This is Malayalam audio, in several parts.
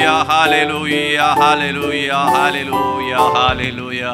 hallelujah, hallelujah, hallelujah, hallelujah.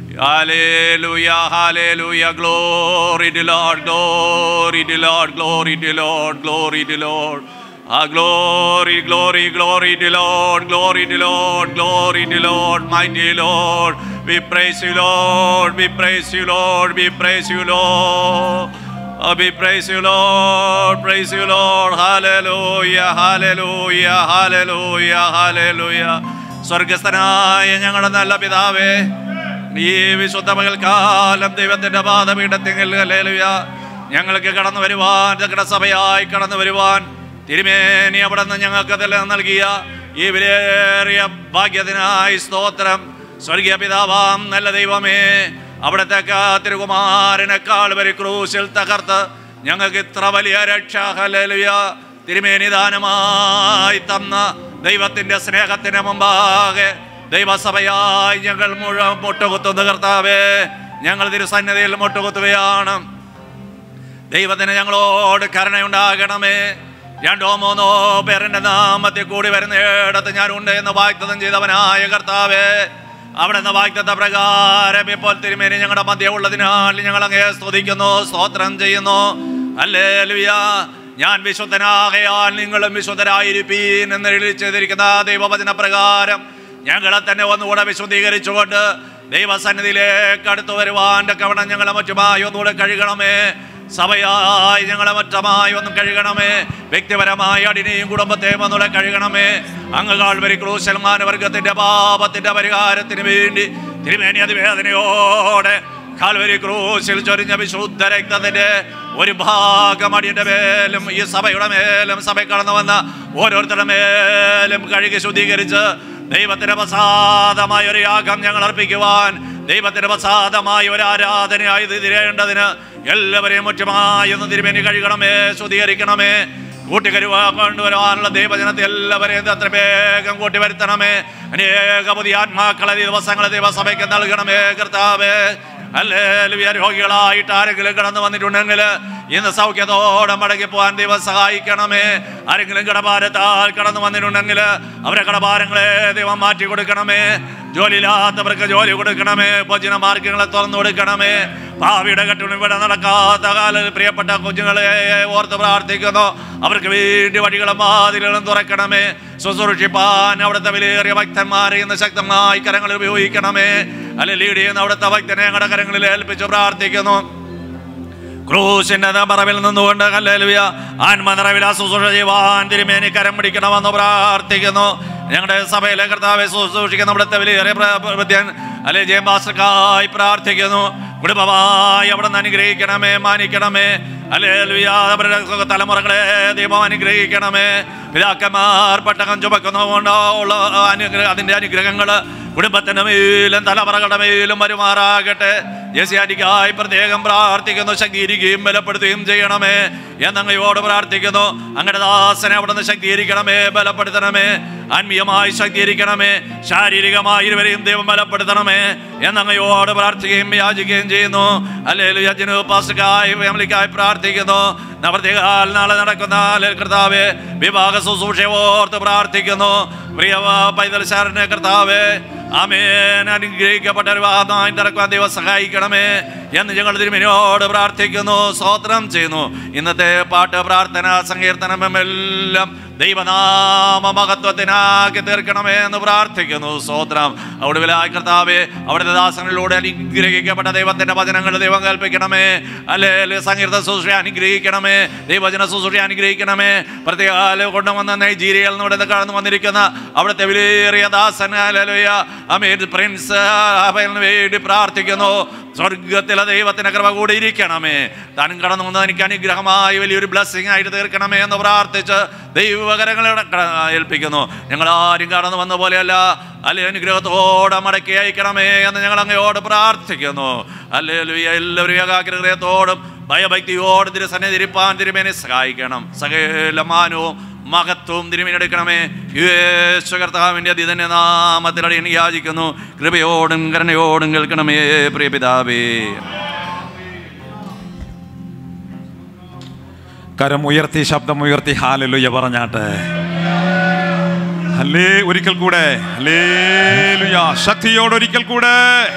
Hallelujah, hallelujah, glory to Lord, glory to Lord, glory to Lord, glory to Lord. Ah, glory, glory, glory to Lord, glory to Lord, glory to Lord, mighty Lord. We praise you, Lord, we praise you, Lord, we praise you, Lord. Oh, we praise you, Lord. Praise you, Lord. Hallelujah, hallelujah, hallelujah, hallelujah. സ്വർഗസ്ഥനായ ഞങ്ങളുടെ നല്ല പിതാവേ ഈ വിശുദ്ധ പകൽക്കാലം ദൈവത്തിന്റെ പാദപീഠത്തിൽ ഹല്ലേലൂയ ഞങ്ങൾക്ക് കടന്നു വരുവാൻ ഞങ്ങളുടെ സഭയായി കടന്നു വരുവാൻ തിരുമേനി അവിടെ നിന്ന് ഞങ്ങൾക്ക് അതെല്ലാം നൽകിയ ഈ വിലയേറിയ ഭാഗ്യത്തിനായി സ്തോത്രം സ്വർഗീയ പിതാവാം നല്ല ദൈവമേ അവിടത്തെ തിരുകുമാരനേക്കാൾ വരെ ക്രൂശിൽ തകർത്ത് ഞങ്ങൾക്ക് ഇത്ര വലിയ രക്ഷ ഹല്ലേലൂയ തിരുമേനി ദാനമായി തന്ന ദൈവത്തിന്റെ സ്നേഹത്തിന് മുമ്പാകെ ദൈവസഭയായി ഞങ്ങൾ മുഴുവൻ മുട്ടുകുത്തുന്ന കർത്താവേ ഞങ്ങൾ തിരുസന്നിധിയിൽ മുട്ടുകുത്തുകയാണ് ദൈവത്തിന് ഞങ്ങളോട് കരുണയുണ്ടാകണമേ രണ്ടോ മൂന്നോ പേരുടെ നാമത്തിൽ കൂടി വരുന്നിടത്ത് ഞാനുണ്ട് എന്ന് വാഗ്ദത്തം ചെയ്തവനായ കർത്താവേ അവിടെ നിന്ന് വാഗ്ദത്ത പ്രകാരം ഇപ്പോൾ തിരുമേനി ഞങ്ങളുടെ മധ്യ ഉള്ളതിനാൽ ഞങ്ങൾ അങ്ങേ സ്തുതിക്കുന്നു സ്തോത്രം ചെയ്യുന്നു അല്ലേ ഞാൻ വിശുദ്ധനാകയാൽ നിങ്ങളും വിശുദ്ധരായിരിപ്പീൻ എന്ന് എഴുതി ചെയ്തിരിക്കുന്ന ദൈവവചന പ്രകാരം ഞങ്ങളെ തന്നെ ഒന്നുകൂടെ വിശുദ്ധീകരിച്ചുകൊണ്ട് ദൈവസന്നിധിയിലേക്ക് അടുത്തു വരുവാൻ കവണം ഞങ്ങളെ മറ്റുമായി ഒന്നുകൂടെ കഴുകണമേ സഭയായി ഞങ്ങളെ മറ്റമായി ഒന്നും കഴുകണമേ വ്യക്തിപരമായി അടിനെയും കുടുംബത്തെയും ഒന്നുകൂടെ കഴുകണമേ അങ്ങുകാൾ വരി ക്രൂശൽമാന വർഗത്തിന്റെ പാപത്തിന്റെ പരിഹാരത്തിന് വേണ്ടി തിരുമേനി അതിവേദനയോടെ കാൽവരി ക്രൂശിൽ ചൊരിഞ്ഞ വിശുദ്ധ രക്തത്തിന്റെ ഒരു ഭാഗം അടിയുടെ മേലും ഈ സഭയുടെ മേലും സഭ കടന്നു വന്ന ഓരോരുത്തരുടെ മേലും കഴുകി ശുദ്ധീകരിച്ച് ദൈവത്തിന്റെ പ്രസാദമായ ഒരു യാഗം ഞങ്ങൾ അർപ്പിക്കുവാൻ ദൈവത്തിന്റെ പ്രസാദമായ ഒരു ആരാധനയായി ഇത് തിരയേണ്ടതിന് എല്ലാവരെയും മുറ്റമായി ഒന്ന് തിരുമേനി കഴുകണമേ ശുദ്ധീകരിക്കണമേ കൂട്ടിക്കരുവാ കൊണ്ടുവരുവാനുള്ള ദൈവജനത്തെ എല്ലാവരെയും അത്ര വേഗം കൂട്ടി വരുത്തണമേ അനേക പുതിയ ആത്മാക്കളെ ഈ ദിവസങ്ങളെ ദൈവസഭയ്ക്ക് നൽകണമേ കർത്താവേ അല്ലേ രോഗികളായിട്ട് ആരെങ്കിലും കടന്നു വന്നിട്ടുണ്ടെങ്കിൽ ഇന്ന് സൗഖ്യത്തോടെ മടങ്ങി പോകാൻ ദൈവം സഹായിക്കണമേ ആരെങ്കിലും കടഭാരത്താൽ കടന്നു വന്നിട്ടുണ്ടെങ്കിൽ അവരെ കടഭാരങ്ങളെ ദൈവം മാറ്റി കൊടുക്കണമേ ജോലിയില്ലാത്തവർക്ക് ജോലി കൊടുക്കണമേ ഭോജന മാർഗങ്ങളെ തുറന്നു കൊടുക്കണമേ ഭാവിയുടെ കട്ടുണി ഇവിടെ നടക്കാത്ത കാലത്ത് പ്രിയപ്പെട്ട കുഞ്ഞുങ്ങളെ ഓർത്ത് പ്രാർത്ഥിക്കുന്നു അവർക്ക് വേണ്ടി വഴികളും വാതിലുകളും തുറക്കണമേ ശുശ്രൂഷിപ്പാൻ അവിടുത്തെ വിലയേറിയ ഭക്തന്മാരെ ഇന്ന് ശക്തമായി കരങ്ങളിൽ ഉപയോഗിക്കണമേ അല്ലെ ലീഡ് ചെയ്യുന്ന അവിടുത്തെ ഭക്തനെ ഞങ്ങളുടെ കരങ്ങളിൽ ഏൽപ്പിച്ച് പ്രാർത്ഥിക്കുന്നു ക്രൂശിന്റെ മറവിൽ നിന്നുകൊണ്ട് കല്ലേലുയ ആത്മനിറവിൽ ശുശ്രൂഷ ചെയ്യുവാൻ തിരുമേനി കരം പിടിക്കണമെന്ന് പ്രാർത്ഥിക്കുന്നു ഞങ്ങളുടെ സഭയിലെ കർത്താവെ ശുശ്രൂഷിക്കുന്ന ഇവിടുത്തെ വലിയ പ്രവൃത്തിയൻ അല്ലെ ജയം ഭാസ്കർക്കായി പ്രാർത്ഥിക്കുന്നു കുടുംബമായി അവിടെ നിന്ന് അനുഗ്രഹിക്കണമേ മാനിക്കണമേ അല്ലെ അവരുടെ തലമുറകളെ ദൈവം അനുഗ്രഹിക്കണമേ പിതാക്കന്മാർ പട്ടകം ചുമക്കുന്നതുകൊണ്ട് ഉള്ള അനുഗ്രഹ അതിൻ്റെ അനുഗ്രഹങ്ങൾ കുടുംബത്തിൻ്റെ മേലും തലമുറകളുടെ മേലും വരുമാറാകട്ടെ ജസിയാനിക്കായി പ്രത്യേകം പ്രാർത്ഥിക്കുന്നു ശക്തീകരിക്കുകയും ബലപ്പെടുത്തുകയും ചെയ്യണമേ എന്നങ്ങയോട് പ്രാർത്ഥിക്കുന്നു അങ്ങയുടെ ദാസനെ അവിടെ നിന്ന് ശക്തീകരിക്കണമേ ബലപ്പെടുത്തണമേ ആത്മീയമായി ശക്തീകരിക്കണമേ ശാരീരികമായി ഇരുവരെയും ദൈവം ബലപ്പെടുത്തണമേ എന്നങ്ങയോട് പ്രാർത്ഥിക്കുകയും യാചിക്കുകയും ചെയ്യുന്നു അല്ലെങ്കിൽ യജ്ഞനു പാസ്റ്റക്കായി ഫാമിലിക്കായി പ്രാർത്ഥിക്കുന്നു നവർത്തികാൽ നാളെ നടക്കുന്ന കർത്താവെ വിവാഹ ശുശ്രൂഷ ഓർത്ത് പ്രാർത്ഥിക്കുന്നു പ്രിയ പൈതൽ ശാരനെ കർത്താവെ ആമേൻ അനുഗ്രഹിക്കപ്പെട്ട ഒരു വാദമായി നടക്കുവാൻ ദൈവം സഹായിക്കണമേ എന്ന് ഞങ്ങൾ തിരുമേനിയോട് പ്രാർത്ഥിക്കുന്നു സ്തോത്രം ചെയ്യുന്നു ഇന്നത്തെ പാട്ട് പ്രാർത്ഥന സങ്കീർത്തനം എല്ലാം ദൈവനാമ മഹത്വത്തിനാക്കി തീർക്കണമേ എന്ന് പ്രാർത്ഥിക്കുന്നു സ്തോത്രം അവിടെ വിലായ കർത്താവെ അവിടുത്തെ ദാസങ്ങളിലൂടെ അനുഗ്രഹിക്കപ്പെട്ട ദൈവത്തിന്റെ വചനങ്ങൾ ദൈവം കൽപ്പിക്കണമേ അല്ലെ സങ്കീർത്ത ശുശ്രൂഷ അനുഗ്രഹിക്കണമേ ദൈവജന ശുശ്രൂഷ അനുഗ്രഹിക്കണമേ പ്രത്യേക കൊണ്ടുവന്ന നൈജീരിയയിൽ നിന്ന് ഇവിടെ കടന്നു വന്നിരിക്കുന്ന അവിടുത്തെ വിലയേറിയ ദാസൻ അലലുയ അമീർ പ്രിൻസ് അവന് വേണ്ടി പ്രാർത്ഥിക്കുന്നു സ്വർഗത്തിലെ ദൈവത്തിന്റെ കൃപ കൂടി ഇരിക്കണമേ താനും കടന്നു വന്നത് എനിക്ക് അനുഗ്രഹമായി വലിയൊരു ബ്ലെസ്സിങ് ആയിട്ട് തീർക്കണമേ എന്ന് പ്രാർത്ഥിച്ച് ദൈവകരങ്ങളെ ഏൽപ്പിക്കുന്നു ഞങ്ങൾ ആരും കടന്നു വന്ന പോലെയല്ല അല്ലെ അനുഗ്രഹത്തോടെ മടക്കി അയക്കണമേ എന്ന് ഞങ്ങൾ അങ്ങയോട് പ്രാർത്ഥിക്കുന്നു അല്ലെ എല്ലാവരും ഏകാഗ്രഹത്തോടും ഭയഭക്തിയോടും തിരുസന്നിധിരിപ്പാൻ തിരുമേനെ സഹായിക്കണം സകല മാനവും മഹത്വവും തിരുമേനെടുക്കണമേ യേശു കർത്താവിൻ്റെ അതിതന്നെ നാമത്തിലടി യാചിക്കുന്നു കൃപയോടും കരുണയോടും കേൾക്കണമേ പ്രിയ പിതാവേ കരം ഉയർത്തി ശബ്ദം ഉയർത്തി ഹാലലുയ പറഞ്ഞാട്ടെ ഹല്ലേ ഒരിക്കൽ കൂടെ ഹല്ലേലൂയ ശക്തിയോടെ ഒരിക്കൽ കൂടെ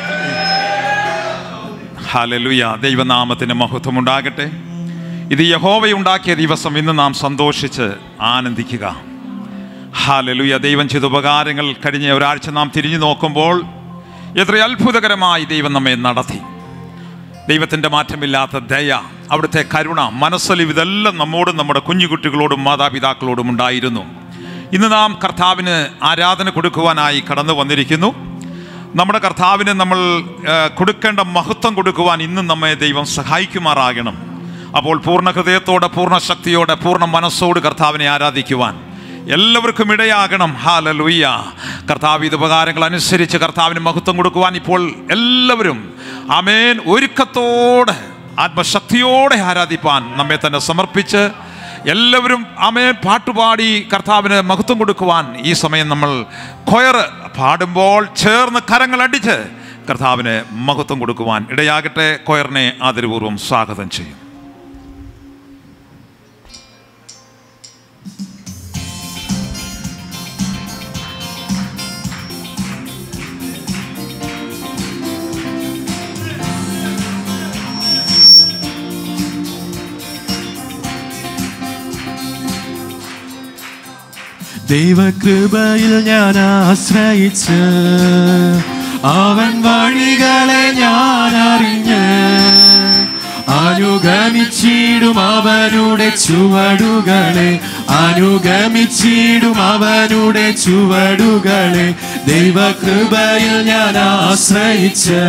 ഹല്ലേലൂയ ദൈവനാമത്തിന് മഹത്വം ഉണ്ടാകട്ടെ ഇത് യഹോവയുണ്ടാക്കിയ ദിവസം ഇന്ന് നാം സന്തോഷിച്ച് ആനന്ദിക്കുക ഹാലലുയ ദൈവം ചെയ്ത ഉപകാരങ്ങൾ കഴിഞ്ഞ ഒരാഴ്ച നാം തിരിഞ്ഞു നോക്കുമ്പോൾ എത്ര അത്ഭുതകരമായി ദൈവം നമ്മെ നടത്തി ദൈവത്തിൻ്റെ മാറ്റമില്ലാത്ത ദയ അവിടുത്തെ കരുണ മനസ്സലിവ് ഇതെല്ലാം നമ്മോടും നമ്മുടെ കുഞ്ഞുകുട്ടികളോടും മാതാപിതാക്കളോടും ഉണ്ടായിരുന്നു ഇന്ന് നാം കർത്താവിന് ആരാധന കൊടുക്കുവാനായി കടന്നു വന്നിരിക്കുന്നു നമ്മുടെ കർത്താവിന് നമ്മൾ ആ, കൊടുക്കേണ്ട മഹത്വം കൊടുക്കുവാൻ ഇന്നും നമ്മെ ദൈവം സഹായിക്കുമാറാകണം അപ്പോൾ പൂർണ്ണ ഹൃദയത്തോടെ പൂർണ്ണ ശക്തിയോടെ പൂർണ്ണ മനസ്സോട് കർത്താവിനെ ആരാധിക്കുവാൻ എല്ലാവർക്കും ഇടയാകണം ഹാലലുയ്യ കർത്താവ് ഇത് ഉപകാരങ്ങൾ അനുസരിച്ച് കർത്താവിന് മഹത്വം കൊടുക്കുവാൻ ഇപ്പോൾ എല്ലാവരും അമേൻ ഒരുക്കത്തോടെ ആത്മശക്തിയോടെ ആരാധിപ്പാൻ നമ്മെ തന്നെ സമർപ്പിച്ച് എല്ലാവരും അമേൻ പാട്ടുപാടി കർത്താവിന് മഹത്വം കൊടുക്കുവാൻ ഈ സമയം നമ്മൾ കൊയർ പാടുമ്പോൾ ചേർന്ന് കരങ്ങൾ അടിച്ച് കർത്താവിന് മഹത്വം കൊടുക്കുവാൻ ഇടയാകട്ടെ കൊയറിനെ ആദരപൂർവ്വം സ്വാഗതം ചെയ്യും ദൈവകൃപയിൽ ഞാൻ ആശ്രയിച്ച് അവൻ വഴികളെ ഞാൻ അറിഞ്ഞ് അനുഗമിച്ചിടും അവനുടെ ചുവടുകളെ അനുഗമിച്ചിടും അവനുടെ ചുവടുകളെ ദൈവകൃപയിൽ ഞാൻ ആശ്രയിച്ച്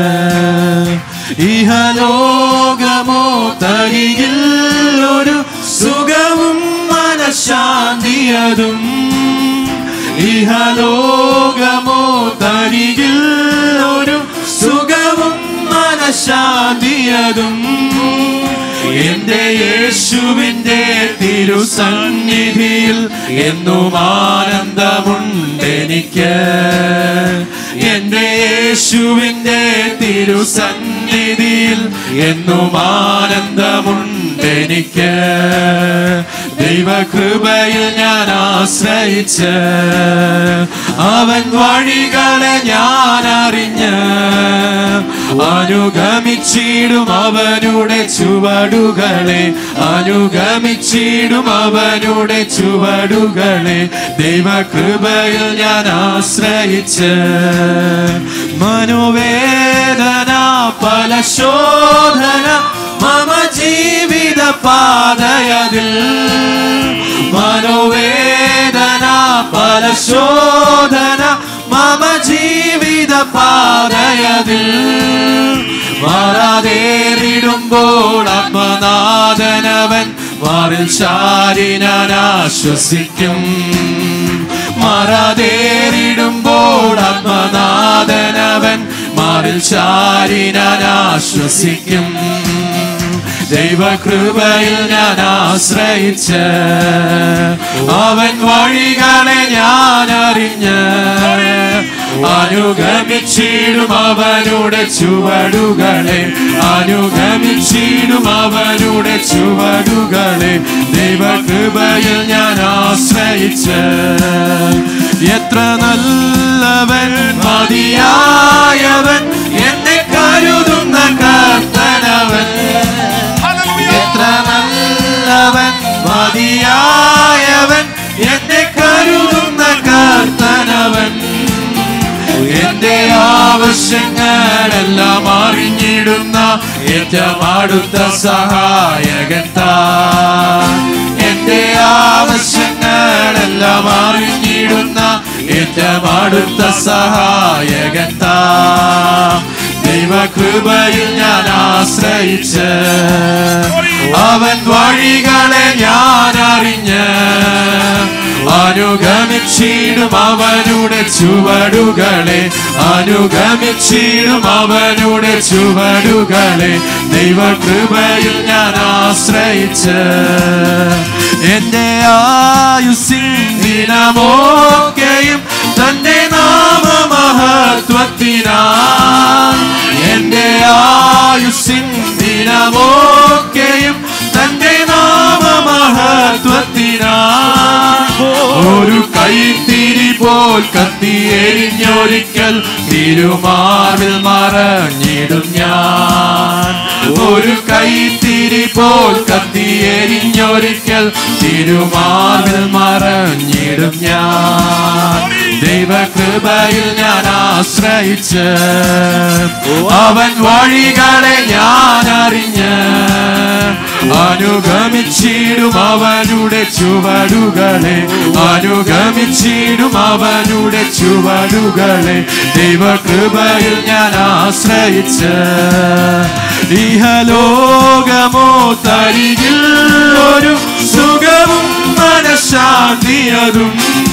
ഇഹലോകമോ തരികിൽ ഒരു സുഖവും മനഃശാന്തിയതും ഇഹലോകമോ തരികിൽ ഒരു സുഖവും മനഃശാന്തിയതും എന്റെ യേശുവിന്റെ തിരുസന്നിധിയിൽ എന്നും ആനന്ദമുണ്ടെനിക്ക് എന്റെ യേശുവിന്റെ തിരുസന്നിധിയിൽ എന്നും ആനന്ദമുണ്ടെനിക്ക് ദൈവകൃപയിൽ ഞാൻ ആശ്രയിച്ച് അവൻ വഴികളെ ഞാൻ അറിഞ്ഞ് അനുഗമിച്ചിടും അവനുടെ ചുവടുകളെ അനുഗമിച്ചിടും അവനുടെ ചുവടുകളെ ദൈവകൃപയിൽ ഞാൻ ആശ്രയിച്ച് മനോവേദന പല ശോധന മമ ജീവിത പാതയതിൽ മനോവേദന പല ശോധന മമ ജീവിത പാതയതിൽ മാറാതേറിടുമ്പോൾ ആത്മനാഥനവൻ മാറിൽ ശാരിനാൻ ആശ്വസിക്കും മാറാതേറിടുമ്പോൾ ആത്മനാഥനവൻ മാറിൽ ശാരിനാൻ ആശ്വസിക്കും ദൈവകൃപയിൽ ഞാൻ ആശ്രയിച്ച് അവൻ വഴികളെ ഞാൻ അറിഞ്ഞ് അനുഗമിച്ചിടും അവനുടെ ചുവടുകളെ അനുഗമിച്ചിടും അവനുടെ ചുവടുകളെ ദൈവകൃപയിൽ ഞാൻ ആശ്രയിച്ച് എത്ര നല്ലവൻ മതിയായവൻ എന്നെ കരുതുന്ന കർത്തനവൻ എത്ര നല്ലവൻ മതിയായവൻ എന്നെ കരുതുന്ന കർത്തനവൻ എന്റെ ആവശ്യങ്ങളെല്ലാം അറിഞ്ഞിടുന്ന ഏറ്റവും അടുത്ത സഹായകൻ താൻ എന്റെ ആവശ്യങ്ങളെല്ലാം അറിഞ്ഞിടുന്ന ഏറ്റവും അടുത്ത സഹായകൻ താൻ ദൈവകൃപയിൽ ഞാൻ ആശ്രയിച്ച് അവൻ വഴികളെ ഞാൻ അറിഞ്ഞ് അനുഗമിച്ചിടും അവനുടെ ചുവടുകളെ അനുഗമിച്ചിടും അവനുടെ ചുവടുകളെ ദൈവകൃപയിൽ ഞാൻ ആശ്രയിച്ച് എന്റെ ആയുസിൻ ദിനമൊക്കെയും തന്റെ നാമമഹത്വത്തിനാ എന്റെ ആയുസിൻ ദിനമൊക്കെയും തന്റെ നാമമഹത്വത്തിനാ ഒരു കൈത്തിരി പോ പോൽ കത്തിയെരിഞ്ഞൊരിക്കൽ തിരുമാറിൽ മറഞ്ഞിടും ഞാൻ ഒരു കൈത്തിരി പോൽ കത്തിയെരിഞ്ഞൊരിക്കൽ തിരുമാറിൽ മറഞ്ഞിടും ഞാൻ ദൈവകൃപയിൽ ഞാൻ ആശ്രയിച്ച് അവൻ വഴികളെ ഞാൻ അറിഞ്ഞ് അനുഗമിച്ചിടും അവനുടെ ചുവടുകളെ അനുഗമിച്ചിടും അവനുടെ ചുവടുകളെ ദൈവകൃപയിൽ ഞാൻ ആശ്രയിച്ച് ഇഹലോകമോ തരികിൽ ഒരു സുഖവും മനഃശാന്തിയതും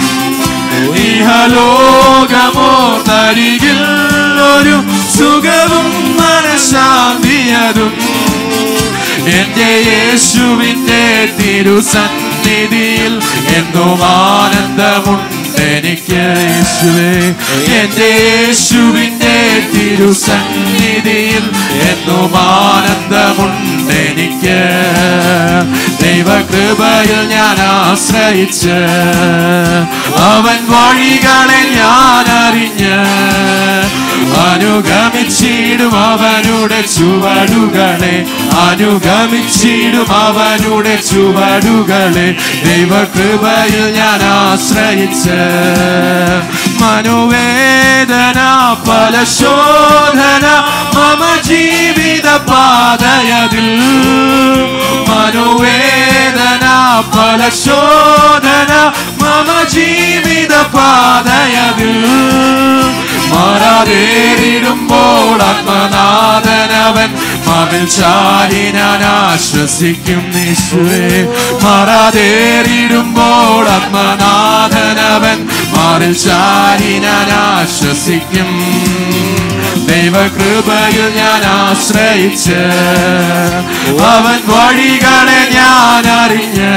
ഇഹലോകമോ തരികിൽ ഒരു സുഖവും മനഃശാന്തിയതും എന്റെ യേശുവിന്റെ തിരുസന്നിധിയിൽ എന്നും ആനന്ദമുണ്ട് എനിക്ക് യേശുവേ എന്റെ യേശുവിന്റെ തിരുസന്നിധിയിൽ എന്നും ആനന്ദമുണ്ട് എനിക്ക് ദൈവകൃപയിൽ ഞാൻ ആശ്രയിച്ച് അവൻ വഴികളെ ഞാൻ അറിഞ്ഞ് അനുഗമിച്ചിടും അവനുടെ ചുവടുകളെ അനുഗമിച്ചിടും അവനുടെ ചുവടുകളെ ദൈവകൃപയിൽ ഞാൻ ആശ്രയിച്ച് മനോവേദന പല ശോധന മമ ജീവിത പാതയതിൽ മനോവേദന പല ശോധന മമ ജീവിത പാതയതിൽ മാറാതേറിടുമ്പോൾ ആത്മനാഥനവൻ മതിൽ ചാരി ഞാൻ ആശ്വസിക്കും നിശ്വേ മാറാതേറിടുമ്പോൾ ആത്മനാഥനവൻ മതിൽ ചാരി ഞാൻ ആശ്വസിക്കും ദൈവകൃപയിൽ ഞാൻ ആശ്രയിച്ച് അവൻ വഴികളെ ഞാൻ അറിഞ്ഞ്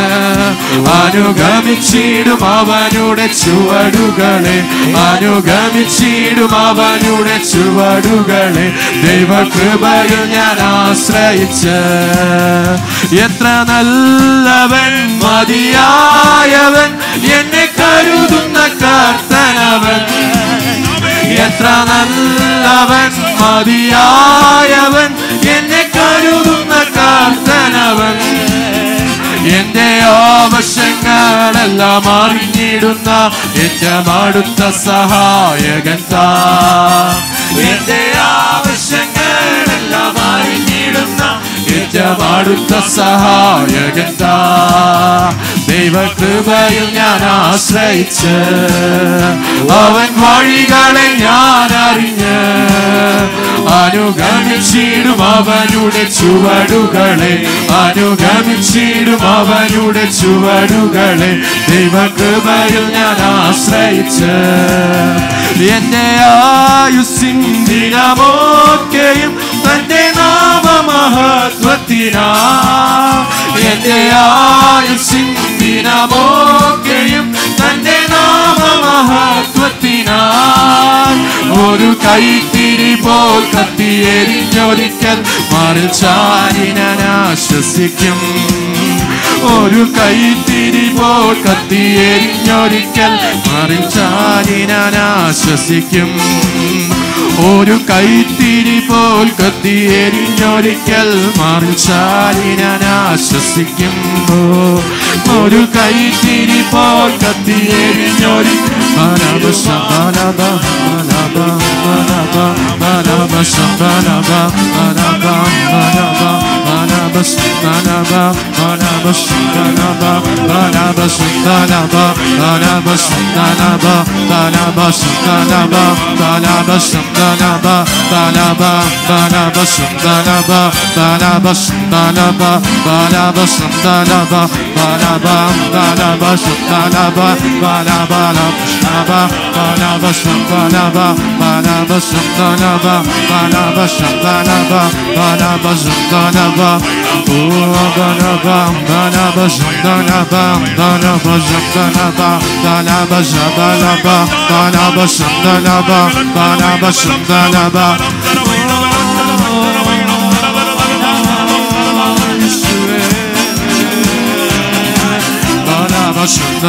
അനുഗമിച്ചിടും അവനുടെ ചുവടുകളെ അനുഗമിച്ചിടും അവനുടെ ചുവടുകളെ ദൈവകൃപയിൽ ഞാൻ ആശ്രയിച്ച് എത്ര നല്ലവൻ മതിയായവൻ എന്നെ കരുതുന്ന കർത്തനവൻ എത്ര നല്ലവൻ മതിയായവൻ എന്നെ കരുതുന്ന കർത്തനവൻ എന്റെ ആവശ്യങ്ങളെല്ലാം അറിഞ്ഞിടുന്ന എന്റെ മടുത്ത സഹായകൻ താ എന്റെ ആവശ്യങ്ങളെല്ലാം അറിഞ്ഞിടുന്ന എന്റെ മടുത്ത സഹായകൻ താ ദൈവകൃപയിൽ ഞാൻ ആശ്രയിച്ച് അവൻ വഴികളെ ഞാൻ അറിഞ്ഞ് അനുഗമിച്ചിടും അവനുടെ ചുവടുകളെ അനുഗമിച്ചിടും അവനുടെ ചുവടുകളെ ദൈവകൃപയിൽ ഞാൻ ആശ്രയിച്ച് എന്റെ ആയുസിൻ ദിനമൊക്കെയും തന്റെ നാമമഹത്വത്തിനാ എന്റെ ആയുസിൻ ദിനമൊക്കെയും തന്റെ നാമമഹത്വത്തിനാ ഒരു കൈത്തിരി പോൽ കത്തിയെരിഞ്ഞൊരിക്കൽ മറിൽ ചാരി ഞാൻ ആശ്വസിക്കും ഒരു കൈത്തിരി പോൽ കത്തിയെരിഞ്ഞൊരിക്കൽ മറിൽ ചാരി ഞാൻ ആശ്വസിക്കും ഒരു കൈത്തിരി പോൽ കത്തിയെരിഞ്ഞൊരിക്കൽ മറിൽ ചാരി ഞാൻ ആശ്വസിക്കുമ്പോ ഒരു കൈത്തിരി പോൽ കത്തിയെരിഞ്ഞൊരിക്കൽ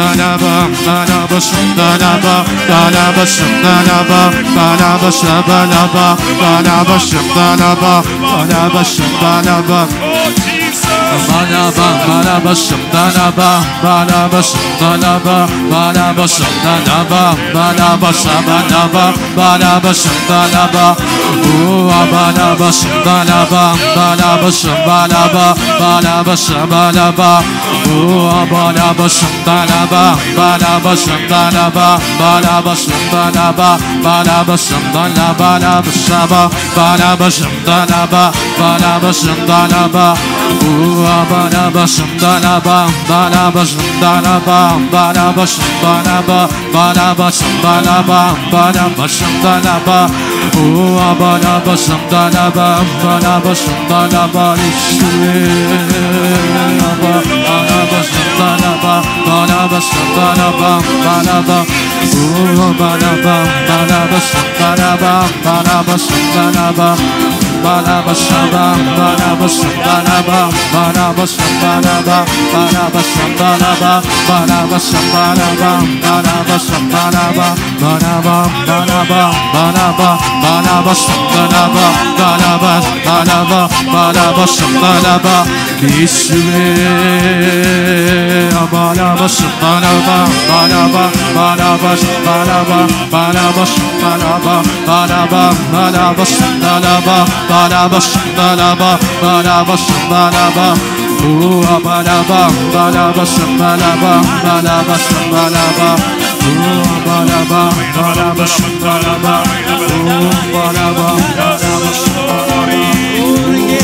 Banaba, banaba, shandanaba, banaba, shandanaba, banaba, shabanaba, banaba, shandanaba, banaba, shandanaba. Oh, Jesus. Banaba, banaba, shandanaba, banaba, shandanaba, banaba, shandanaba, banaba, shabanaba, banaba, shandanaba. Oh, banaba, shandanaba, banaba, shabanaba, banaba, shabanaba. Oh, banaba, shandanaba, banaba, shandanaba, banaba, shandanaba, banaba, shandanaba, banaba, shaba, banaba, shandanaba, banaba, shandanaba. Oh, banaba, shandanaba, banaba, shandanaba, banaba, shandanaba, banaba, shandanaba, banaba, shandanaba. Oh, banaba, shandanaba, banaba, shandanaba, Yeshua. Banaba, shandanaba, banaba, shandanaba, banaba. Oh, banaba, banaba, shandanaba, banaba, shandanaba. Banaba shaba, banaba shambanaba, banaba shambanaba, banaba shambanaba, banaba shambanaba, banaba shambanaba, banaba, banaba, banaba, banaba shambanaba, banaba, banaba, banaba shambanaba, Yeshua, banaba shambanaba, banaba, banaba shambanaba, banaba shambanaba, banaba, banaba shambanaba, banaba shambanaba, banaba shambanaba. Oh, banaba, banaba shambanaba, banaba shambanaba. Oh, banaba, banaba shambanaba. Oh, banaba, banaba shambanaba.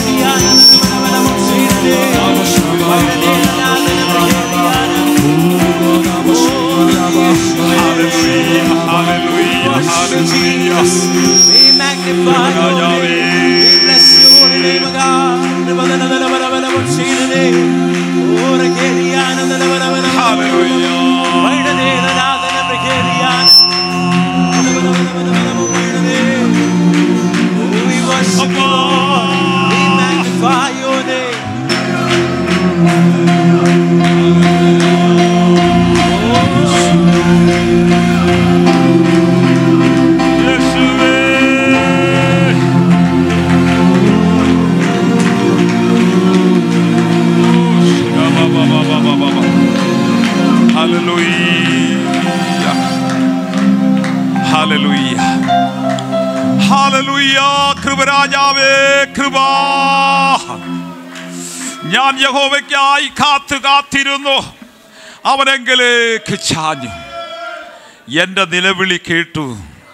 Hallelujah, hallelujah, hallelujah. We magnify your name. We bless your holy name, God. Hallelujah. We worship you, Lord. We magnify your name. Hallelujah hallelujah കൃപരാജാവേ കൃപ ഞാൻ യഹോവയ്ക്കായി കാത്തു കാത്തിരുന്നു അവനെങ്കിലേക്ക് ചാഞ്ഞു എൻ്റെ നിലവിളി കേട്ടു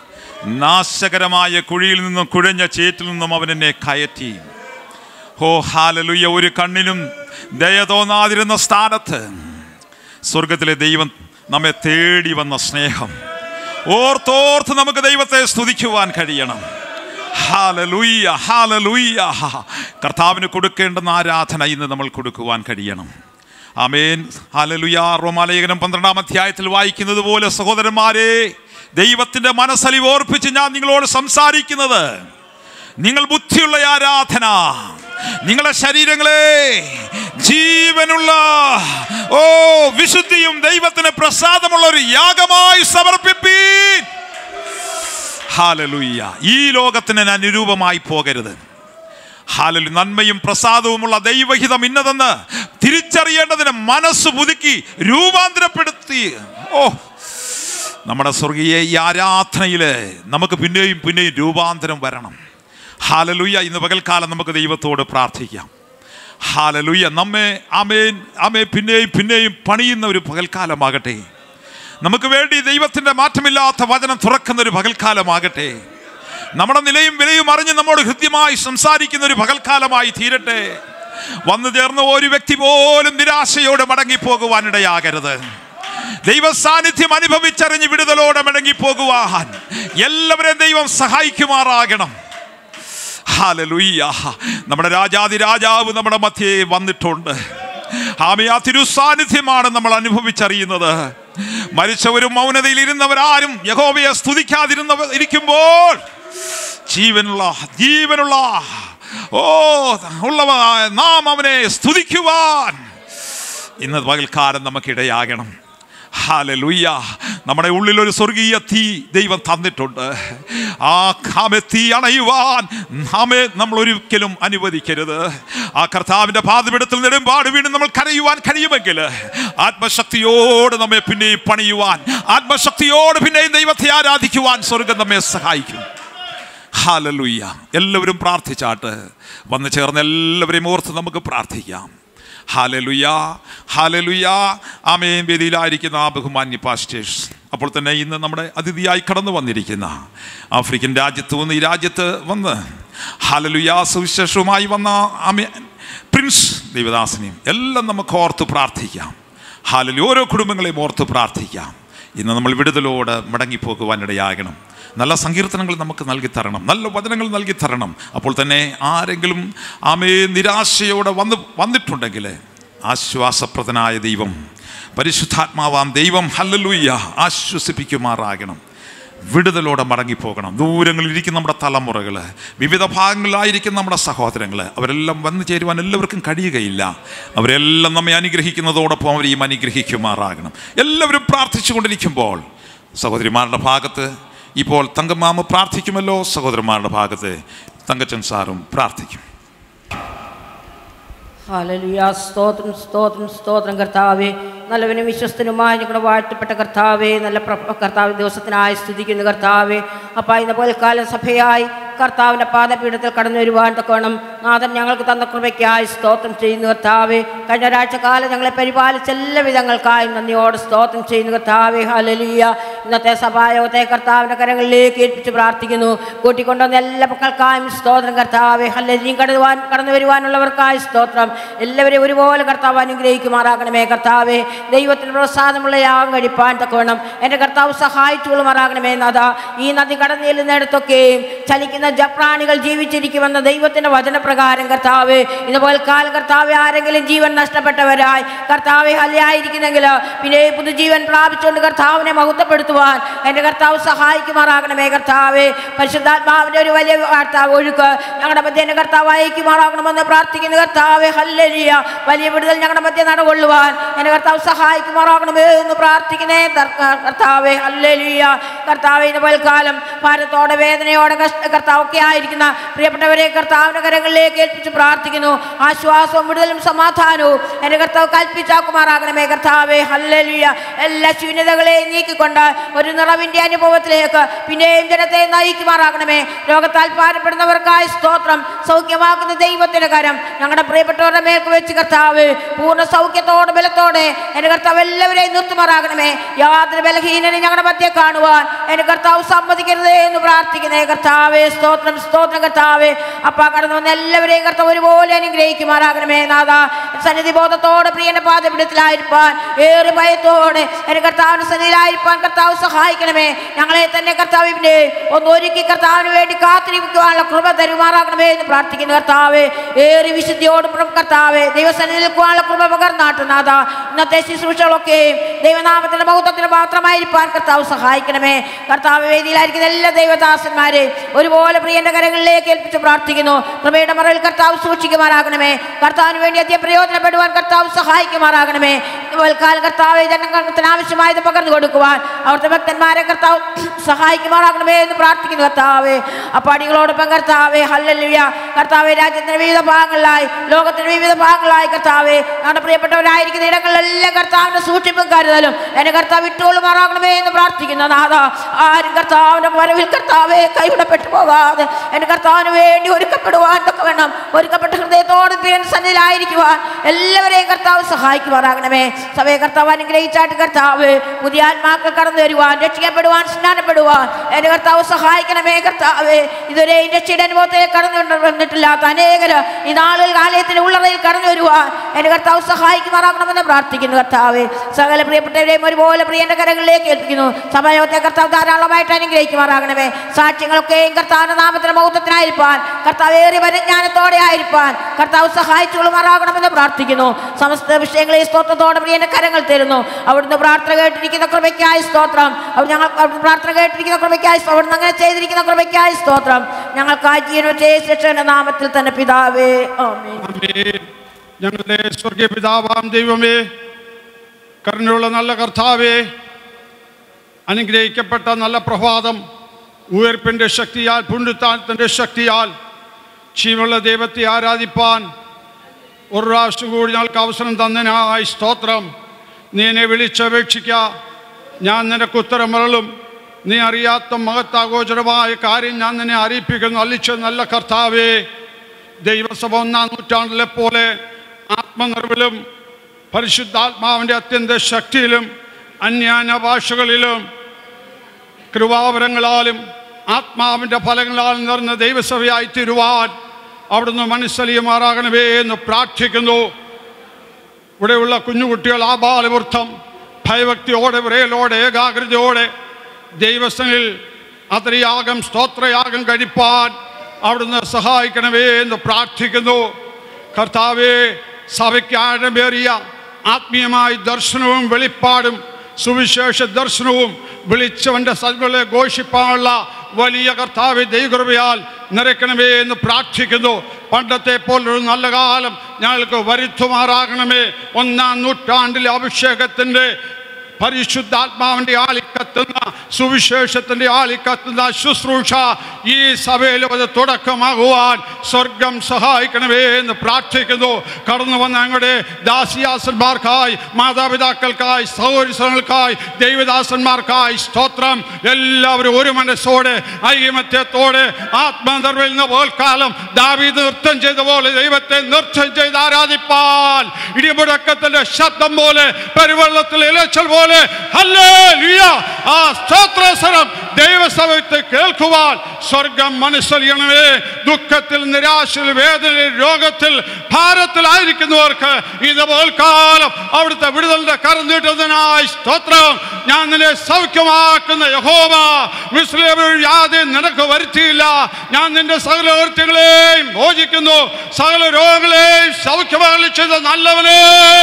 നാശകരമായ കുഴിയിൽ നിന്നും കുഴഞ്ഞ ചേറ്റിൽ നിന്നും അവൻ എന്നെ കയറ്റി ഓ ഹാലലുയ്യ ഒരു കണ്ണിനും ദയ തോന്നാതിരുന്ന സ്ഥാനത്ത് സ്വർഗത്തിലെ ദൈവം നമ്മെ തേടി വന്ന സ്നേഹം ഓർത്തോർത്ത് നമുക്ക് ദൈവത്തെ സ്തുതിക്കുവാൻ കഴിയണം ഹാലലുയ്യ ഹാലലുയ്യ കർത്താവിന് കൊടുക്കേണ്ടുന്ന ആരാധന ഇന്ന് നമ്മൾ കൊടുക്കുവാൻ കഴിയണം ആമേൻ ഹാലലുയ റോമാലേഖനം പന്ത്രണ്ടാം അധ്യായത്തിൽ വായിക്കുന്നത് പോലെ സഹോദരന്മാരെ ദൈവത്തിൻ്റെ മനസ്സലിവ് ഓർപ്പിച്ച് ഞാൻ നിങ്ങളോട് സംസാരിക്കുന്നത് നിങ്ങൾ ബുദ്ധിയുള്ള ആരാധന നിങ്ങളുടെ ശരീരങ്ങളെ ജീവനുള്ള ഓ വിശുദ്ധിയും ദൈവത്തിന് പ്രസാദമുള്ള ഒരു യാഗമായി സമർപ്പിപ്പീൻ ഹാലലുയ്യ ഈ ലോകത്തിന് അനുരൂപമായി പോകരുത് ഹാലലു നന്മയും പ്രസാദവുമുള്ള ദൈവഹിതം ഇന്നതെന്ന് തിരിച്ചറിയേണ്ടതിന് മനസ്സ് പുതുക്കി രൂപാന്തരപ്പെടുത്തി ഓ നമ്മുടെ സ്വർഗീയ ഈ ആരാധനയിൽ നമുക്ക് പിന്നെയും പിന്നെയും രൂപാന്തരം വരണം ഹാലലുയ്യ ഇന്ന് പകൽക്കാലം നമുക്ക് ദൈവത്തോട് പ്രാർത്ഥിക്കാം ഹാലലുയ്യ നമ്മെ അമേൻ അമേ പിന്നെയും പിന്നെയും പണിയുന്ന ഒരു പകൽക്കാലമാകട്ടെ നമുക്ക് വേണ്ടി ദൈവത്തിൻ്റെ മാറ്റമില്ലാത്ത വചനം തുറക്കുന്ന ഒരു പകൽക്കാലമാകട്ടെ നമ്മുടെ നിലയും വിലയും അറിഞ്ഞ് നമ്മോട് ഹൃദ്യമായി സംസാരിക്കുന്ന ഒരു പകൽക്കാലമായി തീരട്ടെ വന്നു ചേർന്ന ഒരു വ്യക്തി പോലും നിരാശയോടെ മടങ്ങിപ്പോകുവാനിടയാകരുത് ദൈവ സാന്നിധ്യം അനുഭവിച്ചറിഞ്ഞ് വിടുതലോടെ മടങ്ങിപ്പോകുവാൻ എല്ലാവരെയും ദൈവം സഹായിക്കുമാറാകണം ഹാലലുയ്യ നമ്മുടെ രാജാതി രാജാവ് നമ്മുടെ മധ്യേ വന്നിട്ടുണ്ട് ആമേ ആ തിരുസാന്നിധ്യമാണ് നമ്മൾ അനുഭവിച്ചറിയുന്നത് മരിച്ചവരും മൗനതയിൽ ഇരുന്നവരാരും യഹോവയെ സ്തുതിക്കാതിരുന്നവർ ഇരിക്കുമ്പോൾ ജീവനുള്ള ജീവനുള്ള ഓ ഉള്ളവനായ നാം അവനെ സ്തുതിക്കുവാൻ ഇന്ന് പകൽക്കാലം നമുക്കിടയാകണം ഹാലലുയ്യ നമ്മുടെ ഉള്ളിൽ ഒരു സ്വർഗീയ തീ ദൈവം തന്നിട്ടുണ്ട് ആ കാമെ തീ അണയുവാൻ നാമെ നമ്മൾ ഒരിക്കലും അനുവദിക്കരുത് ആ കർത്താവിന്റെ പാതപിടത്തിൽ നെടുമ്പാട് വീണ് നമ്മൾ കരയുവാൻ കഴിയുമെങ്കിൽ ആത്മശക്തിയോട് നമ്മെ പിന്നെയും പണിയുവാൻ ആത്മശക്തിയോട് പിന്നെയും ദൈവത്തെ ആരാധിക്കുവാൻ സ്വർഗം നമ്മെ സഹായിക്കും ഹാലലുയ്യ എല്ലാവരും പ്രാർത്ഥിച്ചാട്ട് വന്നു ചേർന്ന് എല്ലാവരെയും ഓർത്ത് നമുക്ക് പ്രാർത്ഥിക്കാം ഹാലലുയ ഹാലലുയ ആമേൻ വേദിയിലായിരിക്കുന്ന ആ ബഹുമാന്യ പാസ്റ്റേഴ്സ് അപ്പോൾ തന്നെ ഇന്ന് നമ്മുടെ അതിഥിയായി കടന്നു വന്നിരിക്കുന്ന ആഫ്രിക്കൻ രാജ്യത്ത് നിന്ന് ഈ രാജ്യത്ത് വന്ന് ഹാലലുയ സുവിശേഷവുമായി വന്ന ആമേ പ്രിൻസ് ദൈവദാസനെയും എല്ലാം നമുക്ക് ഓർത്ത് പ്രാർത്ഥിക്കാം ഹാലലു ഓരോ കുടുംബങ്ങളെയും ഓർത്ത് പ്രാർത്ഥിക്കാം ഇന്ന് നമ്മൾ വിടുതലോട് മടങ്ങിപ്പോകുവാനിടയാകണം നല്ല സങ്കീർത്തനങ്ങൾ നമുക്ക് നൽകി തരണം നല്ല വചനങ്ങൾ നൽകി തരണം അപ്പോൾ തന്നെ ആരെങ്കിലും ആമേ നിരാശയോടെ വന്ന് വന്നിട്ടുണ്ടെങ്കിൽ ആശ്വാസപ്രദനായ ദൈവം പരിശുദ്ധാത്മാവാം ദൈവം ഹല്ലലൂയ്യ ആശ്വസിപ്പിക്കുമാറാകണം വിടുതലോടെ മടങ്ങിപ്പോകണം ദൂരങ്ങളിൽ ഇരിക്കുന്ന നമ്മുടെ തലമുറകൾ വിവിധ ഭാഗങ്ങളിലായിരിക്കുന്ന നമ്മുടെ സഹോദരങ്ങൾ അവരെല്ലാം വന്നു ചേരുവാൻ എല്ലാവർക്കും കഴിയുകയില്ല അവരെല്ലാം നമ്മെ അനുഗ്രഹിക്കുന്നതോടൊപ്പം അവരെയും അനുഗ്രഹിക്കുമാറാകണം എല്ലാവരും പ്രാർത്ഥിച്ചു കൊണ്ടിരിക്കുമ്പോൾ സഹോദരിമാരുടെ ഭാഗത്ത് ഇപ്പോൾ തങ്കമാമ പ്രാർത്ഥിക്കുമല്ലോ സഹോദരന്മാരുടെ ഭാഗത്ത് തങ്കച്ചൻ സാറും പ്രാർത്ഥിക്കും ഹാലലുയ സ്തോത്രം സ്തോത്രം സ്തോത്രം കർത്താവേ നല്ലവനും വിശ്വസ്തനുമായി ഞങ്ങളുടെ വാഴ്ത്തപ്പെട്ട കർത്താവേ നല്ല പ്ര- കർത്താവ് ദിവസത്തിനായി സ്തുതിക്കുന്ന കർത്താവേ അപ്പം ഇന്ന് പോൽക്കാലം സഭയായി കർത്താവിൻ്റെ പാദപീഠത്തിൽ കടന്നു വരുവാൻ തക്കോണം നാഥൻ ഞങ്ങൾക്ക് തന്ന കൃപയ്ക്കായി സ്തോത്രം ചെയ്യുന്നു കർത്താവേ കഴിഞ്ഞ ഒരാഴ്ച കാലം ഞങ്ങളെ പരിപാലിച്ച എല്ലാ വിധങ്ങൾക്കായി നന്ദിയോട് സ്തോത്രം ചെയ്യുന്നു കർത്താവേ ഹാലലിയ ഇന്നത്തെ സഭായോഗത്തെ കർത്താവിൻ്റെ കരങ്ങളിലേക്ക് ഏൽപ്പിച്ച് പ്രാർത്ഥിക്കുന്നു കൂട്ടിക്കൊണ്ടുവന്ന എല്ലാ മക്കൾക്കായും സ്തോത്രം കർത്താവേ ഹല്ലലിയും കടന്നുവാൻ കടന്നു വരുവാനുള്ളവർക്കായി സ്തോത്രം എല്ലാവരെയും ഒരുപോലെ കർത്താവ് അനുഗ്രഹിക്കുമാറാകണമേ കർത്താവേ ദൈവത്തിന് പ്രസാദമുള്ള യാഗം കഴിപ്പാൻ തക്കവണ്ണം എൻ്റെ കർത്താവ് സഹായിച്ചുകൊള്ളുമാറാകണമേ നാഥ ഈ നദി കടന്നു ചെല്ലുന്നിടത്തൊക്കെയും ചലിക്കുന്ന ജപ്രാണികൾ ജീവിച്ചിരിക്കുമെന്ന ദൈവത്തിൻ്റെ വചനപ്രകാരം കർത്താവ് ഇതുപോലെ കാലം കർത്താവ് ആരെങ്കിലും ജീവൻ നഷ്ടപ്പെട്ടവരായി കർത്താവെ ഹലയായിരിക്കുന്നെങ്കിൽ പിന്നെ പുതുജീവൻ പ്രാപിച്ചുകൊണ്ട് കർത്താവിനെ മഹത്വപ്പെടുത്തുവാൻ എൻ്റെ കർത്താവ് സഹായിക്കുമാറാകണമേ കർത്താവെ പരിശുദ്ധാത്മാവിൻ്റെ ഒരു വലിയ കർത്താവ് ഒഴുക്ക് ഞങ്ങളുടെ മധ്യ എൻ്റെ കർത്താവ് അയക്കുമാറാകണമെന്ന് പ്രാർത്ഥിക്കുന്ന കർത്താവെ ഹല്ലലിയ വലിയ വിടുതൽ ഞങ്ങളുടെ മധ്യ നടകൊള്ളുവാൻ എൻ്റെ കർത്താവ് സഹായിക്കുമാറാകണമേ എന്ന് പ്രാർത്ഥിക്കുന്നേ തർക്ക- കർത്താവെ ഹല്ലലിയ കർത്താവെ ഇതുപോലെ കാലം ഭാരത്തോടെ വേദനയോടെ കഷ്ട കർത്താവൊക്കെ ആയിരിക്കുന്ന പ്രിയപ്പെട്ടവരെ കർത്താവിൻ്റെ കരങ്ങളിലേക്ക് ഏൽപ്പിച്ച് പ്രാർത്ഥിക്കുന്നു ആശ്വാസവും വിടുതലും സമാധാനവും എൻ്റെ കർത്താവ് കൽപ്പിച്ചാക്കുമാറാകണമേ കർത്താവെ ഹല്ലലിയ എല്ലാ ശൂന്യതകളെയും നീക്കിക്കൊണ്ട് ഒരു നിറവിൻ്റെ അനുഭവത്തിലേക്ക് പിന്നെയും ജനത്തെ നയിക്കുമാറാകണമേ രോഗത്താൽ ഭാരപ്പെടുന്നവർക്കായി സ്തോത്രം സൗഖ്യമാക്കുന്ന ദൈവത്തിന്റെ കരം ഞങ്ങളുടെ പ്രിയപ്പെട്ടവരുടെ മേൽക്ക് വെച്ച് കർത്താവ് പൂർണ്ണ സൗഖ്യത്തോടെ ബലത്തോടെ എൻ്റെ കർത്താവ് എല്ലാവരെയും നിർത്തുമാറാകണമേ യാതൊരു ബലഹീനനെ ഞങ്ങളുടെ മധ്യ കാണുവാൻ എൻ്റെ കർത്താവ് സമ്മതിക്കരുതേ എന്ന് പ്രാർത്ഥിക്കുന്നേ കർത്താവേ സ്തോത്രം സ്തോത്രം കർത്താവേ അപ്പ കടന്നു വന്ന എല്ലാവരെയും കർത്താവ് ഒരുപോലെ അനുഗ്രഹിക്കുമാറാകണമേ നാഥ സന്നിധി ബോധത്തോടെ പ്രിയന്റെ പാതപിടത്തിലായിരിക്കാൻ ഏറെ ഭയത്തോടെ എൻ്റെ കർത്താവിന്റെ സന്നിധിയിലായിരിക്കാൻ കർത്താവ് സഹായിക്കണമേ ഞങ്ങളെ തന്നെ കർത്താവിന്റെ ഒന്ന് ഒരുക്കി കർത്താവിന് വേണ്ടി കാത്തിരിക്കുവാനുള്ള കൃപ തരുമാറാകണമേ എന്ന് പ്രാർത്ഥിക്കുന്നു കർത്താവേ ഏറെ വിശുദ്ധിയോട് കർത്താവേ ദൈവസന്നിധിയിൽ നിൽക്കുവാനുള്ള കൃപ പകർന്നാട്ട് നാഥ ഇന്നത്തെ ശുശ്രൂഷകളൊക്കെയും ദൈവനാമത്തിന്റെ മഹത്വത്തിന് മാത്രമായിരിക്കാൻ കർത്താവ് സഹായിക്കണമേ കർത്താവ് വേദിയിലായിരിക്കുന്ന എല്ലാ ദൈവദാസന്മാരെ ഒരുപോലെ പ്രിയന്റെ കരങ്ങളിലേക്ക് ഏൽപ്പിച്ച് പ്രാർത്ഥിക്കുന്നു കൃപയുടെ മറയിൽ കർത്താവ് സൂക്ഷിക്കുമാറാകണമേ കർത്താവിന് വേണ്ടി അത്യ പ്രയോജനപ്പെടുവാൻ കർത്താവ് സഹായിക്കുമാറാകണമേ കാലം കർത്താവ് ജനങ്ങൾക്ക് ആവശ്യമായത് പകർന്നു കൊടുക്കുവാൻ അവിടുത്തെ ഭക്തന്മാരെ കർത്താവ് സഹായിക്കുമാറാകണമേ എന്ന് പ്രാർത്ഥിക്കുന്നു കർത്താവേ അപ്പാടികളോടൊപ്പം കർത്താവേ ഹല്ലല്ലുയ കർത്താവെ രാജ്യത്തിന്റെ വിവിധ ഭാഗങ്ങളിലായി ലോകത്തിന്റെ വിവിധ ഭാഗങ്ങളിലായി കർത്താവേ നമ്മുടെ പ്രിയപ്പെട്ടവരായിരിക്കുന്ന ഇടങ്ങളിലെല്ലാം കർത്താവിന്റെ സൂക്ഷിപ്പും കരുതലും എന്റെ കർത്താവ് വിട്ടുകൊള്ളുമാറാകണമേ എന്ന് പ്രാർത്ഥിക്കുന്നു നാഥ ആരും കർത്താവിന്റെ വരവിൽ കർത്താവെ കൈവിടപ്പെട്ടു പോകാതെ എന്റെ കർത്താവിന് വേണ്ടി ഒരുക്കപ്പെടുവാൻ ഒക്കെ വേണം ഒരുക്കപ്പെട്ട ഹൃദയത്തോട് പ്രിയൻ സന്നിധിയിലായിരിക്കുവാൻ എല്ലാവരെയും കർത്താവ് സഹായിക്കുമാറാകണമേ സഭയെ കർത്താവ് അനുഗ്രഹിച്ചാട്ട് കർത്താവ് പുതിയ ആത്മാക്കൾ കടന്നു വരുവാൻ രക്ഷിക്കപ്പെടുവാൻ സ്നാനപ്പെടുവാൻ എന്റെ കർത്താവ് സഹായിക്കണമേ കർത്താവ് ഇതുവരെ രക്ഷയുടെ അനുഭവത്തിലേക്ക് കടന്നു വന്നിട്ടില്ലാത്ത അനേകര് ഈ നാളുകൾ ആലയത്തിന്റെ ഉള്ളറയിൽ കടന്നു വരുവാൻ എന്റെ കർത്താവ് സഹായിക്കുമാറാകണമെന്ന് പ്രാർത്ഥിക്കുന്നു കർത്താവ് സകല പ്രിയപ്പെട്ടവരെയും ഒരുപോലെ പ്രിയന്റെ കരങ്ങളിലേക്ക് ഏൽപ്പിക്കുന്നു സഭയോഗത്തെ കർത്താവ് ധാരാളമായിട്ട് അനുഗ്രഹിക്കുമാറാകണമേ സാക്ഷ്യങ്ങളൊക്കെയും കർത്താവിന്റെ നാമത്തിന്റെ മഹത്വത്തിനായിരിക്കാൻ കർത്താവ് ഏറിയ പരിജ്ഞാനത്തോടെ ആയിരിക്കാൻ കർത്താവ് സഹായിച്ചുകൊള്ളുമാറാകണമെന്ന് പ്രാർത്ഥിക്കുന്നു സമസ്ത വിഷയങ്ങളെ സ്തോത്രത്തോടെ പ്രിയന്റെ കരങ്ങൾ തരുന്നു അവിടുന്ന് പ്രാർത്ഥന കേട്ടിരിക്കുന്ന കൃപയ്ക്കായി സ്തോത്രം അവർ ഞങ്ങൾ അവിടുന്ന് പ്രാർത്ഥന കേട്ടിരിക്കുന്ന കൃപയ്ക്കായി സ്തോത്രം. അവിടുന്ന് അങ്ങനെ ചെയ്തിരിക്കുന്ന കൃപയ്ക്കായി സ്തോത്രം ഞങ്ങൾക്കായി ജീവനത്തെ ശിക്ഷയുടെ നാമത്തിൽ തന്നെ പിതാവേ ആമേൻ ആമേൻ. ഞങ്ങളുടെ സ്വർഗീയ പിതാവാം ദൈവമേ കരുണയുള്ള നല്ല കർത്താവേ അനുഗ്രഹിക്കപ്പെട്ട നല്ല പ്രഭാതം ഉയർപ്പിൻ്റെ ശക്തിയാൽ പുണ്യത്താനത്തിൻ്റെ ശക്തിയാൽ ജീവനുള്ള ദൈവത്തെ ആരാധിപ്പാൻ ഒരു പ്രാവശ്യം കൂടി ഞങ്ങൾക്ക് അവസരം തന്നതിനായി സ്തോത്രം നീ എന്നെ വിളിച്ചപേക്ഷിക്ക ഞാൻ നിനക്ക് ഉത്തരം മറളും നീ അറിയാത്ത മഹത്താഗോചരമായ കാര്യം ഞാൻ നിന്നെ അറിയിപ്പിക്കുന്നു അല്ലിച്ച നല്ല കർത്താവേ ദൈവസഭ ഒന്നാം നൂറ്റാണ്ടിലെ പോലെ ആത്മനിർവിലും പരിശുദ്ധാത്മാവിൻ്റെ അത്യന്ത ശക്തിയിലും അന്യാന്യ ഭാഷകളിലും കൃപാവരങ്ങളാലും ആത്മാവിൻ്റെ ഫലങ്ങളാലും നിറഞ്ഞ ദൈവസഭയായി തീരുവാൻ അവിടുന്ന് മനസ്സലിയുമാറാകണമേ എന്ന് പ്രാർത്ഥിക്കുന്നു ഇവിടെയുള്ള കുഞ്ഞുകുട്ടികൾ ആബാലവൃത്തം ഭയഭക്തിയോടെ വിറയലോടെ ഏകാഗ്രതയോടെ ദൈവസ്ഥനിൽ അതരയാഗം സ്തോത്രയാഗം കഴിപ്പാൻ അവിടുന്ന് സഹായിക്കണമേ എന്ന് പ്രാർത്ഥിക്കുന്നു കർത്താവേ സഭയ്ക്ക് ആഴമേറിയ ആത്മീയമായ ദർശനവും വെളിപ്പാടും സുവിശേഷ ദർശനവും വിളിച്ചവൻ്റെ സദ്കളെ ഘോഷിപ്പാനുള്ള വലിയ കർത്താവ് ദൈവകൃപയാൽ നിറയ്ക്കണമേ എന്ന് പ്രാർത്ഥിക്കുന്നു പണ്ടത്തെ പോലൊരു നല്ല കാലം ഞങ്ങൾക്ക് വരുത്തുമാറാകണമേ ഒന്നാം നൂറ്റാണ്ടിലെ അഭിഷേകത്തിൻ്റെ പരിശുദ്ധാത്മാവിൻ്റെ ആളിക്കത്തുന്ന സുവിശേഷത്തിൻ്റെ ആളിക്കത്തുന്ന ശുശ്രൂഷ ഈ സഭയിൽ അത് തുടക്കമാകുവാൻ സ്വർഗം സഹായിക്കണമേ എന്ന് പ്രാർത്ഥിക്കുന്നു കടന്നു വന്ന ഞങ്ങളുടെ ദാസിയാസന്മാർക്കായി മാതാപിതാക്കൾക്കായി സഹോദരങ്ങൾക്കായി ദൈവദാസന്മാർക്കായി സ്തോത്രം എല്ലാവരും ഒരു മനസ്സോടെ ഐകമത്യത്തോടെ ആത്മനിർവയിൽ നിന്ന് പോൽക്കാലം ദാവീദ് നൃത്തം ചെയ്ത പോലെ ദൈവത്തെ നൃത്തം ചെയ്ത് ആരാധിപ്പാൻ ഇടിമുടക്കത്തിന്റെ ശബ്ദം പോലെ പെരുവെള്ളത്തിൽ ഇലച്ചൽ പോലെ ഹല്ലേലൂയ ആ സ്തോത്രസ്വരം ദൈവസഭത്തെ കേൾക്കുവാൻ സ്വർഗം മനസ്സറിയണമേ ദുഃഖത്തിൽ നിരാശയിൽ വേദനയിൽ രോഗത്തിൽ ഭാരത്തിലായിരിക്കുന്നവർക്ക് ഇതുപോലെ കാലം അവിടുത്തെ വിടുതലിന്റെ കരം നീട്ടുന്നതിനായി സ്തോത്രം ഞാൻ നിന്നെ സൗഖ്യമാക്കുന്ന യഹോവ മിസ്ലിം യാതെ നിനക്ക് വരുത്തിയില്ല ഞാൻ നിന്റെ സകല വൃത്തികളെയും മോചിക്കുന്നു സകല രോഗങ്ങളെയും സൗഖ്യമാകലി ചെയ്ത നല്ലവനെ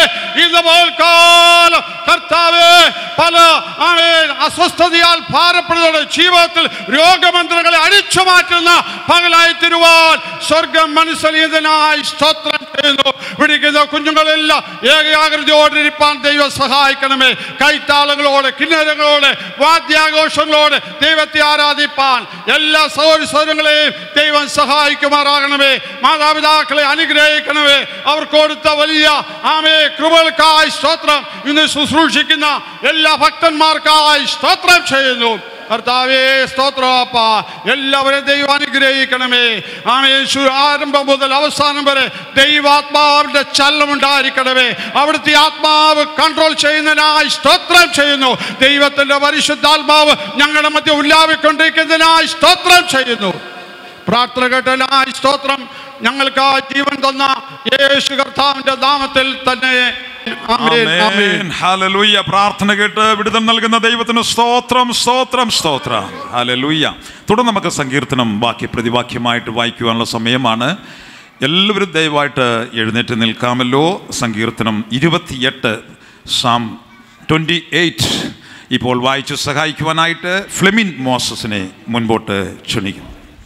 ഇതുപോലെ കാലം കർത്താവേ പല ആമേൻ, അസ്വസ്ഥതയാൽ ഭാരപ്പെടുന്നവരുടെ ജീവിതത്തിൽ രോഗമന്ത്രങ്ങളെ അടിച്ചു മാറ്റുന്ന പകലായി തിരുവാൻ സ്വർഗം മനസ്സലിയതിനായി സ്തോത്രം ചെയ്യുന്നു പിടിക്കുന്ന കുഞ്ഞുങ്ങളെല്ലാം ഏകാഗ്രതയോടെ ഇരിപ്പാൻ ദൈവം സഹായിക്കണമേ കൈത്താളങ്ങളോടെ കിന്നരങ്ങളോടെ വാദ്യാഘോഷങ്ങളോടെ ദൈവത്തെ ആരാധിപ്പാൻ എല്ലാ സൗരസ്വരങ്ങളെയും ദൈവം സഹായിക്കുമാറാകണമേ മാതാപിതാക്കളെ അനുഗ്രഹിക്കണമേ അവർ കൊടുത്ത വലിയ ആമേ കൃപകൾക്കായി സ്തോത്രം ഇന്ന് ശുശ്രൂഷിക്കുന്ന എല്ലാ ഭക്തന്മാർക്കായി സ്തോത്രം ചെയ്യുന്നു കർത്താവേ സ്തോത്രപ്പ എല്ലാവരെയും ദൈവം അനുഗ്രഹിക്കണമേ ആമേശു ആരംഭം മുതൽ അവസാനം വരെ ദൈവാത്മാവിന്റെ ചലനമുണ്ടായിരിക്കണമേ അവിടുത്തെ ആത്മാവ് കൺട്രോൾ ചെയ്യുന്നതിനായി സ്തോത്രം ചെയ്യുന്നു ദൈവത്തിന്റെ പരിശുദ്ധാത്മാവ് ഞങ്ങളുടെ മധ്യ ഉല്ലാവിക്കൊണ്ടിരിക്കുന്നതിനായി സ്തോത്രം ചെയ്യുന്നു പ്രാർത്ഥന കേട്ടതിനായി സ്തോത്രം ഞങ്ങൾക്ക് ആ ജീവൻ തന്ന യേശു കർത്താവിന്റെ നാമത്തിൽ തന്നെ ആമേൻ, ആമേൻ. ആമേൻ. ഹല്ലേലൂയ. പ്രാർത്ഥന കേട്ട് വിടുതൽ നൽകുന്ന ദൈവത്തിന് സ്തോത്രം സ്തോത്രം സ്തോത്രം ഹല്ലേലൂയ തുടർന്ന് നമുക്ക് സങ്കീർത്തനം ബാക്കി പ്രതിവാക്യമായിട്ട് വായിക്കുവാനുള്ള സമയമാണ് എല്ലാവരും ദയവായിട്ട് എഴുന്നേറ്റ് നിൽക്കാമല്ലോ സങ്കീർത്തനം ഇരുപത്തിയെട്ട് സാം ട്വൻറ്റി എയ്റ്റ് ഇപ്പോൾ വായിച്ചു സഹായിക്കുവാനായിട്ട് ഫ്ലെമിൻ മോസസിനെ മുൻപോട്ട് ക്ഷണിക്കും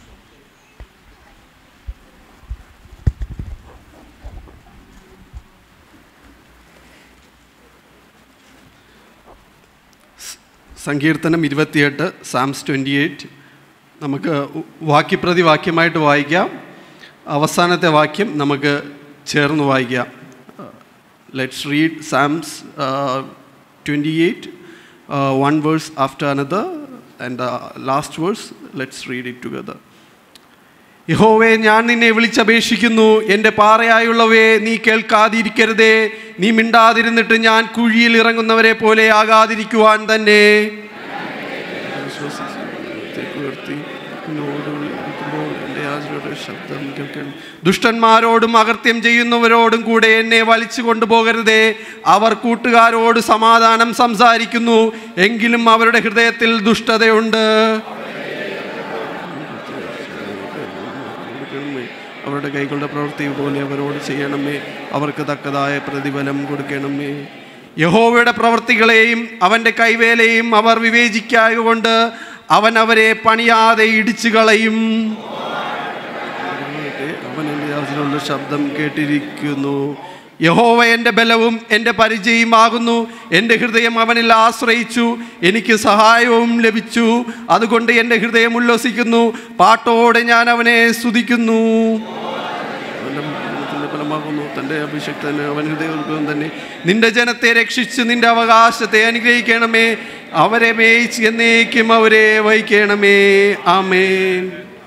സങ്കീർത്തനം ഇരുപത്തിയെട്ട് സാംസ് ട്വൻറ്റി എയ്റ്റ് നമുക്ക് വാക്യപ്രതി വാക്യമായിട്ട് വായിക്കാം അവസാനത്തെ വാക്യം നമുക്ക് ചേർന്ന് വായിക്കാം let's read Psalms twenty eight one verse after another and last verse let's read it together യഹോവേ ഞാൻ നിന്നെ വിളിച്ചപേക്ഷിക്കുന്നു എൻ്റെ പാറയായുള്ളവയെ നീ കേൾക്കാതിരിക്കരുതേ നീ മിണ്ടാതിരുന്നിട്ട് ഞാൻ കുഴിയിൽ ഇറങ്ങുന്നവരെ പോലെ ആകാതിരിക്കുവാൻ തന്നെ ശബ്ദം കേൾക്കണം ദുഷ്ടന്മാരോടും അകൃത്യം ചെയ്യുന്നവരോടും കൂടെ എന്നെ വലിച്ചു കൊണ്ടുപോകരുതേ അവർ കൂട്ടുകാരോട് സമാധാനം സംസാരിക്കുന്നു എങ്കിലും അവരുടെ ഹൃദയത്തിൽ ദുഷ്ടതയുണ്ട് അവരുടെ കൈകളുടെ പ്രവൃത്തി പോലെ അവരോട് ചെയ്യണമേ അവർക്ക് തക്കതായ പ്രതിഫലം കൊടുക്കണമേ യഹോവയുടെ പ്രവൃത്തികളെയും അവൻ്റെ കൈവേലയും അവർ വിവേചിക്കായകൊണ്ട് അവൻ അവരെ പണിയാതെ ഇടിച്ചു കളയും അവൻ എൻ്റെ ദാസനുള്ള ശബ്ദം കേട്ടിരിക്കുന്നു യഹോവ എൻ്റെ ബലവും എൻ്റെ പരിചയമാകുന്നു എൻ്റെ ഹൃദയം അവനിൽ ആശ്രയിച്ചു എനിക്ക് സഹായവും ലഭിച്ചു അതുകൊണ്ട് എൻ്റെ ഹൃദയം ഉല്ലസിക്കുന്നു പാട്ടോടെ ഞാൻ അവനെ സ്തുതിക്കുന്നു അവന്റെ ഫലമാകുന്നു തൻ്റെ അഭിഷക്തന് അവൻ ഹൃദയം തന്നെ നിന്റെ ജനത്തെ രക്ഷിച്ച് നിന്റെ അവകാശത്തെ അനുഗ്രഹിക്കണമേ അവരെ മേയിച്ച് എന്നേക്കും അവരെ വഹിക്കണമേ ആമേൻ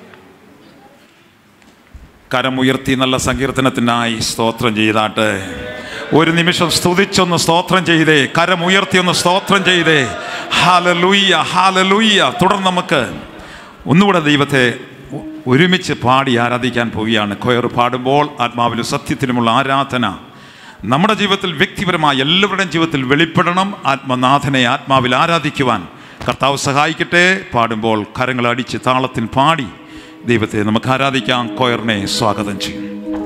കരമുയർത്തി നല്ല സങ്കീർത്തനത്തിനായി സ്തോത്രം ചെയ്താട്ടെ ഒരു നിമിഷം സ്തുതിച്ചൊന്ന് സ്തോത്രം ചെയ്തേ കരമുയർത്തി ഒന്ന് സ്തോത്രം ചെയ്തേ ഹാലലൂയ്യ ഹാലലൂയ്യ തുടർന്ന് നമുക്ക് ഒന്നുകൂടെ ദൈവത്തെ ഒ- ഒരുമിച്ച് പാടി ആരാധിക്കാൻ പോവുകയാണ് കൊയർ പാടുമ്പോൾ ആത്മാവിലും സത്യത്തിലുമുള്ള ആരാധന നമ്മുടെ ജീവിതത്തിൽ വ്യക്തിപരമായ എല്ലാവരുടെയും ജീവിതത്തിൽ വെളിപ്പെടണം ആത്മനാഥനെ ആത്മാവിൽ ആരാധിക്കുവാൻ കർത്താവ് സഹായിക്കട്ടെ പാടുമ്പോൾ കരങ്ങൾ അടിച്ച് താളത്തിൽ പാടി ദൈവത്തെ നമുക്ക് ആരാധിക്കാം കൊയറിനെ സ്വാഗതം ചെയ്യും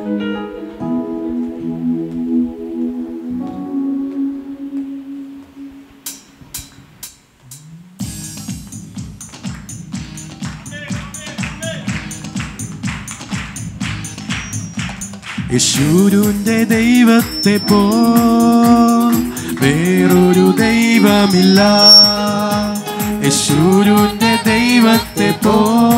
യശൂരുന്റെ ദൈവത്തെ പോ വേറൊരു ദൈവമില്ല യശൂരുന്റെ ദൈവത്തെ പോ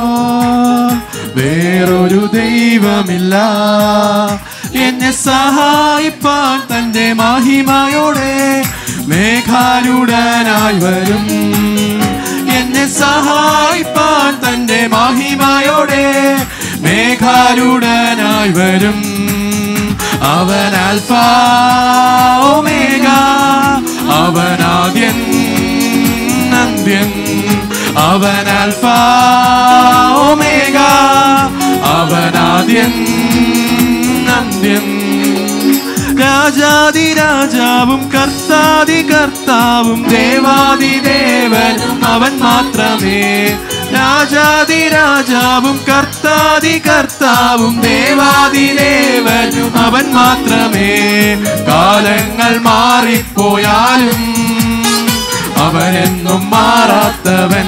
വേറൊരു ദൈവമില്ല എന്നെ സഹായിപ്പാൻ തന്റെ മഹിമയോടെ മേഘാരുടനായി വരും എന്നെ സഹായിപ്പാൻ തന്റെ മഹിമയോടെ മേഘാരുടനായി വരും അവൻ ആൽഫ ഒമേഗ അവൻ ആദ്യൻ അന്ത്യൻ അവൻ ആൽഫ ഒമേഗ അവൻ ആദ്യൻ അന്ത്യൻ രാജാതി രാജാവും കർത്താതി കർത്താവും ദേവാതി ദേവനും അവൻ മാത്രമേ രാജാതി രാജാവും കർത്താതി കർത്താവും ദേവാതി ദേവനും അവൻ മാത്രമേ കാലങ്ങൾ മാറിപ്പോയാലും അവനെന്നും മാറാത്തവൻ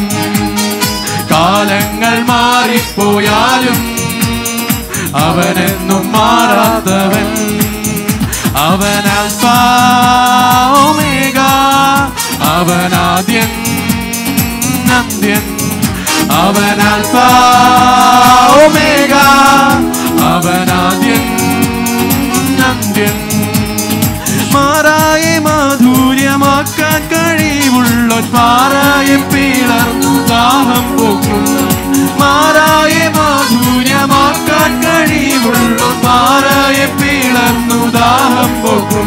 കാലങ്ങൾ മാറിപ്പോയാലും അവനെന്നും മാറാത്തവൻ അവൻ അൽഫ ഒമേഗ അവൻ ആദ്യൻ അന്ത്യൻ അവൻ അൽഫ ഒമേഗ അവൻ ആദ്യൻ അന്ത്യൻ മാറായെ മാധുര്യമാക്കാൻ കഴിവുള്ള പാറായെ പിളർന്നു ദാഹം പോക്കും മാറായെ മാധുര്യമാക്കാൻ കഴിവുള്ള പാറായെ പിളർന്നു ദാഹം പോക്കും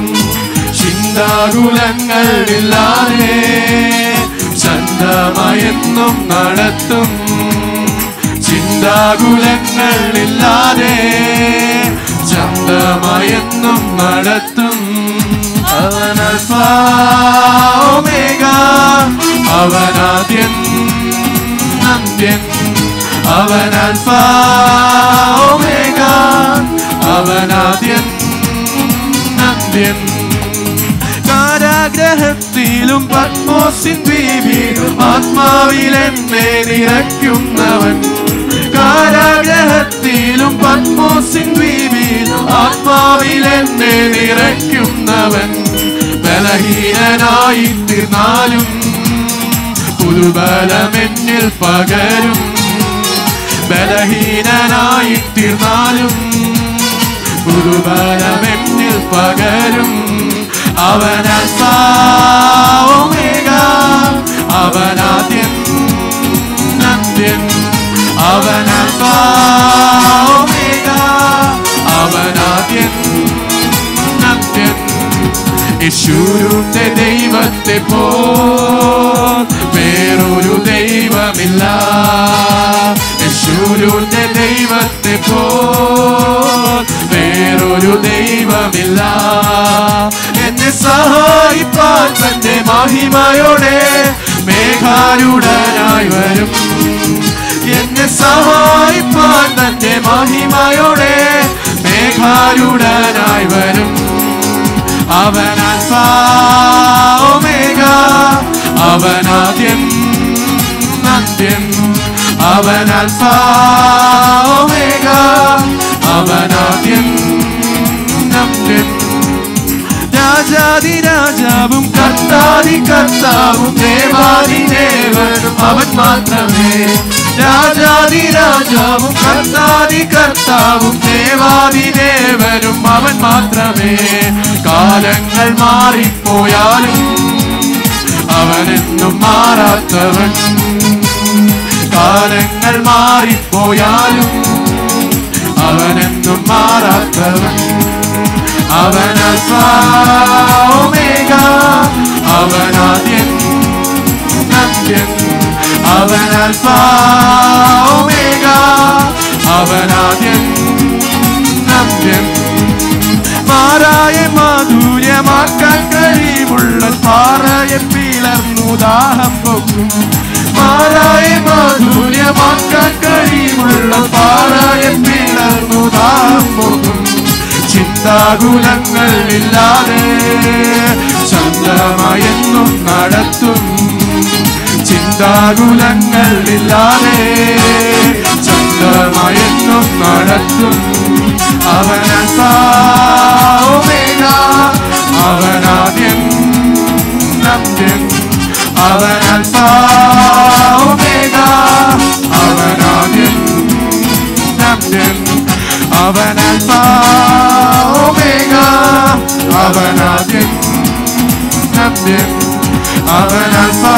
ചിന്താകുലങ്ങളില്ലാതെ ചന്തമയെന്നും നടത്തും ചിന്താകുലങ്ങളില്ലാതെ ചന്തമയെന്നും നടത്തും അവൻ അൽഫ ഒമേഗ അവനാദ്യൻ അന്ത്യൻ അവൻ അൽഫ ഒമേഗ അവനാദ്യൻ അന്ത്യൻ കാരാഗ്രഹത്തിലും പത്മോസിൻ ദ്വീപിലും ആത്മാവിൽ എന്നെ നിറയ്ക്കുന്നവൻ കാരാഗ്രഹത്തിലും പത്മോസിൻ ദ്വീപിൽ ആത്മാവിൽ എന്നെ നിറയ്ക്കുന്നവൻ ബലഹീനനായി തീർന്നാലും പുതുബലമെന്നിൽ പകരും ബലഹീനനായി തീർന്നാലും പുതുബലമെന്നിൽ പകരും അവൻ അൽഫ ഒമേഗ അവൻ ആദ്യൻ അന്ത്യൻ അവൻ അൽഫ ഒമേഗ അവൻ ആദ്യൻ അന്ത്യൻ യേശുവിന്റെ ദൈവത്തെ പോ വേറൊരു ദൈവമില്ല യേശുവിന്റെ ദൈവത്തെ പോ വേറൊരു ദൈവമില്ല എന്നെ സഹായിപ്പാൻ തന്റെ മഹിമയോടെ മേഘാരുടനായി വരും എന്നെ സഹായിപ്പാൻ തന്റെ മഹിമയോടെ മേഘാരുടനായി വരും അവൻ അൽഫ ഒമേഗ അവൻ ആദ്യൻ അന്ത്യൻ അവൻ അൽഫ ഒമേഗ അവൻ ആദ്യൻ അന്ത്യൻ കർത്താതി കർത്താവും ദേവാദി ദേവനും അവൻ മാത്രമേ രാജാതി രാജാവും കർത്താതി കർത്താവും ദേവാദി ദേവനും അവൻ മാത്രമേ കാലങ്ങൾ മാറിപ്പോയാലും അവനെന്നും മാറാത്തവൻ കാലങ്ങൾ മാറിപ്പോയാലും അവനെന്നും മാറാത്തവൻ അവൻ അൽഫാ ഒമേഗ അവനാദ്യൻ അന്ത്യൻ അവൻ അൽഫാ ഒമേഗ അവനാദ്യൻ അന്ത്യൻ മാറായ മാധുര്യമാക്കാൻ കഴിവുള്ള പാറയെ പിളർന്നു ദാഹം പൊക്കും മാറായ മാധുര്യമാക്കാൻ കഴിവുള്ള പാറയെ പിളർന്നു ദാഹം പൊക്കും ചിന്താകുലങ്ങൾ ഇല്ലാതെ ചന്ദ്രമയെന്നും നടത്തും ചിന്താകുലങ്ങൾ ഇല്ലാതെ ചന്ദ്രമയെന്നും നടത്തും അവൻ ഒമേഗ അവനാദ്യൻ അന്ത്യൻ അവൻ ഒമേഗ അവനാദ്യൻ അന്ത്യൻ അവൻ ഒമേഗ അവനാദ്യൻ അന്ത്യൻ അവൻ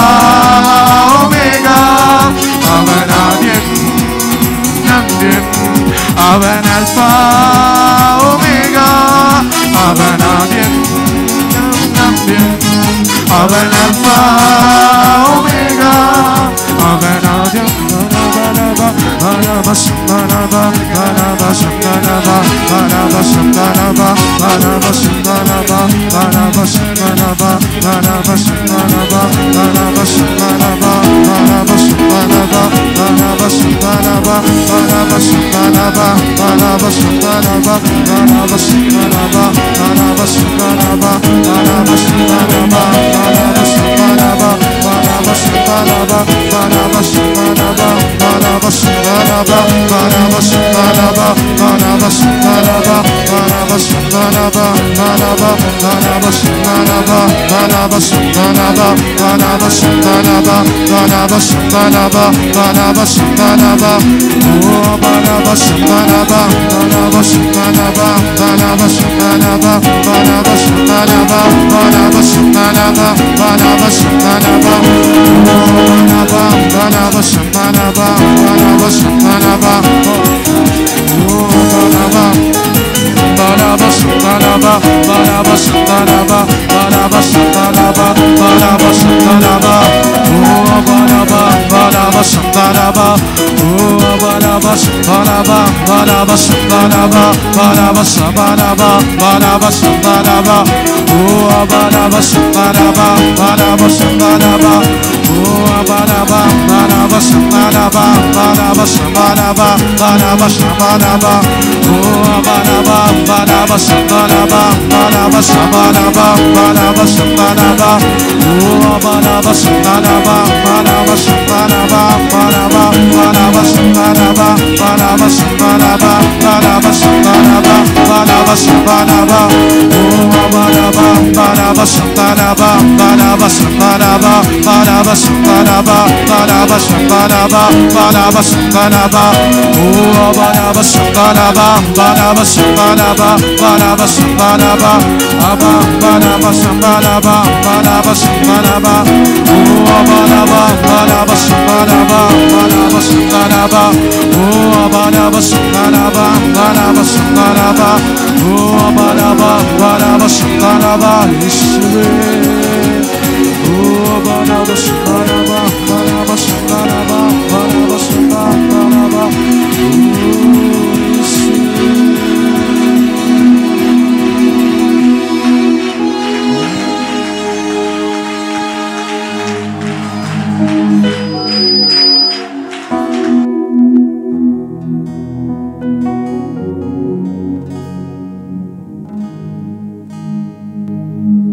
ഒമേഗ അവനാദ്യൻ അന്ത്യൻ അവൻ ഒമേഗ അവനാദ്യൻ അന്ത്യൻ അവൻ ഒമേഗ അവനാദ്യൻ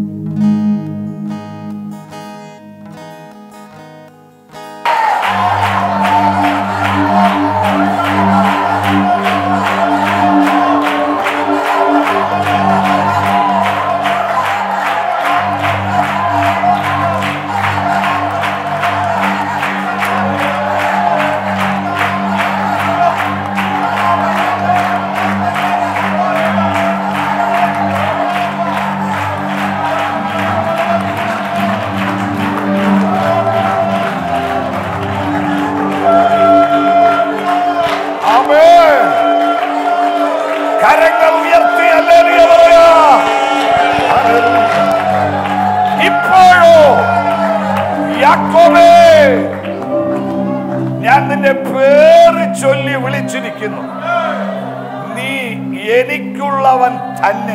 Amen. കരങ്ങൾ ഉയർത്തി ഹല്ലേലൂയ പറയാ ഇപ്പോഴോ യാക്കോബേ ഞാൻ നിന്റെ പേര് ചൊല്ലി വിളിച്ചിരിക്കുന്നു നീ എനിക്കുള്ളവൻ തന്നെ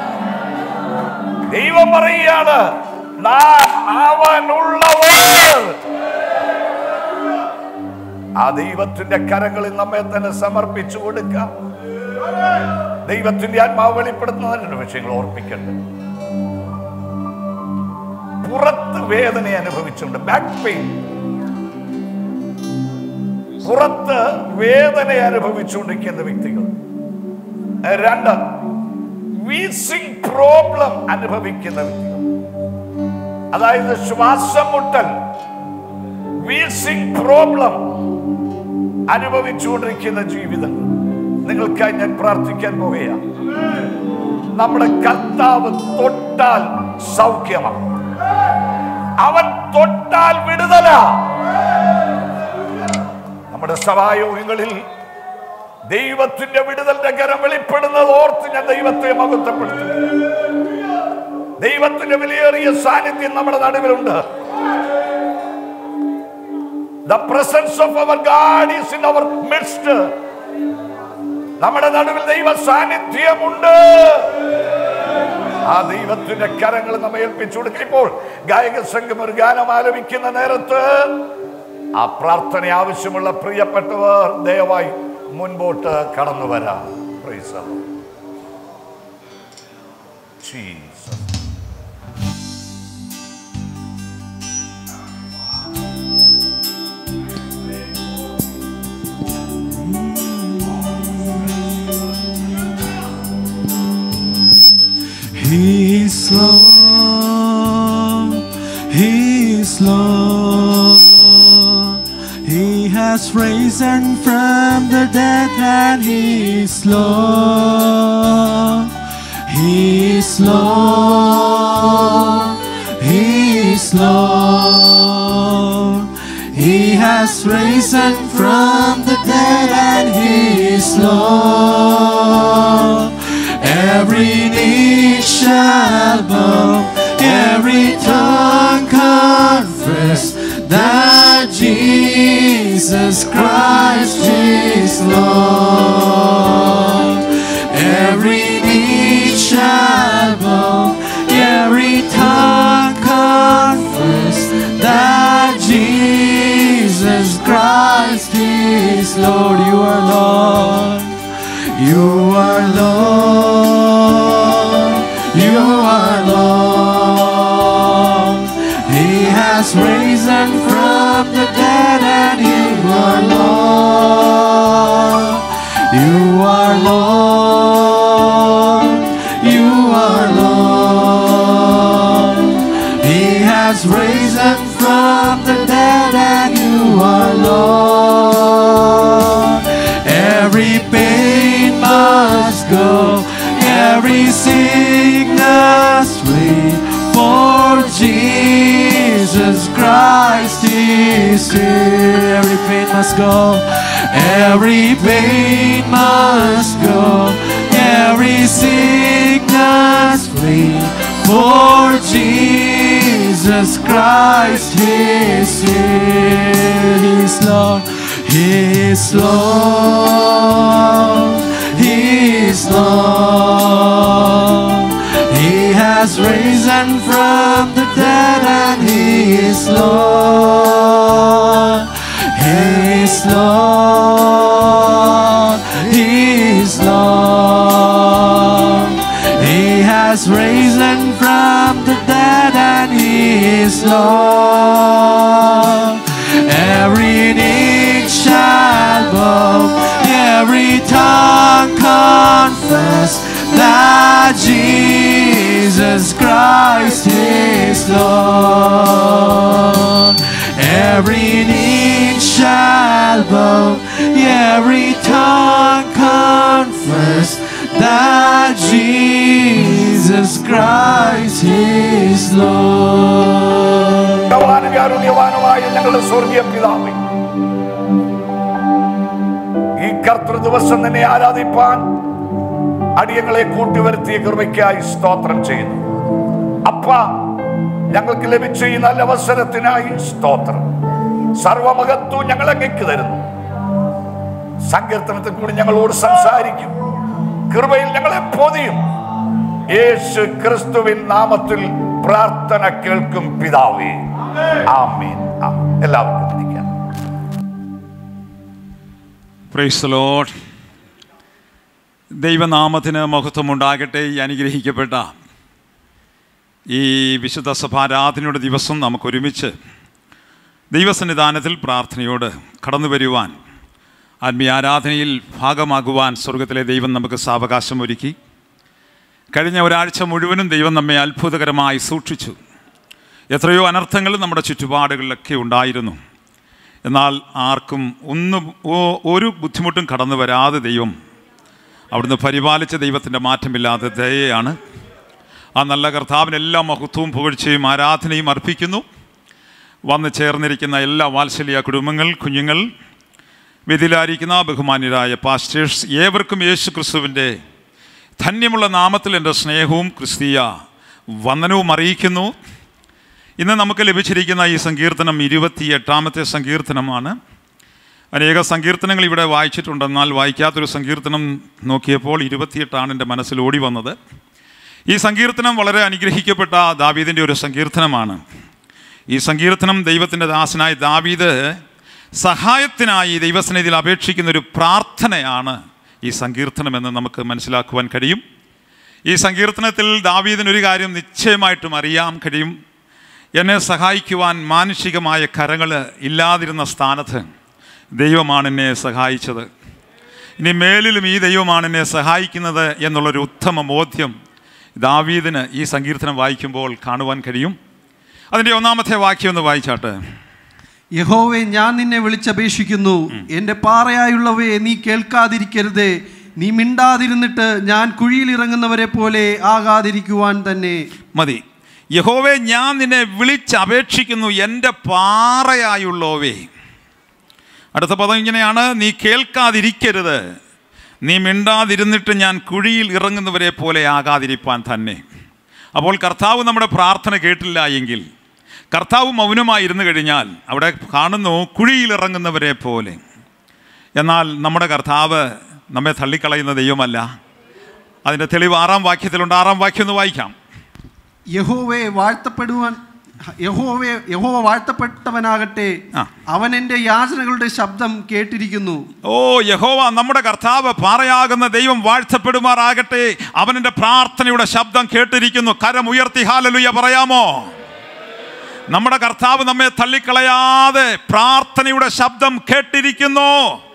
ദൈവം പറയുകയാണ് "നാ- അവനുള്ളവർ ആ ദൈവത്തിന്റെ കരങ്ങളിൽ നമ്മെ തന്നെ സമർപ്പിച്ചു കൊടുക്കാം ദൈവത്തിന്റെ ആത്മാവ് വെളിപ്പെടുത്തുന്നതിന് വിഷയങ്ങൾ ഓർപ്പിക്കട്ടെ പുറത്ത് വേദന അനുഭവിച്ചുകൊണ്ട് ബാക്ക് പെയിൻ പുറത്ത് വേദന അനുഭവിച്ചുകൊണ്ടിരിക്കുന്ന വ്യക്തികൾ രണ്ട് വീസിംഗ് പ്രോബ്ലം അനുഭവിക്കുന്ന വ്യക്തികൾ അതായത് ശ്വാസം മുട്ടൽ വീസിംഗ് പ്രോബ്ലം അനുഭവിച്ചുകൊണ്ടിരിക്കുന്ന ജീവിതം നിങ്ങൾക്കായി ഞാൻ പ്രാർത്ഥിക്കാൻ പോവുകയാണ് നമ്മുടെ കർത്താവ് തൊട്ടാൽ സൗഖ്യമാണ് അവൻ തൊട്ടാൽ വിടുതല നമ്മുടെ സഭായോഗങ്ങളിൽ ദൈവത്തിന്റെ വിടുതലിന്റെ കരം വെളിപ്പെടുന്നത് ഓർത്ത് ഞാൻ ദൈവത്തെ മഹത്വപ്പെടുത്തുന്നു ദൈവത്തിന്റെ വിലയേറിയ സാന്നിധ്യം നമ്മുടെ നടുവിലുണ്ട് the presence of our God is in our midst നമ്മുടെ നടുവിൽ ദൈവ സാന്നിധ്യമുണ്ട് ആ ദൈവത്തിന്റെ കരങ്ങൾ നമ്മെ ഏൽപ്പിച്ചു കൊടുക്കുക ഇപ്പോൾ ഗായക സംഘം ഒരു ഗാനം ആലപിക്കുന്ന നേരത്ത് ആ പ്രാർത്ഥന ആവശ്യമുള്ള പ്രിയപ്പെട്ടവർ ദയവായി മുൻപോട്ട് കടന്നു വരാം Praise the Lord. Jesus. He's Lord, He's Lord. He has risen from the dead and He's Lord. He's Lord, He's Lord. He has risen from the dead and He's Lord. Every knee shall bow, every tongue confess that Jesus Christ is Lord. Every knee shall bow, every tongue confess that Jesus Christ is Lord. You are Lord. You are Lord. You are Lord. He has risen from the dead and you are Lord. You are Lord. You are Lord. He has risen from the dead and you are Lord. Every pain must go, every sickness flee, for Jesus Christ is here. Every pain must go, every pain must go, every sickness flee, for Jesus Christ is here. He's Lord. He is Lord. He is Lord. He has risen from the dead and He is Lord. He is Lord. He is Lord. He has risen from the dead and He is Lord. Every knee shall bow, every tongue confess that Jesus Christ is Lord. Every knee shall bow, every tongue confess that Jesus Christ is Lord. ഭഗവാനും കാരുണ്യവാനുമായ ഞങ്ങളുടെ സ്വർഗീയ പിതാവേ ഈ കർത്തൃ ദിവസം തന്നെ ആരാധിപ്പാൻ അടിയങ്ങളെ കൂട്ടിവരുത്തിയ കൃപയ്ക്കായി സ്തോത്രം ചെയ്യുന്നു അപ്പ ഞങ്ങൾക്ക് ലഭിച്ച ഈ നല്ല അവസരത്തിനായി സ്തോത്രം സർവമഹത്വം ഞങ്ങൾ അങ്ങേക്ക് തരുന്നു സങ്കീർത്തനത്തിൽ കൂടി ഞങ്ങളോട് സംസാരിക്കും കൃപയിൽ ഞങ്ങളെ പൊതിയും യേശു ക്രിസ്തുവിൻ നാമത്തിൽ പ്രാർത്ഥന കേൾക്കും പിതാവേ ആമീൻ ആമീൻ. എല്ലാവർക്കും ഇരിക്കാം പ്രൈസ് ലോഡ് ദൈവനാമത്തിന് മഹത്വമുണ്ടാകട്ടെ ഈ അനുഗ്രഹിക്കപ്പെട്ട ഈ വിശുദ്ധ സഭാരാധനയുടെ ദിവസം നമുക്ക് ഒരുമിച്ച് ദൈവസന്നിധാനത്തിൽ പ്രാർത്ഥനയോട് കടന്നു വരുവാൻ ആത്മീയ ആരാധനയിൽ ഭാഗമാകുവാൻ സ്വർഗത്തിലെ ദൈവം നമുക്ക് സാവകാശം ഒരുക്കി കഴിഞ്ഞ ഒരാഴ്ച മുഴുവനും ദൈവം നമ്മെ അത്ഭുതകരമായി സൂക്ഷിച്ചു എത്രയോ അനർത്ഥങ്ങൾ നമ്മുടെ ചുറ്റുപാടുകളിലൊക്കെ ഉണ്ടായിരുന്നു എന്നാൽ ആർക്കും ഒന്നും ഓ- ഒരു ബുദ്ധിമുട്ടും കടന്നു വരാതെ ദൈവം അവിടുന്ന് പരിപാലിച്ച ദൈവത്തിൻ്റെ മാറ്റമില്ലാത്ത ദയയാണ് ആ നല്ല കർത്താവിന് എല്ലാ മഹത്വവും പുകഴ്ചയും ആരാധനയും അർപ്പിക്കുന്നു വന്ന് ചേർന്നിരിക്കുന്ന എല്ലാ വാത്സല്യ കുടുംബങ്ങൾ കുഞ്ഞുങ്ങൾ വ്യതിലായിരിക്കുന്ന ബഹുമാന്യരായ പാസ്റ്റേഴ്സ് ഏവർക്കും യേശു ക്രിസ്തുവിൻ്റെ ധന്യമുള്ള നാമത്തിൽ എൻ്റെ സ്നേഹവും ക്രിസ്തീയ വന്ദനവും അറിയിക്കുന്നു ഇന്ന് നമുക്ക് ലഭിച്ചിരിക്കുന്ന ഈ സങ്കീർത്തനം ഇരുപത്തി എട്ടാമത്തെ സങ്കീർത്തനമാണ് അനേക സങ്കീർത്തനങ്ങൾ ഇവിടെ വായിച്ചിട്ടുണ്ടെന്നാൽ വായിക്കാത്തൊരു സങ്കീർത്തനം നോക്കിയപ്പോൾ ഇരുപത്തിയെട്ടാണ് എൻ്റെ മനസ്സിൽ ഓടി വന്നത് ഈ സങ്കീർത്തനം വളരെ അനുഗ്രഹിക്കപ്പെട്ട ദാവീദിൻ്റെ ഒരു സങ്കീർത്തനമാണ് ഈ സങ്കീർത്തനം ദൈവത്തിൻ്റെ ദാസനായ ദാവീദ് സഹായത്തിനായി ദൈവസന്നിധിയിൽ അപേക്ഷിക്കുന്ന ഒരു പ്രാർത്ഥനയാണ് ഈ സങ്കീർത്തനമെന്ന് നമുക്ക് മനസ്സിലാക്കുവാൻ കഴിയും ഈ സങ്കീർത്തനത്തിൽ ദാവീദിന് ഒരു കാര്യം നിശ്ചയമായിട്ടും അറിയാൻ കഴിയും എന്നെ സഹായിക്കുവാൻ മാനുഷികമായ കരങ്ങൾ ഇല്ലാതിരുന്ന സ്ഥാനത്ത് ദൈവമാണ് എന്നെ സഹായിച്ചത് ഇനി മേലിലും ഈ ദൈവമാണ് എന്നെ സഹായിക്കുന്നത് എന്നുള്ളൊരു ഉത്തമ ബോധ്യം ദാവീദിന് ഈ സങ്കീർത്തനം വായിക്കുമ്പോൾ കാണുവാൻ കഴിയും അതിൻ്റെ ഒന്നാമത്തെ വാക്യം ഒന്ന് വായിച്ചാട്ടെ യഹോവെ ഞാൻ നിന്നെ വിളിച്ചപേക്ഷിക്കുന്നു എൻ്റെ പാറയായുള്ളവയെ നീ കേൾക്കാതിരിക്കരുതേ നീ മിണ്ടാതിരുന്നിട്ട് ഞാൻ കുഴിയിൽ ഇറങ്ങുന്നവരെ പോലെ ആകാതിരിക്കുവാൻ തന്നെ മതി യഹോവെ ഞാൻ നിന്നെ വിളിച്ചപേക്ഷിക്കുന്നു എൻ്റെ പാറയായുള്ളോവേ അടുത്ത പദം ഇങ്ങനെയാണ് നീ കേൾക്കാതിരിക്കരുത് നീ മിണ്ടാതിരുന്നിട്ട് ഞാൻ കുഴിയിൽ ഇറങ്ങുന്നവരെ പോലെ ആകാതിരിപ്പാൻ തന്നെ അപ്പോൾ കർത്താവ് നമ്മുടെ പ്രാർത്ഥന കേട്ടില്ല എങ്കിൽ കർത്താവ് മൗനമായിരുന്നു കഴിഞ്ഞാൽ അവിടെ കാണുന്നു കുഴിയിൽ ഇറങ്ങുന്നവരെ പോലെ എന്നാൽ നമ്മുടെ കർത്താവ് നമ്മെ തള്ളിക്കളയുന്ന ദൈവമല്ല അതിൻ്റെ തെളിവ് ആറാം വാക്യത്തിലുണ്ട് ആറാം വാക്യം ഒന്ന് വായിക്കാം യഹോവയെ വാഴ്ത്തപ്പെടുവാൻ യഹോവയെ യഹോവ വാഴ്ത്തപ്പെട്ടവനാകട്ടെ ആ. അവൻ എൻ്റെ യാചനകളുടെ ശബ്ദം കേട്ടിരിക്കുന്നു ഓ യഹോവ നമ്മുടെ കർത്താവ് പാറയാകുന്ന ദൈവം വാഴ്ത്തപ്പെടുമാറാകട്ടെ അവനെന്റെ പ്രാർത്ഥനയുടെ ശബ്ദം കേട്ടിരിക്കുന്നു കരമുയർത്തി ഹാലലുയ പറയാമോ നമ്മുടെ കർത്താവ് നമ്മെ തള്ളിക്കളയാതെ പ്രാർത്ഥനയുടെ ശബ്ദം കേട്ടിരിക്കുന്നു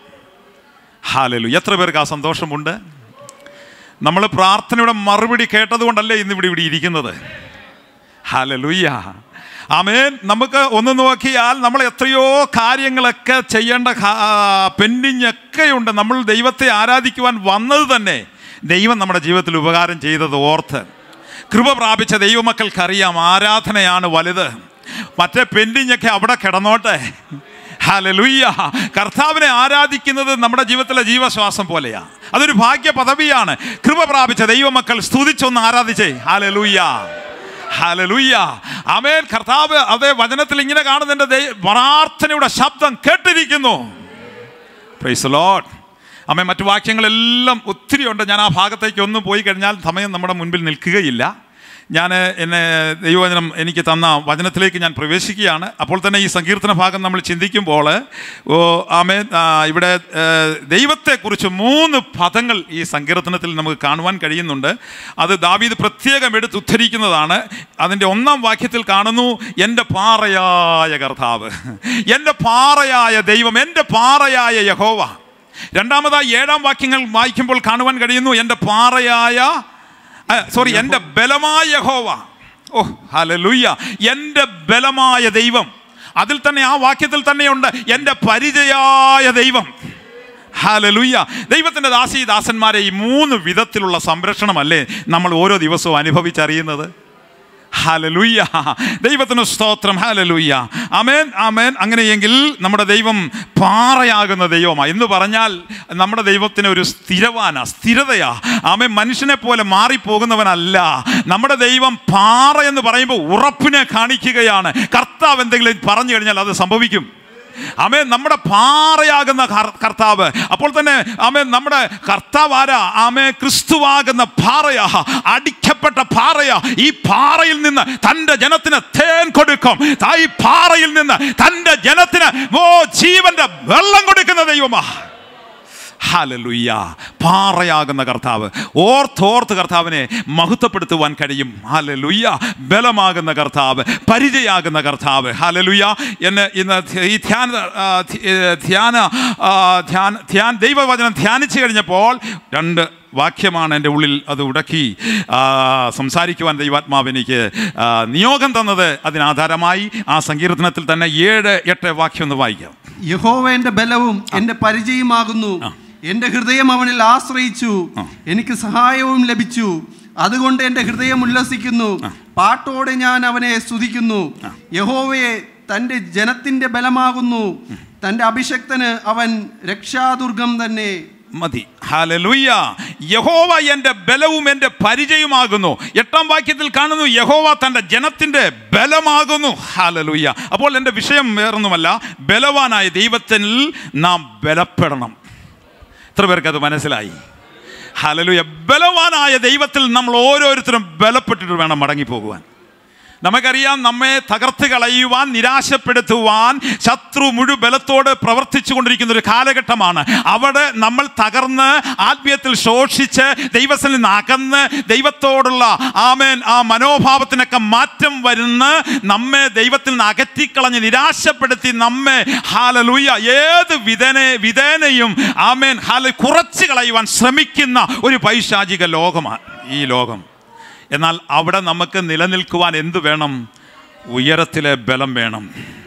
ഹാലലു എത്ര പേർക്ക് ആ സന്തോഷമുണ്ട് നമ്മൾ പ്രാർത്ഥനയുടെ മറുപടി കേട്ടതുകൊണ്ടല്ലേ ഇന്ന് ഇവിടെ ഇവിടെ ഇരിക്കുന്നത് ഹാലലുയ്യ ആമേൻ നമുക്ക് ഒന്ന് നോക്കിയാൽ നമ്മൾ എത്രയോ കാര്യങ്ങളൊക്കെ ചെയ്യേണ്ട പെൻഡിങ് ഒക്കെയുണ്ട് നമ്മൾ ദൈവത്തെ ആരാധിക്കുവാൻ വന്നത് തന്നെ ദൈവം നമ്മുടെ ജീവിതത്തിൽ ഉപകാരം ചെയ്തത് ഓർത്ത് കൃപ പ്രാപിച്ച ദൈവമക്കൾക്കറിയാം ആരാധനയാണ് വലുത് മറ്റേ പെൻഡിങ് ഒക്കെ അവിടെ കിടന്നോട്ടെ ഹാലലുയ്യ കർത്താവിനെ ആരാധിക്കുന്നത് നമ്മുടെ ജീവിതത്തിലെ ജീവശ്വാസം പോലെയാ അതൊരു ഭാഗ്യ പദവിയാണ് കൃപ പ്രാപിച്ച ദൈവമക്കൾ സ്തുതിച്ചൊന്ന് ആരാധിച്ചേ ഹാലലുയ്യ ഹാലലുയ്യ അമേൻ കർത്താവ് അതേ വചനത്തിൽ ഇങ്ങനെ കാണുന്നതിൻ്റെ ദൈ- പ്രാർത്ഥനയുടെ ശബ്ദം കേട്ടിരിക്കുന്നു പ്രൈസ് ലോഡ് അമ്മ മറ്റു വാക്യങ്ങളെല്ലാം ഒത്തിരി ഉണ്ട് ഞാൻ ആ ഭാഗത്തേക്ക് ഒന്നും പോയി കഴിഞ്ഞാൽ സമയം നമ്മുടെ മുൻപിൽ നിൽക്കുകയില്ല ഞാൻ എന്നെ ദൈവവചനം എനിക്ക് തന്ന വചനത്തിലേക്ക് ഞാൻ പ്രവേശിക്കുകയാണ് അപ്പോൾ തന്നെ ഈ സങ്കീർത്തന ഭാഗം നമ്മൾ ചിന്തിക്കുമ്പോൾ ഓ ആമേ ആ, ഇവിടെ ഏ, ദൈവത്തെക്കുറിച്ച് മൂന്ന് പദങ്ങൾ ഈ സങ്കീർത്തനത്തിൽ നമുക്ക് കാണുവാൻ കഴിയുന്നുണ്ട് അത് ദാവീദ് പ്രത്യേകം എടുത്ത് ഉദ്ധരിക്കുന്നതാണ് അതിൻ്റെ ഒന്നാം വാക്യത്തിൽ കാണുന്നു എൻ്റെ പാറയായ കർത്താവ് എൻ്റെ പാറയായ ദൈവം എൻ്റെ പാറയായ യഹോവ രണ്ടാമതായി ഏഴാം വാക്യങ്ങൾ വായിക്കുമ്പോൾ കാണുവാൻ കഴിയുന്നു എൻ്റെ പാറയായ സോറി എൻ്റെ ബലമായ യഹോവ ഓ ഹല്ലേലൂയ എൻ്റെ ബലമായ ദൈവം അതിൽ തന്നെ ആ വാക്യത്തിൽ തന്നെയുണ്ട് എൻ്റെ പരിചയായ ദൈവം ഹാലലുയ്യ ദൈവത്തിൻ്റെ ദാസി ദാസന്മാരെ ഈ മൂന്ന് വിധത്തിലുള്ള സംരക്ഷണമല്ലേ നമ്മൾ ഓരോ ദിവസവും അനുഭവിച്ചറിയുന്നത് ഹാലലുയ്യ ദൈവത്തിന് സ്തോത്രം ഹാലലുയ്യ അമേൻ അമേൻ അങ്ങനെയെങ്കിൽ നമ്മുടെ ദൈവം പാറയാകുന്ന ദൈവമാണ് എന്ന് പറഞ്ഞാൽ നമ്മുടെ ദൈവത്തിന് ഒരു സ്ഥിരവാന സ്ഥിരതയാ ആമേൻ മനുഷ്യനെ പോലെ മാറിപ്പോകുന്നവനല്ല നമ്മുടെ ദൈവം പാറ എന്ന് പറയുമ്പോൾ ഉറപ്പിനെ കാണിക്കുകയാണ് കർത്താവ് എന്തെങ്കിലും പറഞ്ഞു കഴിഞ്ഞാൽ അത് സംഭവിക്കും ആമേ നമ്മുടെ പാറയാകുന്ന കർ- കർത്താവ് അപ്പോൾ തന്നെ ആമേ നമ്മുടെ കർത്താവ് ആരാ ആമേ ക്രിസ്തുവാകുന്ന പാറയാ അടിക്കപ്പെട്ട പാറയാ ഈ പാറയിൽ നിന്ന് തൻ്റെ ജനത്തിന് തേൻ കൊടുക്കും താ ഈ പാറയിൽ നിന്ന് തൻ്റെ ജനത്തിന് ഓ ജീവന്റെ വെള്ളം കൊടുക്കുന്ന ദൈവമാ ഹാലലുയ്യ പാറയാകുന്ന കർത്താവ് ഓർത്തോർത്ത് കർത്താവിനെ മഹത്വപ്പെടുത്തുവാൻ കഴിയും ഹാലലുയ്യ ബലമാകുന്ന കർത്താവ് പരിചയാകുന്ന കർത്താവ് ഹാലലുയ്യ എന്നെ ഇന്ന് ധ്യ- ഈ ധ്യാന ആ, ധ്യ- ഏ, ധ്യാന ആ, ധ്യാന ധ്യാൻ ദൈവവചനം ധ്യാനിച്ചു കഴിഞ്ഞപ്പോൾ രണ്ട് വാക്യമാണ് എൻ്റെ ഉള്ളിൽ അത് ഉടക്കി ആ, സംസാരിക്കുവാൻ ദൈവാത്മാവ് എനിക്ക് ആ, നിയോഗം തന്നത് അതിനാധാരമായി ആ സങ്കീർത്തനത്തിൽ തന്നെ ഏഴ് എട്ട് വാക്യം ഒന്ന് വായിക്കാം യഹോവ എന്റെ ബലവും എന്റെ പരിചയമാകുന്നു എന്റെ ഹൃദയം അവനിൽ ആശ്രയിച്ചു എനിക്ക് സഹായവും ലഭിച്ചു അതുകൊണ്ട് എന്റെ ഹൃദയം ഉല്ലസിക്കുന്നു പാട്ടോടെ ഞാൻ അവനെ സ്തുതിക്കുന്നു യഹോവയെ തന്റെ ജനത്തിന്റെ ബലമാകുന്നു തന്റെ അഭിഷക്തന് അവൻ രക്ഷാദുർഗം തന്നെ മതി ഹാലലുയ്യ യഹോവ എൻ്റെ ബലവും എൻ്റെ പരിചയമാകുന്നു എട്ടാം വാക്യത്തിൽ കാണുന്നു യഹോവ തൻ്റെ ജനത്തിൻ്റെ ബലമാകുന്നു ഹാലലുയ്യ അപ്പോൾ എൻ്റെ വിഷയം വേറൊന്നുമല്ല ബലവാനായ ദൈവത്തിൽ നാം ബലപ്പെടണം എത്ര പേർക്ക് അത് മനസ്സിലായി ഹാലലുയ്യ ബലവാനായ ദൈവത്തിൽ നമ്മൾ ഓരോരുത്തരും ബലപ്പെട്ടിട്ട് വേണം മടങ്ങിപ്പോകുവാൻ നമുക്കറിയാം നമ്മെ തകർത്ത് കളയുവാൻ നിരാശപ്പെടുത്തുവാൻ ശത്രു മുഴു ബലത്തോട് പ്രവർത്തിച്ചു കൊണ്ടിരിക്കുന്ന ഒരു കാലഘട്ടമാണ് അവിടെ നമ്മൾ തകർന്ന് ആത്മീയത്തിൽ ശോഷിച്ച് ദൈവത്തിൽ നിന്ന് അകന്ന് ദൈവത്തോടുള്ള ആമേൻ ആ മനോഭാവത്തിനൊക്കെ മാറ്റം വരുന്ന നമ്മെ ദൈവത്തിൽ നിന്ന് അകറ്റിക്കളഞ്ഞ് നിരാശപ്പെടുത്തി നമ്മെ ഹാലലൂയ ഏത് വിധനെ വിധേനയും ആമേൻ ഹാല കുറച്ച് കളയുവാൻ ശ്രമിക്കുന്ന ഒരു പൈശാചിക ലോകമാണ് ഈ ലോകം എന്നാൽ അവിടെ നമുക്ക് നിലനിൽക്കുവാൻ എന്തു വേണം ഉയരത്തിലെ ബലം വേണം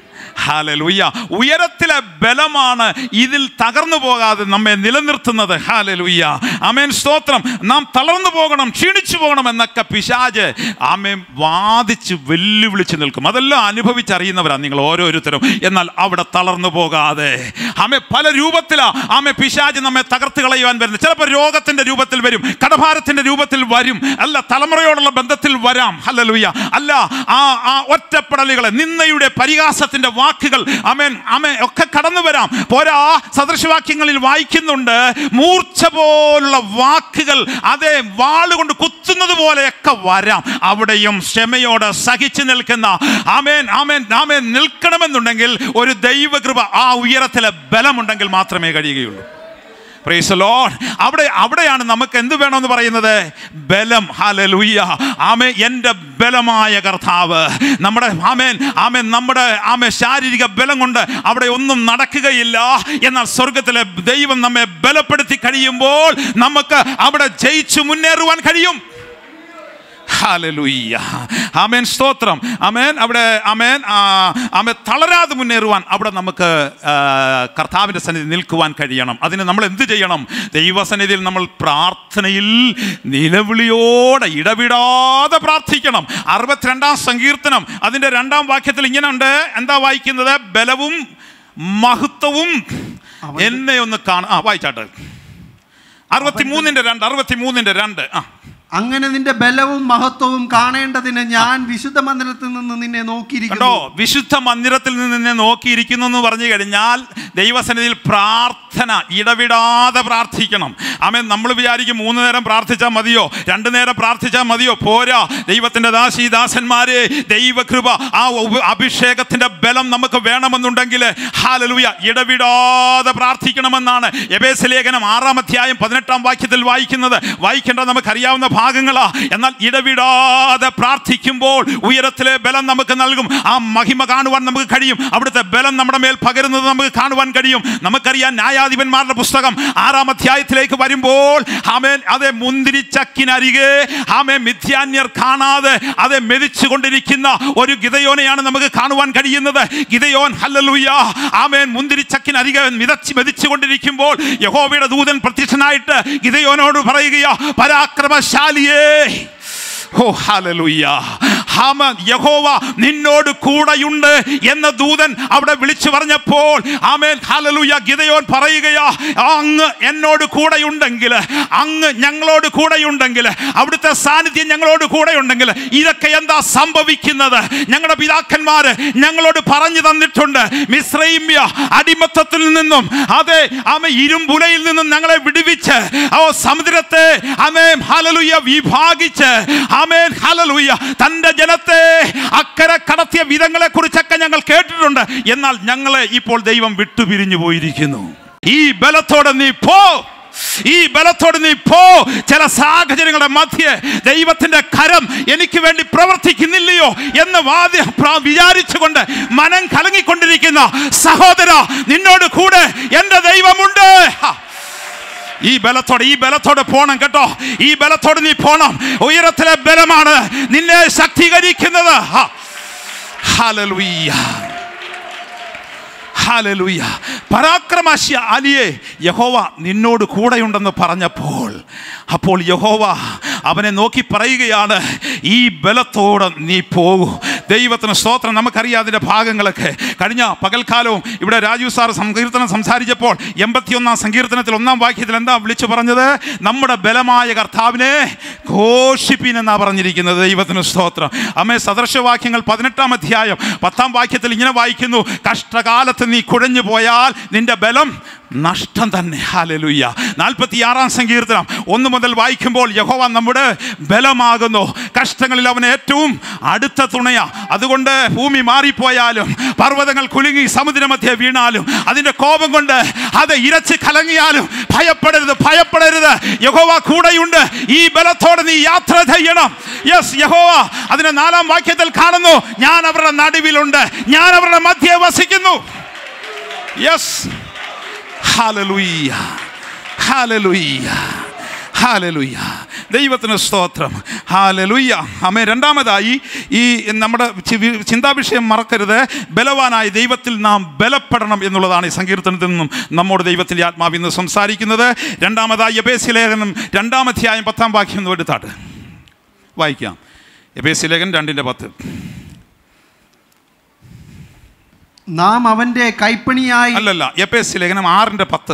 ഹാലലുയ്യ ഉയരത്തിലെ ബലമാണ് ഇതിൽ തകർന്നു പോകാതെ നമ്മെ നിലനിർത്തുന്നത് ഹാലലുയ്യ ആമേൻ സ്തോത്രം നാം തളർന്നു പോകണം ക്ഷീണിച്ചു പോകണം എന്നൊക്കെ പിശാജ് ആമേൻ വാദിച്ച് വെല്ലുവിളിച്ച് നിൽക്കും അതെല്ലാം അനുഭവിച്ചറിയുന്നവരാണ് നിങ്ങൾ ഓരോരുത്തരും എന്നാൽ അവിടെ തളർന്നു പോകാതെ ആമെ പല രൂപത്തിലാ ആമെ പിശാജ് നമ്മെ തകർത്ത് കളയുവാൻ വരുന്നത് ചിലപ്പോൾ രോഗത്തിന്റെ രൂപത്തിൽ വരും കടഭാരത്തിന്റെ രൂപത്തിൽ വരും അല്ല തലമുറയോടുള്ള ബന്ധത്തിൽ വരാം ഹല്ലേലൂയ അല്ല ആ ആ ഒറ്റപ്പെടലുകളെ നിന്നയുടെ പരിഹാസത്തിന്റെ വാക്കുകൾ അമേൻ അമേ ഒക്കെ കടന്നു വരാം പോരാ സദൃശവാക്യങ്ങളിൽ വായിക്കുന്നുണ്ട് മൂർച്ച പോലുള്ള വാക്കുകൾ അതേ വാളുകൊണ്ട് കുത്തുന്നത് പോലെയൊക്കെ വരാം അവിടെയും ക്ഷമയോടെ സഹിച്ചു നിൽക്കുന്ന ആമേൻ ആമേൻ ആമേൻ നിൽക്കണമെന്നുണ്ടെങ്കിൽ ഒരു ദൈവകൃപ ആ ഉയരത്തിലെ ബലമുണ്ടെങ്കിൽ മാത്രമേ കഴിയുകയുള്ളൂ പ്രൈസ് ലോഡ് അവിടെ അവിടെയാണ് നമുക്ക് എന്ത് വേണമെന്ന് പറയുന്നത് ബലം ഹാലലുയ്യ ആമേ എൻ്റെ ബലമായ കർത്താവ് നമ്മുടെ ആമേൻ ആമേൻ നമ്മുടെ ആമേ ശാരീരിക ബലം കൊണ്ട് അവിടെ ഒന്നും നടക്കുകയില്ല എന്നാൽ സ്വർഗത്തിലെ ദൈവം നമ്മെ ബലപ്പെടുത്തി കഴിയുമ്പോൾ നമുക്ക് അവിടെ ജയിച്ചു മുന്നേറുവാൻ കഴിയും ഹാലലുയ്യ ആമേൻ സ്തോത്രം ആമേൻ അവിടെ ആമേൻ ആ, ആമേൻ തളരാതെ മുന്നേറുവാൻ അവിടെ നമുക്ക് ആ, കർത്താവിൻ്റെ സന്നിധി നിൽക്കുവാൻ കഴിയണം അതിന് നമ്മൾ എന്ത് ചെയ്യണം ദൈവസന്നിധിയിൽ നമ്മൾ പ്രാർത്ഥനയിൽ നിലവിളിയോടെ ഇടവിടാതെ പ്രാർത്ഥിക്കണം അറുപത്തിരണ്ടാം സങ്കീർത്തനം അതിൻ്റെ രണ്ടാം വാക്യത്തിൽ ഇങ്ങനെ ഉണ്ട് എന്താ വായിക്കുന്നത് ബലവും മഹത്വവും എന്നെ ഒന്ന് കാണാം ആ വായിച്ചാട്ടെ അറുപത്തി മൂന്നിൻ്റെ രണ്ട് അറുപത്തി മൂന്നിൻ്റെ രണ്ട് ആ അങ്ങനെ നിന്റെ ബലവും മഹത്വവും കാണേണ്ടതിന് ഞാൻ വിശുദ്ധ മന്ദിരത്തിൽ നിന്ന് നിന്നെ കണ്ടോ നോക്കിയിരിക്കുന്നു വിശുദ്ധ മന്ദിരത്തിൽ നിന്ന് നിന്നെ നോക്കിയിരിക്കുന്നു എന്ന് പറഞ്ഞു കഴിഞ്ഞാൽ ദൈവസന്നിധിയിൽ പ്രാർത്ഥന ഇടവിടാതെ പ്രാർത്ഥിക്കണം ആമേൻ നമ്മൾ വിചാരിക്കും മൂന്ന് നേരം പ്രാർത്ഥിച്ചാൽ മതിയോ രണ്ടു നേരം പ്രാർത്ഥിച്ചാൽ മതിയോ പോരാ ദൈവത്തിൻ്റെ ദാസി ദാസന്മാരെ ദൈവകൃപ ആ ഉപ- അഭിഷേകത്തിന്റെ ബലം നമുക്ക് വേണമെന്നുണ്ടെങ്കിൽ ഹാലലൂയ ഇടവിടാതെ പ്രാർത്ഥിക്കണമെന്നാണ് എബേസ് ലേഖനം ആറാം അധ്യായം പതിനെട്ടാം വാക്യത്തിൽ വായിക്കുന്നത് വായിക്കേണ്ട നമുക്കറിയാവുന്ന ഭാഗങ്ങളാ എന്നാൽ ഇടവിടാതെ പ്രാർത്ഥിക്കുമ്പോൾ ഉയരത്തിലെ ബലം നമുക്ക് നൽകും ആ മഹിമ കാണുവാൻ നമുക്ക് കഴിയും അവിടുത്തെ ബലം നമ്മുടെ മേൽ പകരുന്നത് നമുക്ക് കാണുവാൻ കഴിയും നമുക്കറിയാം ന്യായാധിപന്മാരുടെ പുസ്തകം ആറാം അധ്യായത്തിലേക്ക് വരുമ്പോൾ ആമേൻ അതെ മുന്തിരിച്ചക്കിനരികെ ആമേ മിഥ്യാന്യർ കാണാതെ അതെ മെതിച്ചു കൊണ്ടിരിക്കുന്ന ഒരു ഗിതയോനെയാണ് നമുക്ക് കാണുവാൻ കഴിയുന്നത് ഗിതയോൻ ഹല്ലലൂയ ആമേൻ മുന്തിരിച്ചക്കിനരികെ മിതച്ച് മെതിച്ചു കൊണ്ടിരിക്കുമ്പോൾ യഹോവയുടെ ദൂതൻ പ്രത്യക്ഷനായിട്ട് ഗിതയോനോട് പറയുകയാ പരാക്രമശാലിയേ ഓ ഹാലലുയ്യ ഹാമ യഹോവ നിന്നോട് കൂടെയുണ്ട് എന്ന ദൂതൻ അവിടെ വിളിച്ചു പറഞ്ഞപ്പോൾ ആമേൻ ഹല്ലേലൂയ ഗിദയോൻ പറയുകയാ അങ്ങ് എന്നോട് കൂടെയുണ്ടെങ്കിൽ അങ്ങ് ഞങ്ങളോട് കൂടെയുണ്ടെങ്കിൽ അവിടുത്തെ സാന്നിധ്യം ഞങ്ങളോട് കൂടെയുണ്ടെങ്കിൽ ഇതൊക്കെ എന്താ സംഭവിക്കുന്നത് ഞങ്ങളുടെ പിതാക്കന്മാര് ഞങ്ങളോട് പറഞ്ഞു തന്നിട്ടുണ്ട് മിശ്രൈമ്യ അടിമത്തത്തിൽ നിന്നും അതെ ആമ ഇരുമ്പുലയിൽ നിന്നും ഞങ്ങളെ വിടുവിച്ച് ഓ സമുദ്രത്തെ ആമേൻ ഹല്ലേലൂയ വിഭാഗിച്ച് ആമേൻ ഹല്ലേലൂയ തന്റെ ജനത്തെ അക്കരെ കടത്തിയ വിധങ്ങളെ കുറിച്ചൊക്കെ ഞങ്ങൾ കേട്ടിട്ടുണ്ട് എന്നാൽ ഞങ്ങളെ ഇപ്പോൾ ദൈവം വിട്ടുപിരിഞ്ഞു പോയിരിക്കുന്നു ഈ ബലത്തോടെ നീ പോ ഈ ബലത്തോട് നീ പോ ചില സാഹചര്യങ്ങളുടെ മധ്യേ ദൈവത്തിന്റെ കരം എനിക്ക് വേണ്ടി പ്രവർത്തിക്കുന്നില്ലയോ എന്ന് വാദ്യ പ്ര- വിചാരിച്ചുകൊണ്ട് മനം കലങ്ങിക്കൊണ്ടിരിക്കുന്ന സഹോദര നിന്നോട് കൂടെ എൻ്റെ ദൈവമുണ്ട് ഹ. ഈ ബലത്തോടെ ഈ ബലത്തോടെ പോണം കേട്ടോ ഈ ബലത്തോടെ നീ പോണം ഉയരത്തിലെ ബലമാണ് നിന്നെ ശക്തീകരിക്കുന്നത് ഹ. ഹല്ലേലൂയ ഹാലലൂയ പരാക്രമശ അലിയെ യഹോവ നിന്നോട് കൂടെയുണ്ടെന്ന് പറഞ്ഞപ്പോൾ അപ്പോൾ യഹോവ അവനെ നോക്കി പറയുകയാണ് ഈ ബലത്തോടെ നീ പോകൂ ദൈവത്തിന് സ്തോത്രം നമുക്കറിയാം അതിൻ്റെ ഭാഗങ്ങളൊക്കെ കഴിഞ്ഞ പകൽക്കാലവും ഇവിടെ രാജീവ് സാർ സങ്കീർത്തനം സംസാരിച്ചപ്പോൾ എൺപത്തിയൊന്നാം സങ്കീർത്തനത്തിൽ ഒന്നാം വാക്യത്തിൽ എന്താ വിളിച്ചു പറഞ്ഞത് നമ്മുടെ ബലമായ കർത്താവിനെ ഘോഷിപ്പിൻ എന്നാ പറഞ്ഞിരിക്കുന്നത് ദൈവത്തിന് സ്തോത്രം അമ്മേ സദൃശവാക്യങ്ങൾ പതിനെട്ടാം അധ്യായം പത്താം വാക്യത്തിൽ ഇങ്ങനെ വായിക്കുന്നു കഷ്ടകാലത്ത് നീ കുഴഞ്ഞു പോയാൽ നിന്റെ ബലം നഷ്ടം തന്നെ ഹാലലുയ്യ നാൽപ്പത്തി ആറാം സങ്കീർത്തനം ഒന്ന് മുതൽ വായിക്കുമ്പോൾ യഹോവ നമ്മുടെ ബലമാകുന്നു കഷ്ടങ്ങളിൽ അവൻ ഏറ്റവും അടുത്ത തുണയാ അതുകൊണ്ട് ഭൂമി മാറിപ്പോയാലും പർവ്വതങ്ങൾ കുലുങ്ങി സമുദ്രമധ്യ വീണാലും അതിൻ്റെ കോപം കൊണ്ട് അത് ഇരച്ച് കലങ്ങിയാലും ഭയപ്പെടരുത് ഭയപ്പെടരുത് യഹോവ കൂടെയുണ്ട് ഈ ബലത്തോടെ നീ യാത്ര ചെയ്യണം യെസ് യഹോവ അതിന്റെ നാലാം വാക്യത്തിൽ കാണുന്നു ഞാൻ അവരുടെ നടുവിലുണ്ട് ഞാൻ അവരുടെ മധ്യേ വസിക്കുന്നു യെസ് ഹാലലുയ്യ ഹാലലുയ്യ ഹാലലുയ്യ ദൈവത്തിന് സ്തോത്രം ഹാലലുയ്യ അമ്മേ രണ്ടാമതായി ഈ നമ്മുടെ ചി- ചിന്താവിഷയം മറക്കരുത് ബലവാനായ ദൈവത്തിൽ നാം ബലപ്പെടണം എന്നുള്ളതാണ് ഈ സങ്കീർത്തനത്തിൽ നിന്നും നമ്മോട് ദൈവത്തിൻ്റെ ആത്മാവ് ഇന്ന് സംസാരിക്കുന്നത് രണ്ടാമതായി എബേസി ലേഖനം രണ്ടാമധ്യായം പത്താം വാക്യം ഒന്ന് എടുത്താട്ട് വായിക്കാം എബേസി ലേഖനം രണ്ടിൻ്റെ പത്ത് നാം അവന്റെ കൈപ്പണിയായി അല്ലല്ല എബേസി ലേഖനം ആറിൻ്റെ പത്ത്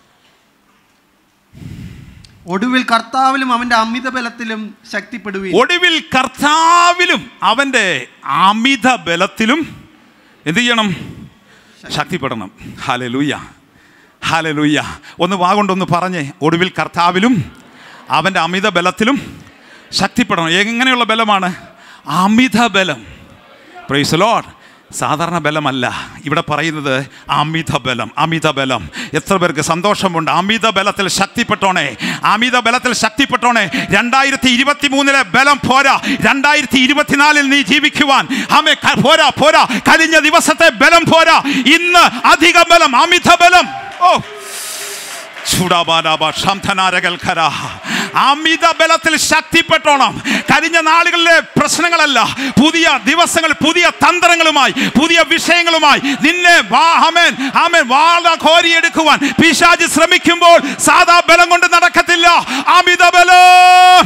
ഒടുവിൽ കർത്താവിലും അവന്റെ അമിത ബലത്തിലും ശക്തിപ്പെടുവീൻ ഒടുവിൽ കർത്താവിലും അവൻ്റെ അമിത ബലത്തിലും എന്ത് ചെയ്യണം ശക്തിപ്പെടണം ഹാലലൂയ ഹാലലൂയ ഒന്ന് വാഗൊണ്ടൊന്ന് പറഞ്ഞേ ഒടുവിൽ കർത്താവിലും അവൻ്റെ അമിത ബലത്തിലും ശക്തിപ്പെടണം എങ്ങനെയുള്ള ബലമാണ് അമിത ബലം പ്രൈസ് ലോഡ് സാധാരണ ബലമല്ല ഇവിടെ പറയുന്നത് അമിത ബലം അമിത ബലം എത്ര പേർക്ക് സന്തോഷമുണ്ട് അമിത ബലത്തിൽ ശക്തിപ്പെട്ടോണേ അമിത ബലത്തിൽ ശക്തിപ്പെട്ടോണേ രണ്ടായിരത്തി ഇരുപത്തി മൂന്നിലെ ബലം പോരാ രണ്ടായിരത്തി ഇരുപത്തിനാലിൽ നീ ജീവിക്കുവാൻ ആമേ ക- പോരാ പോരാ കഴിഞ്ഞ ദിവസത്തെ ബലം പോരാ ഇന്ന് അധിക ബലം അമിത ബലം ഓ ചൂടാബാലാബ ശംധനാരകൽക്കര അമിത ബലത്തിൽ ശക്തിപ്പെട്ടോണം കഴിഞ്ഞ നാളുകളിലെ പ്രശ്നങ്ങളല്ല പുതിയ ദിവസങ്ങൾ പുതിയ തന്ത്രങ്ങളുമായി പുതിയ വിഷയങ്ങളുമായി നിന്നെ വാ- ആമേൻ ആമേൻ വാള കോരിയെടുക്കുവാൻ പിശാജ് ശ്രമിക്കുമ്പോൾ സാധാ ബലം കൊണ്ട് നടക്കത്തില്ല അമിത ബലം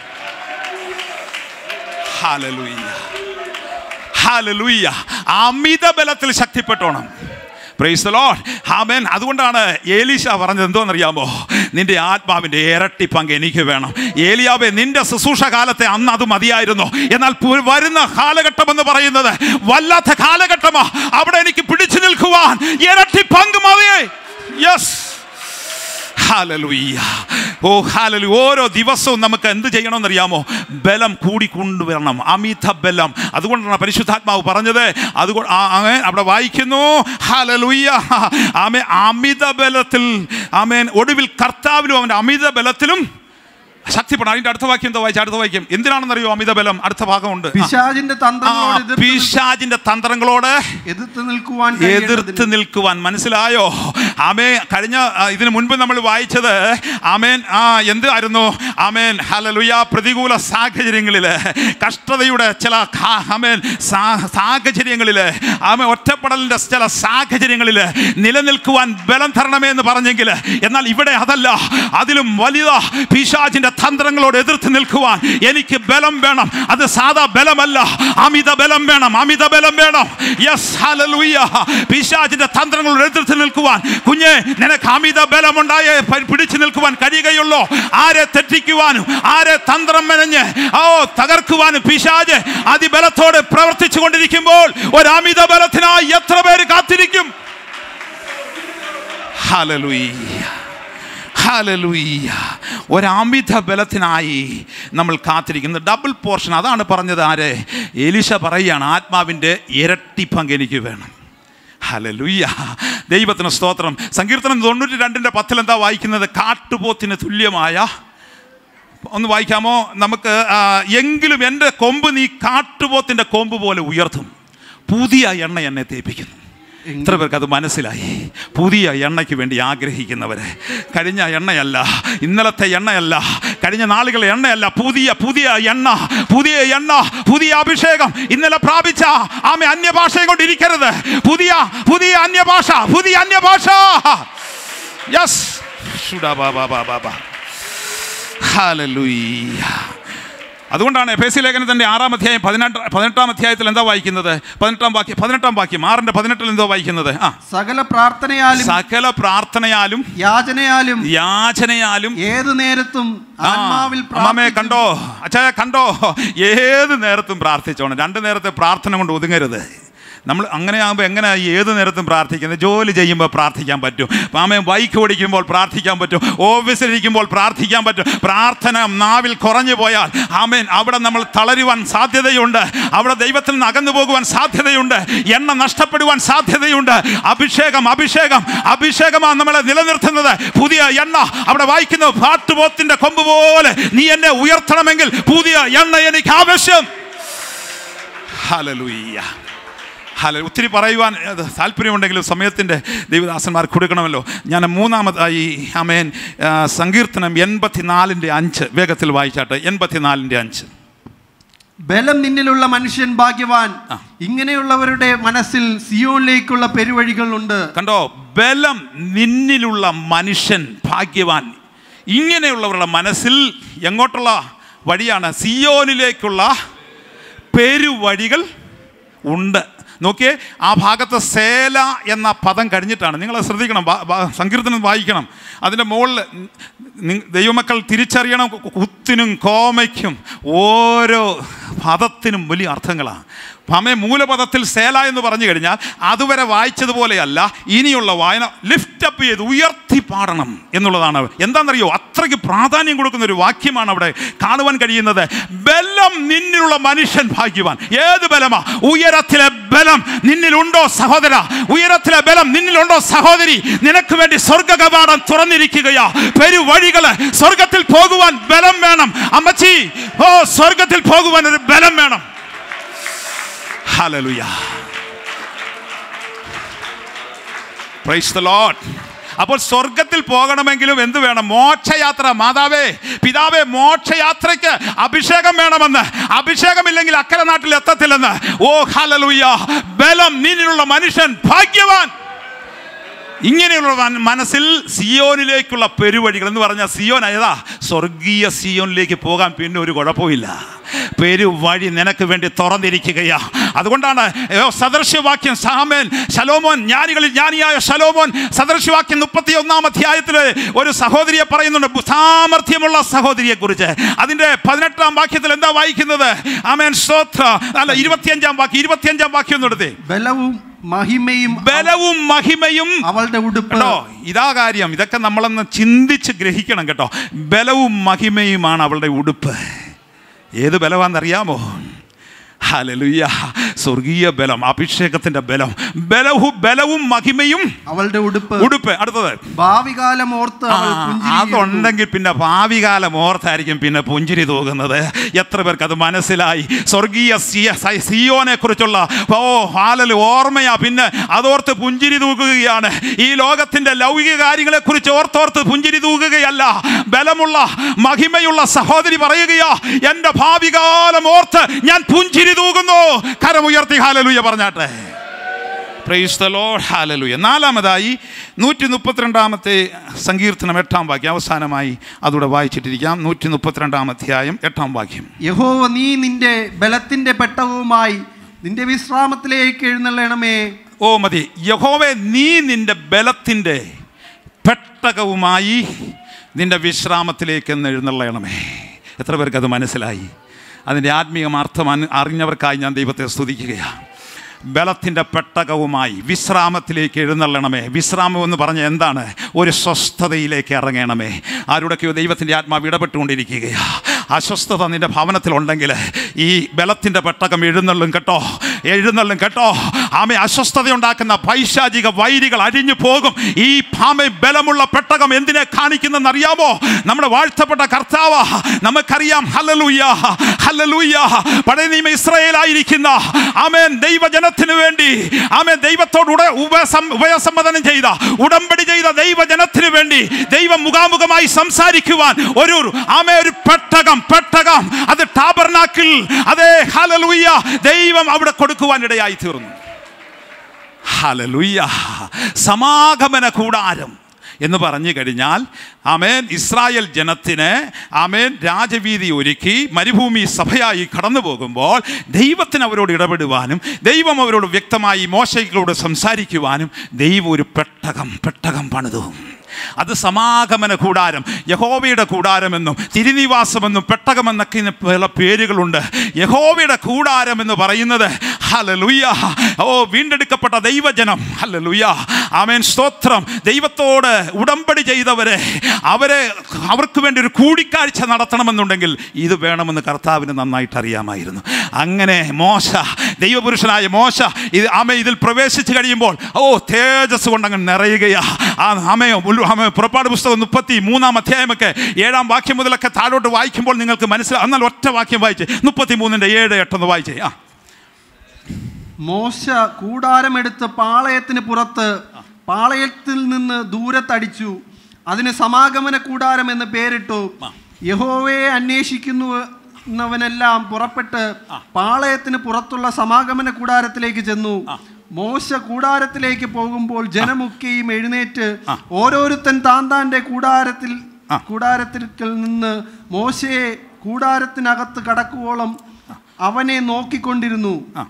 ഹാലലൂയ്യ ഹാലലൂയ്യ അമിത ബലത്തിൽ ശക്തിപ്പെട്ടോണം പ്രൈസ് ലോഡ് ആമേൻ അതുകൊണ്ടാണ് ഏലീശ പറഞ്ഞത് എന്തോന്നറിയാമോ നിന്റെ ആത്മാവിൻ്റെ ഇരട്ടി പങ്ക് എനിക്ക് വേണം ഏലിയാവെ നിന്റെ ശുശ്രൂഷ കാലത്തെ അന്ന് അത് മതിയായിരുന്നു എന്നാൽ പു- വരുന്ന കാലഘട്ടം എന്ന് പറയുന്നത് വല്ലാത്ത കാലഘട്ടമാ അവിടെ എനിക്ക് പിടിച്ചു നിൽക്കുവാൻ ഇരട്ടി പങ്ക് മതിയേ യെസ് ഹാലലുയ്യ ഓ ഹാലലു ഓരോ ദിവസവും നമുക്ക് എന്ത് ചെയ്യണമെന്നറിയാമോ ബലം കൂടിക്കൊണ്ടുവരണം അമിത ബലം അതുകൊണ്ടാണ് പരിശുദ്ധാത്മാവ് പറഞ്ഞത് അതുകൊണ്ട് അങ്ങനെ അവിടെ വായിക്കുന്നു ഹാലലുയ്യ ആമേ അമിത ബലത്തിൽ ആമേൻ ഒടുവിൽ കർത്താവിലും അവൻ്റെ അമിത ബലത്തിലും ശക്തിപ്പെടണം അതിൻ്റെ അടുത്ത വാക്യം എന്താ വായിച്ച അടുത്ത വാക്യം എന്തിനാണെന്നറിയോ അമിത ബലം അടുത്ത ഭാഗമുണ്ട് ആ. പിശാചിന്റെ ആ, തന്ത്രങ്ങളോട് എതിർത്ത് നിൽ- പിശാചിന്റെ തന്ത്രങ്ങളോട് എതിർത്ത് നിൽക്കുവാൻ എതിർത്ത് കഴിയേണ്ടതിന് നിൽക്കുവാൻ മനസ്സിലായോ ആമേ കഴിഞ്ഞ ആ, ഇതിനു മുൻപ് നമ്മൾ വായിച്ചത് ആമേൻ ആ എന്ത് ആയിരുന്നു ആമേൻ ഹലലുയ പ്രതികൂല സാഹചര്യങ്ങളിൽ കഷ്ടതയുടെ ചില ഖാ- ആമേൻ സാ- സാഹചര്യങ്ങളിൽ ആമേ ഒറ്റപ്പെടലിൻ്റെ ചില സാഹചര്യങ്ങളിൽ നിലനിൽക്കുവാൻ ബലം തരണമേ എന്ന് പറഞ്ഞെങ്കിൽ എന്നാൽ ഇവിടെ അതല്ല അതിലും വലുത പിശാചിന്റെ തന്ത്രങ്ങളോട് എതിർത്ത് നിൽക്കുവാൻ എനിക്ക് ബലം വേണം അത് സാധാ ബലമല്ല അമിത ബലം വേണം അമിത ബലം വേണം യെസ് ഹല്ലേലൂയ പിശാചിന്റെ തന്ത്രങ്ങളോട് എതിർത്ത് നിൽക്കുവാൻ കുഞ്ഞെ നിനക്ക് അമിത ബലമുണ്ടായേ പ- പിടിച്ചു നിൽക്കുവാൻ കഴിയുകയുള്ളൂ ആരെ തെറ്റിക്കുവാനും ആരെ തന്ത്രം മെനഞ്ഞ് ഓ തകർക്കുവാനും പിശാജ് അതിബലത്തോടെ പ്രവർത്തിച്ചു കൊണ്ടിരിക്കുമ്പോൾ ഒരു അമിത ബലത്തിനായി എത്ര പേര് കാത്തിരിക്കും ഹല്ലേലൂയ ഹല്ലേലൂയ ഒരമിത ബലത്തിനായി നമ്മൾ കാത്തിരിക്കുന്നത് ഡബിൾ പോർഷൻ അതാണ് പറഞ്ഞത് ആര് എലിശ പറയുകയാണ് ആത്മാവിൻ്റെ ഇരട്ടി പങ്ക് എനിക്ക് വേണം ഹലലുയ്യ ദൈവത്തിന് സ്തോത്രം സങ്കീർത്തനം തൊണ്ണൂറ്റി രണ്ടിൻ്റെ പത്തിൽ എന്താ വായിക്കുന്നത് കാട്ടുപോത്തിന് തുല്യമായ ഒന്ന് വായിക്കാമോ നമുക്ക് ആ, എങ്കിലും എൻ്റെ കൊമ്പ് നീ കാട്ടുപോത്തിൻ്റെ കൊമ്പ് പോലെ ഉയർത്തും പുതിയ എണ്ണ എന്നെ തേപ്പിക്കുന്നു ഇത്ര പേർക്ക് അത് മനസ്സിലായി പുതിയ എണ്ണയ്ക്ക് വേണ്ടി ആഗ്രഹിക്കുന്നവരെ കഴിഞ്ഞ എണ്ണയല്ല ഇന്നലത്തെ എണ്ണയല്ല കഴിഞ്ഞ നാളുകളെ എണ്ണയല്ല പുതിയ പുതിയ എണ്ണ പുതിയ എണ്ണ പുതിയ അഭിഷേകം ഇന്നലെ പ്രാപിച്ച ആമ അന്യഭാഷയും കൊണ്ട് ഇരിക്കരുത് പുതിയ പുതിയ അന്യഭാഷ പുതിയ അന്യഭാഷ യെസ് ഹാലലൂയ്യ അതുകൊണ്ടാണ് എഫ് എസ് സി ലേഖനത്തിൻ്റെ ആറാം അധ്യായം പതിനെട്ട് പതിനെട്ടാം അധ്യായത്തിൽ എന്താ വായിക്കുന്നത് പതിനെട്ടാം വാക്യം പതിനെട്ടാം വാക്യം ആറിൻ്റെ പതിനെട്ടിൽ എന്തോ വായിക്കുന്നത് ആ സകല പ്രാർത്ഥനയാലും സകല പ്രാർത്ഥനയാലും യാചനയാലും യാചനയാലും ഏതു നേരത്തും ആ, ആത്മാവിൽ അമ്മാമേ പ്രാർത്ഥിച്ചും കണ്ടോ അച്ഛാ കണ്ടോ ഏത് നേരത്തും പ്രാർത്ഥിച്ചോണം രണ്ട് നേരത്തെ പ്രാർത്ഥന കൊണ്ട് ഒതുങ്ങരുത് നമ്മൾ അങ്ങനെ ആകുമ്പോൾ എങ്ങനെ ഏത് നേരത്തും പ്രാർത്ഥിക്കുന്നത് ജോലി ചെയ്യുമ്പോൾ പ്രാർത്ഥിക്കാൻ പറ്റും ആമേ ബൈക്ക് ഓടിക്കുമ്പോൾ പ്രാർത്ഥിക്കാൻ പറ്റും ഓഫീസിലിരിക്കുമ്പോൾ പ്രാർത്ഥിക്കാൻ പറ്റും പ്രാർത്ഥന നാവിൽ കുറഞ്ഞു പോയാൽ ആമേൻ അവിടെ നമ്മൾ തളരുവാൻ സാധ്യതയുണ്ട് അവിടെ ദൈവത്തിൽ നിന്ന് അകന്നു പോകുവാൻ സാധ്യതയുണ്ട് എണ്ണ നഷ്ടപ്പെടുവാൻ സാധ്യതയുണ്ട് അഭിഷേകം അഭിഷേകം അഭിഷേകമാണ് നമ്മളെ നിലനിർത്തുന്നത് പുതിയ എണ്ണ അവിടെ വായിക്കുന്നു പാട്ടുപോത്തിന്റെ കൊമ്പ് പോലെ നീ എന്നെ ഉയർത്തണമെങ്കിൽ പുതിയ എണ്ണ എനിക്ക് ആവശ്യം ഹല്ലേലൂയ ഹല ഒത്തിരി പറയുവാൻ അത് താല്പര്യമുണ്ടെങ്കിലും സമയത്തിൻ്റെ ദൈവദാസന്മാർ കൊടുക്കണമല്ലോ ഞാൻ മൂന്നാമതായി അമേൻ ആ, സങ്കീർത്തനം എൺപത്തിനാലിൻ്റെ അഞ്ച് വേഗത്തിൽ വായിച്ചാട്ടെ എൺപത്തിനാലിൻ്റെ അഞ്ച് ബലം നിന്നിലുള്ള മനുഷ്യൻ ഭാഗ്യവാൻ ആ. ഇങ്ങനെയുള്ളവരുടെ മനസ്സിൽ സിയോനിലേക്കുള്ള പെരുവഴികളുണ്ട് കണ്ടോ ബലം നിന്നിലുള്ള മനുഷ്യൻ ഭാഗ്യവാൻ ഇങ്ങനെയുള്ളവരുടെ മനസ്സിൽ എങ്ങോട്ടുള്ള വഴിയാണ് സിയോനിലേക്കുള്ള പെരുവഴികൾ ഉണ്ട് നോക്കിയേ ആ ഭാഗത്ത് സേല എന്ന പദം കഴിഞ്ഞിട്ടാണ് നിങ്ങൾ ശ്രദ്ധിക്കണം വാ- വാ- സങ്കീർത്തനം വായിക്കണം അതിൻ്റെ മുകളിൽ നി- ദൈവമക്കൾ തിരിച്ചറിയണം കു- കുത്തിനും കോമയ്ക്കും ഓരോ പദത്തിനും വലിയ അർത്ഥങ്ങളാണ് അമ്മേ മൂലപദത്തിൽ സേല എന്ന് പറഞ്ഞു കഴിഞ്ഞാൽ അതുവരെ വായിച്ചതുപോലെയല്ല ഇനിയുള്ള വായന ലിഫ്റ്റ് അപ്പ് ചെയ്ത് ഉയർത്തി പാടണം എന്നുള്ളതാണ് എന്താണെന്നറിയോ അത്രയ്ക്ക് പ്രാധാന്യം കൊടുക്കുന്ന ഒരു വാക്യമാണ് അവിടെ കാണുവാൻ കഴിയുന്നത് ബലം നിന്നിലുള്ള മനുഷ്യൻ ഭാഗ്യവാൻ ഏത് ബലമാ ഉയരത്തിലെ ബലം നിന്നിലുണ്ടോ സഹോദര ഉയരത്തിലെ ബലം നിന്നിലുണ്ടോ സഹോദരി നിനക്ക് വേണ്ടി സ്വർഗ കവാടം തുറന്നിരിക്കുകയാ പെരുവഴികള് സ്വർഗത്തിൽ പോകുവാൻ ബലം വേണം അമ്മച്ചി ഓ സ്വർഗത്തിൽ പോകുവാൻ ഒരു ബലം വേണം ഹല്ലേലൂയ പ്രൈസ് ദ ലോർഡ് അപ്പോൾ സ്വർഗത്തിൽ പോകണമെങ്കിലും എന്ത് വേണം മോക്ഷയാത്ര മാതാവേ പിതാവേ മോക്ഷയാത്രയ്ക്ക് അഭിഷേകം വേണമെന്ന് അഭിഷേകമില്ലെങ്കിൽ അക്കരെ നാട്ടിൽ എത്തത്തില്ലെന്ന് ഓ ഹലലുയ്യ ബലം നിന്നിലുള്ള മനുഷ്യൻ ഭാഗ്യവാൻ ഇങ്ങനെയുള്ള മന- മനസ്സിൽ സിയോനിലേക്കുള്ള പെരുവഴികൾ എന്ന് പറഞ്ഞാൽ സിയോൻ ഏതാ സ്വർഗീയ സിയോനിലേക്ക് പോകാൻ പിന്നെ ഒരു കുഴപ്പമില്ല പെരുവഴി നിനക്ക് വേണ്ടി തുറന്നിരിക്കുകയാ അതുകൊണ്ടാണ് ഏ, സദൃശ്യവാക്യം സാമേൻ ശലോമോൻ ജ്ഞാനികളിൽ ജ്ഞാനിയായ ശലോമോൻ സദൃശ്യവാക്യം മുപ്പത്തി ഒന്നാം അധ്യായത്തിൽ ഒരു സഹോദരിയെ പറയുന്നുണ്ട് സാമർഥ്യമുള്ള സഹോദരിയെ കുറിച്ച് അതിന്റെ പതിനെട്ടാം വാക്യത്തിൽ എന്താ വായിക്കുന്നത് ആമേൻ സ്തോത്ര അല്ല ഇരുപത്തിയഞ്ചാം വാക്യം ഇരുപത്തിയഞ്ചാം വാക്യം ഒന്ന് എടുത്തേ ബലവും മഹിമയും ബലവും മഹിമയും അവളുടെ ഉടുപ്പ് കേട്ടോ ഇതാ കാര്യം ഇതൊക്കെ നമ്മളൊന്ന് ചിന്തിച്ച് ഗ്രഹിക്കണം കേട്ടോ ബലവും മഹിമയുമാണ് അവളുടെ ഉടുപ്പ് ഏത് ബലമാണെന്നറിയാമോ ഹല്ലേലൂയ സ്വർഗീയ ബലം അഭിഷേകത്തിന്റെ ബലം ബലവും ബലവും മഹിമയും അവളുടെ ഉടുപ്പ് ഉടുപ്പ് അടുത്തത് ഭാവി കാലം ഓർത്ത് ആ, അവൾ പുഞ്ചിരിക്കുന്നു. അതുണ്ടെങ്കിൽ പിന്നെ ഭാവി കാലം ഓർത്തായിരിക്കും പിന്നെ പുഞ്ചിരി തൂകുന്നത് എത്ര പേർക്ക് അത് മനസ്സിലായി സ്വർഗീയ സിയ- സ- സിയോനെ കുറിച്ചുള്ള ഓ ഹാലൽ ഓർമ്മയാ പിന്നെ അതോർത്ത് പുഞ്ചിരി തൂകുകയാണ് ഈ ലോകത്തിന്റെ ലൗകിക കാര്യങ്ങളെ കുറിച്ച് ഓർത്തോർത്ത് പുഞ്ചിരി തൂകുകയല്ല ബലമുള്ള മഹിമയുള്ള സഹോദരി പറയുകയാ എന്റെ ഭാവി കാലം ഓർത്ത് ഞാൻ പുഞ്ചിരി തൂകുന്നു കരമുയർത്തി ഹാലലൂയ പറഞ്ഞാട്ടെ പ്രൈസ് ദ ലോർഡ് ഹാലലുയ നാലാമതായി നൂറ്റി മുപ്പത്തിരണ്ടാമത്തെ സങ്കീർത്തനം എട്ടാം വാക്യം അവസാനമായി അതുകൂടെ വായിച്ചിട്ടിരിക്കാം നൂറ്റി മുപ്പത്തിരണ്ടാം അധ്യായം എട്ടാം വാക്യം യഹോവ നീ നിന്റെ ബലത്തിന്റെ പെട്ടകവുമായി നിന്റെ വിശ്രാമത്തിലേക്ക് എഴുന്നള്ളണമേ ഓ മതി യഹോവെ നീ നിന്റെ ബലത്തിൻ്റെ പെട്ടകവുമായി നിന്റെ വിശ്രാമത്തിലേക്ക് എന്ന് എഴുന്നള്ളണമേ എത്ര പേർക്ക് അത് മനസ്സിലായി അതിൻ്റെ ആത്മീയമാർത്ഥം അന് അറിഞ്ഞവർക്കായി ഞാൻ ദൈവത്തെ സ്തുതിക്കുകയാണ് ബലത്തിൻ്റെ പെട്ടകവുമായി വിശ്രാമത്തിലേക്ക് എഴുന്നള്ളണമേ വിശ്രാമം എന്ന് പറഞ്ഞ എന്താണ് ഒരു സ്വസ്ഥതയിലേക്ക് ഇറങ്ങണമേ ആരുടെയൊക്കെയോ ദൈവത്തിൻ്റെ ആത്മാവ് ഇടപെട്ടുകൊണ്ടിരിക്കുകയാ അസ്വസ്ഥത നിന്റെ ഭവനത്തിലുണ്ടെങ്കിൽ ഈ ബലത്തിൻ്റെ പെട്ടകം എഴുന്നള്ളും കേട്ടോ എഴുന്നള്ളും കേട്ടോ ആമെ അസ്വസ്ഥത ഉണ്ടാക്കുന്ന പൈശാചിക വൈരികൾ അഴിഞ്ഞു പോകും ഈ ആമെ ബലമുള്ള പെട്ടകം എന്തിനെ കാണിക്കുന്നെന്ന് അറിയാമോ നമ്മുടെ വാഴ്ത്തപ്പെട്ട കർത്താവ നമുക്കറിയാം ഹലലൂയ ഹലലൂയ പഴയ നിയമ ഇസ്രയേലായിരിക്കുന്ന ആമേൻ ദൈവജനത്തിന് വേണ്ടി ആമേൻ ദൈവത്തോട് ഉട ഉപസം ഉപയസമ്മതനം ചെയ്ത ഉടമ്പടി ചെയ്ത ദൈവജനത്തിന് വേണ്ടി ദൈവം മുഖാമുഖമായി സംസാരിക്കുവാൻ ഒരു ആമേ ഒരു പെട്ടകം പെട്ടകം അത് ടാബർനാക്കിൽ അതേ ഹലലൂയ ദൈവം അവിടെ കൊടുക്കുവാൻ ഇടയായി തീർന്നു ഹലലുയ്യ സമാഗമന കൂടാരം എന്ന് പറഞ്ഞു കഴിഞ്ഞാൽ ആമേൻ ഇസ്രായേൽ ജനത്തിന് ആമേൻ രാജവീതി ഒരുക്കി മരുഭൂമി സഭയായി കടന്നു പോകുമ്പോൾ ദൈവത്തിന് അവരോട് ഇടപെടുവാനും ദൈവം അവരോട് വ്യക്തമായി മോശകളോട് സംസാരിക്കുവാനും ദൈവം ഒരു പെട്ടകം പെട്ടകം പണിതു അത് സമാഗമന കൂടാരം യഹോവയുടെ കൂടാരമെന്നും തിരുനിവാസമെന്നും പെട്ടകമെന്നൊക്കെ ഇതിന് പല പേരുകളുണ്ട് യഹോവയുടെ കൂടാരം എന്ന് പറയുന്നത് ഹലലുയ്യ ഓ വീണ്ടെടുക്കപ്പെട്ട ദൈവജനം ഹലലുയ്യ ആമേൻ സ്തോത്രം ദൈവത്തോട് ഉടമ്പടി ചെയ്തവരെ അവരെ അവർക്ക് വേണ്ടി ഒരു കൂടിക്കാഴ്ച നടത്തണമെന്നുണ്ടെങ്കിൽ ഇത് വേണമെന്ന് കർത്താവിന് നന്നായിട്ട് അറിയാമായിരുന്നു അങ്ങനെ മോശ ദൈവപുരുഷനായ മോശ ഇത് ആമ ഇതിൽ പ്രവേശിച്ച് കഴിയുമ്പോൾ ഓ തേജസ് കൊണ്ടങ്ങ് നിറയുകയാ ആ ആമയോ ആമ പുറപ്പാട് പുസ്തകം മുപ്പത്തി മൂന്നാം അധ്യായമൊക്കെ ഏഴാം വാക്യം മുതലൊക്കെ താഴോട്ട് വായിക്കുമ്പോൾ നിങ്ങൾക്ക് മനസ്സിലാവും എന്നാൽ ഒറ്റ വാക്യം വായിച്ച് മുപ്പത്തി മൂന്നിൻ്റെ ഏഴ് എട്ടൊന്ന് വായിച്ചേ ആ മോശ കൂടാരമെടുത്ത് പാളയത്തിന് പുറത്ത് പാളയത്തിൽ നിന്ന് ദൂരത്തടിച്ചു അതിന് സമാഗമന കൂടാരം എന്ന് പേരിട്ടു യഹോവയെ അന്വേഷിക്കുന്നവനെല്ലാം പുറപ്പെട്ട് പാളയത്തിന് പുറത്തുള്ള സമാഗമന കൂടാരത്തിലേക്ക് ചെന്നു മോശ കൂടാരത്തിലേക്ക് പോകുമ്പോൾ ജനമൊക്കെയും എഴുന്നേറ്റ് ഓരോരുത്തൻ താൻ താൻ്റെ കൂടാരത്തിൽ കൂടാരത്തിൽ നിന്ന് മോശയെ കൂടാരത്തിനകത്ത് കടക്കുവോളം അവനെ നോക്കിക്കൊണ്ടിരുന്നു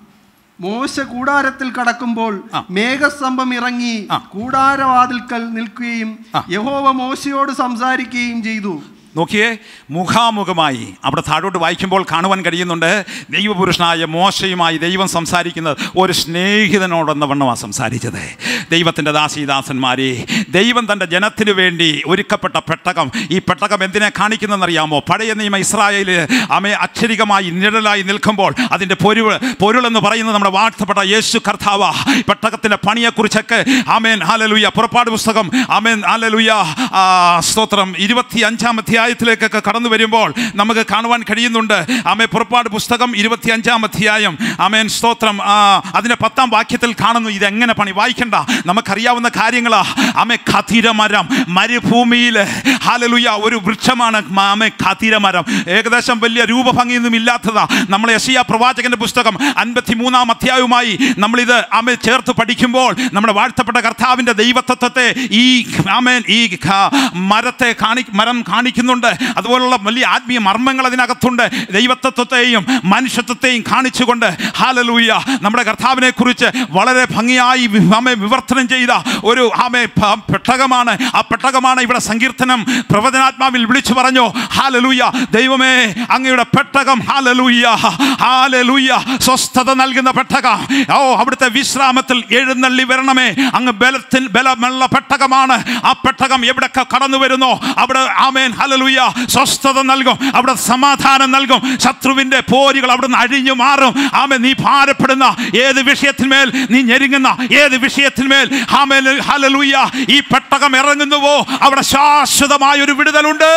മോശ കൂടാരത്തിൽ കടക്കുമ്പോൾ മേഘസ്തംഭം ഇറങ്ങി കൂടാരവാതിൽക്കൽ നിൽക്കുകയും യഹോവ മോശയോട് സംസാരിക്കുകയും ചെയ്തു നോക്കിയേ മുഖാമുഖമായി അവിടെ താഴോട്ട് വായിക്കുമ്പോൾ കാണുവാൻ കഴിയുന്നുണ്ട് ദൈവപുരുഷനായ മോശയുമായി ദൈവം സംസാരിക്കുന്നത് ഒരു സ്നേഹിതനോടെന്ന വണ്ണമാണ് സംസാരിച്ചത് ദൈവത്തിൻ്റെ ദാസീദാസന്മാരെ ദൈവം തൻ്റെ ജനത്തിനു വേണ്ടി ഒരുക്കപ്പെട്ട പെട്ടകം ഈ പെട്ടകം എന്തിനെ കാണിക്കുന്നതെന്നറിയാമോ പഴയ നിയമ ഇസ്രായേൽ അമേ അക്ഷരികമായി നിഴലായി നിൽക്കുമ്പോൾ അതിൻ്റെ പൊരുൾ പൊരുളെന്ന് പറയുന്നത് നമ്മുടെ വാഴ്ത്തപ്പെട്ട യേശു കർത്താവ പെട്ടകത്തിൻ്റെ പണിയെക്കുറിച്ചൊക്കെ ആമേൻ ഹാലലുയ പുറപ്പാട് പുസ്തകം ആമേൻ ഹാലലുയ സ്തോത്രം ഇരുപത്തി അഞ്ചാം അധ്യായത്തിലേക്കൊക്കെ കടന്നു വരുമ്പോൾ നമുക്ക് കാണുവാൻ കഴിയുന്നുണ്ട് ആമേ പുറപ്പാട് പുസ്തകം ഇരുപത്തി അഞ്ചാം അധ്യായം ആമേൻ സ്തോത്രം ആ, അതിൻ്റെ പത്താം വാക്യത്തിൽ കാണുന്നു ഇതെങ്ങനെ പണി വായിക്കണ്ട നമുക്കറിയാവുന്ന കാര്യങ്ങളാ ആമേ ഖതിരമരം മരുഭൂമിയിൽ ഹാലലുയ ഒരു വൃക്ഷമാണ് മ- ആമേ ഖതിരമരം ഏകദേശം വലിയ രൂപഭംഗിയൊന്നും ഇല്ലാത്തതാ നമ്മൾ യശിയ പ്രവാചകന്റെ പുസ്തകം അൻപത്തി മൂന്നാം അധ്യായവുമായി നമ്മളിത് ആമേ ചേർത്ത് പഠിക്കുമ്പോൾ നമ്മുടെ വാഴ്ത്തപ്പെട്ട കർത്താവിൻ്റെ ദൈവത്വത്തെ ഈ ആമേൻ ഈ ഖ- മരത്തെ കാണി മരം കാണിക്കുന്നുണ്ട് അതുപോലുള്ള വലിയ ആത്മീയ മർമ്മങ്ങൾ അതിനകത്തുണ്ട് ദൈവത്വത്വത്തെയും മനുഷ്യത്വത്തെയും കാണിച്ചുകൊണ്ട് ഹാലലൂയ നമ്മുടെ കർത്താവിനെ കുറിച്ച് വളരെ ഭംഗിയായി വി- ആമേ വിവർത്തനം ചെയ്ത ഒരു ആമേ പ- പെട്ടകമാണ് ആ പെട്ടകമാണ് ഇവിടെ സങ്കീർത്തനം പ്രവചനാത്മാവിൽ വിളിച്ചു പറഞ്ഞു ഹാലലൂയ ദൈവമേ അങ്ങയുടെ പെട്ടകം ഹാലലൂയ ഹാലലൂയ സ്വസ്ഥത നൽകുന്ന പെട്ടകം ഓ അവിടുത്തെ വിശ്രാമത്തിൽ എഴുന്നള്ളി വരണമേ അങ്ങ് ബലത്തിൽ ബലമുള്ള പെട്ടകമാണ് ആ പെട്ടകം എവിടൊക്കെ കടന്നു വരുന്നോ അവിടെ ആമേൻ ഹലലൂയ സ്വസ്ഥത നൽകും അവിടെ സമാധാനം നൽകും ശത്രുവിന്റെ പോരുകൾ അവിടുന്ന് അഴിഞ്ഞു മാറും ആമേ നീ ഭാരപ്പെടുന്ന ഏത് വിഷയത്തിന്മേൽ നീ ഞെരുങ്ങുന്ന ഏത് വിഷയത്തിന്മേൽ ആമേൻ ഹലലൂയ ഈ പെട്ടകം ഇറങ്ങുന്നുവോ അവിടെ ശാശ്വതമായ ഒരു വിടുതലുണ്ട്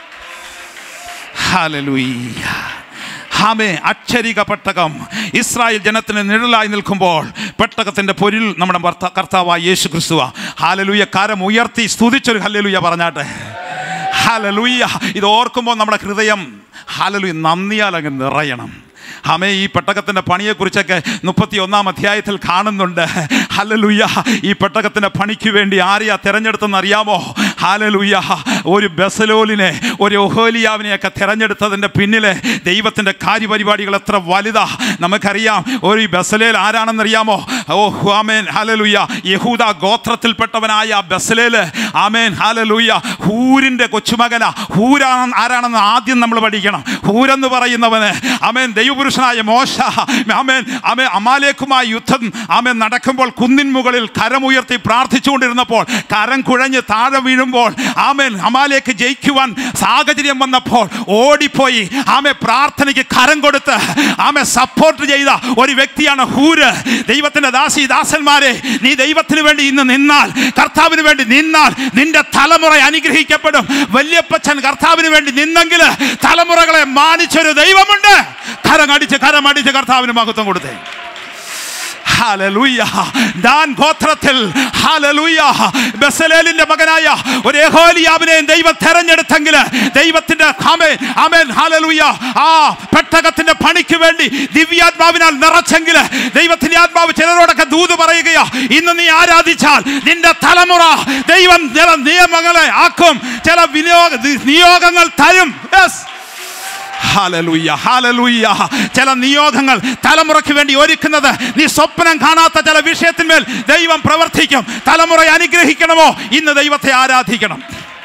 ഹലലൂയ ഹാമേ അക്ഷരിക പെട്ടകം ഇസ്രായേൽ ജനത്തിന് നിഴലായി നിൽക്കുമ്പോൾ പെട്ടകത്തിൻ്റെ പൊരിൽ നമ്മുടെ ഭർത്ത- കർത്താവായ യേശു ക്രിസ്തുവ ഹാലലൂയ കരം ഉയർത്തി സ്തുതിച്ചൊരു ഹല്ലലൂയ പറഞ്ഞാട്ടെ ഹാലലൂയ ഇത് ഓർക്കുമ്പോൾ നമ്മുടെ ഹൃദയം ഹാലലൂയ നന്ദിയാൽ അങ്ങ് നിറയണം ആമേ ഈ പെട്ടകത്തിൻ്റെ പണിയെക്കുറിച്ചൊക്കെ മുപ്പത്തി ഒന്നാം അധ്യായത്തിൽ കാണുന്നുണ്ട് ഹലലുയ്യ ഈ പെട്ടകത്തിൻ്റെ പണിക്ക് വേണ്ടി ആരെയാ തിരഞ്ഞെടുത്തെന്ന് അറിയാമോ ഹാലലുയ്യ ഒരു ബസലോലിനെ ഒരു ഒഹോലിയാവിനെയൊക്കെ തിരഞ്ഞെടുത്തതിൻ്റെ പിന്നിലെ ദൈവത്തിൻ്റെ കാര്യപരിപാടികൾ എത്ര വലുതാ നമുക്കറിയാം ഒരു ബസലേൽ ആരാണെന്നറിയാമോ ഓ ആമേൻ ഹാലലുയ്യ യഹൂദ ഗോത്രത്തിൽപ്പെട്ടവനായ ബസലേല് ആമേൻ ഹാലലുയ്യ ഹൂരിൻ്റെ കൊച്ചുമകന ഹൂരാണ് ആരാണെന്ന് ആദ്യം നമ്മൾ പഠിക്കണം ഹൂരെന്ന് പറയുന്നവന് ആമേൻ ദൈവപുരുഷനായ മോശ ആമേൻ ആമേൻ അമാലേക്കുമായി യുദ്ധം ആമേൻ നടക്കുമ്പോൾ കുന്നിൻ മുകളിൽ കരമുയർത്തി പ്രാർത്ഥിച്ചുകൊണ്ടിരുന്നപ്പോൾ കരം കുഴഞ്ഞ് താഴെ വീഴുമ്പോൾ ആമേൻ അമാലേക്ക് ജയിക്കുവാൻ സാഹചര്യം വന്നപ്പോൾ ഓടിപ്പോയി ആമെ പ്രാർത്ഥനയ്ക്ക് കരം കൊടുത്ത് ആമെ സപ്പോർട്ട് ചെയ്ത ഒരു വ്യക്തിയാണ് ഹൂര് ദൈവത്തിന്റെ ദാസി ദാസന്മാരെ നീ ദൈവത്തിന് വേണ്ടി ഇന്ന് നിന്നാൽ കർത്താവിന് വേണ്ടി നിന്നാൽ നിന്റെ തലമുറ അനുഗ്രഹിക്കപ്പെടും വല്യപ്പച്ചൻ കർത്താവിന് വേണ്ടി നിന്നെങ്കിൽ തലമുറകളെ മാനിച്ചൊരു ദൈവമുണ്ട് കരം അടിച്ച് കരം അടിച്ച് കർത്താവിന് മഹത്വം കൊടുത്തേ ഹല്ലേലൂയ. ദാൻ ഗോത്രത്തിൽ ഹല്ലേലൂയ. ബെസലേലിന്റെ മകനായ ഒരു യഹോലിയാവിനെയും ദൈവം തെരഞ്ഞെടുത്തെങ്കിൽ ദൈവത്തിന്റെ ആമേൻ ആമേൻ ഹല്ലേലൂയ. ആ പെട്ടകത്തിന്റെ പണിക്ക് വേണ്ടി ദിവ്യാത്മാവിനാൽ നിറച്ചെങ്കിൽ ദൈവത്തിന്റെ ആത്മാവ് ചിലരോടൊക്കെ ദൂത് പറയുകയാ ഇന്ന് നീ ആരാധിച്ചാൽ നിന്റെ തലമുറ ദൈവം ചില നിയമങ്ങളെ ആക്കും ചില വിനിയോഗ നിയോഗങ്ങൾ തരും യെസ് ഹാലലൂയ ഹാലലൂയ ചില നിയോഗങ്ങൾ തലമുറയ്ക്ക് വേണ്ടി ഒരുക്കുന്നത് നീ സ്വപ്നം കാണാത്ത ചില വിഷയത്തിന്മേൽ ദൈവം പ്രവർത്തിക്കും തലമുറയെ അനുഗ്രഹിക്കണമോ ഇന്ന് ദൈവത്തെ ആരാധിക്കണം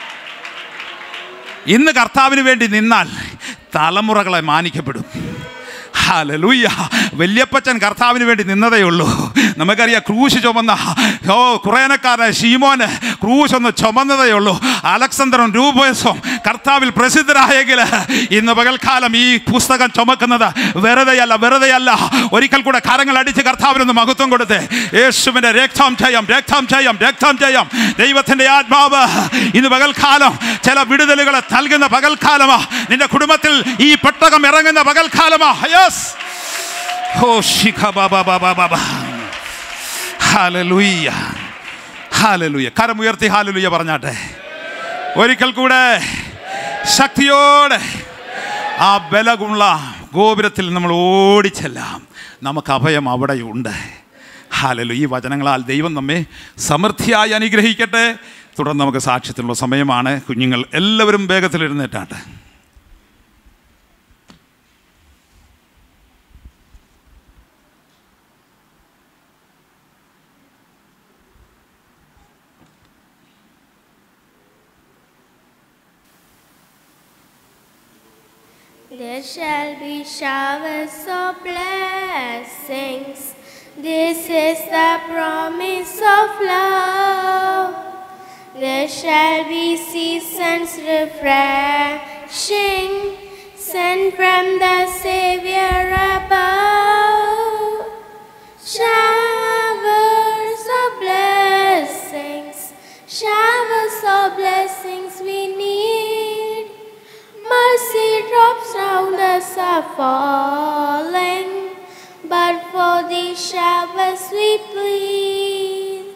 ഇന്ന് കർത്താവിന് വേണ്ടി നിന്നാൽ തലമുറകളെ മാനിക്കപ്പെടും ഹാലലൂയ വല്യപ്പച്ചൻ കർത്താവിന് വേണ്ടി നിന്നതേ ഉള്ളൂ നമുക്കറിയാം ക്രൂശ് ചുമന്ന ഓ കുറേനക്കാരൻ ഷീമോന് ക്രൂശ് ഒന്ന് ചുമന്നതേ ഉള്ളൂ അലക്സണ്ടറും രൂപേസും കർത്താവിൽ പ്രസിദ്ധരായെങ്കിൽ ഇന്ന് പകൽക്കാലം ഈ പുസ്തകം ചുമക്കുന്നത് വെറുതെയല്ല വെറുതെയല്ല ഒരിക്കൽ കൂടെ കരങ്ങൾ അടിച്ച് കർത്താവിനൊന്ന് മഹത്വം കൊടുത്തേ യേശുവിൻ്റെ രക്തം ചെയ്യാം രക്തം ചെയ്യാം രക്തം ചെയ്യാം ദൈവത്തിൻ്റെ ആത്മാവ് ഇന്ന് പകൽക്കാലം ചില വിടുതലുകളെ നൽകുന്ന പകൽക്കാലമാ നിന്റെ കുടുംബത്തിൽ ഈ പെട്ടകം ഇറങ്ങുന്ന പകൽക്കാലമാ യെസ് ഓ ശിഖ ബാബാ ബാബാ ബാബാ ഹാലലൂയ്യ ഹാലലൂയ കരമുയർത്തി ഹാലലൂയ പറഞ്ഞാട്ടെ ഒരിക്കൽ കൂടെ ശക്തിയോടെ ആ ബലമുള്ള ഗോപുരത്തിൽ നമ്മൾ ഓടിച്ചെല്ലാം നമുക്ക് അഭയം അവിടെയുണ്ട് ഹാലലു ഈ വചനങ്ങളാൽ ദൈവം നമ്മെ സമൃദ്ധിയായി അനുഗ്രഹിക്കട്ടെ തുടർന്ന് നമുക്ക് സാക്ഷ്യത്തിനുള്ള സമയമാണ് കുഞ്ഞുങ്ങൾ എല്ലാവരും വേഗത്തിൽ എഴുന്നേറ്റാട്ടെ There shall be showers of blessings. This is the promise of love. There shall be seasons refreshing, sent from the Savior above. Showers of blessings, showers of blessings we need. Mercy drops round us are falling, but for these showers we plead.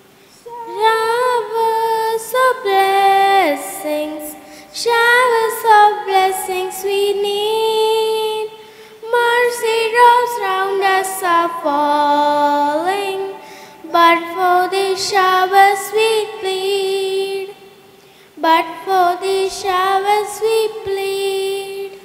Showers of blessings, showers of blessings we need. Mercy drops round us are falling, but for these showers we plead. But for these showers we plead.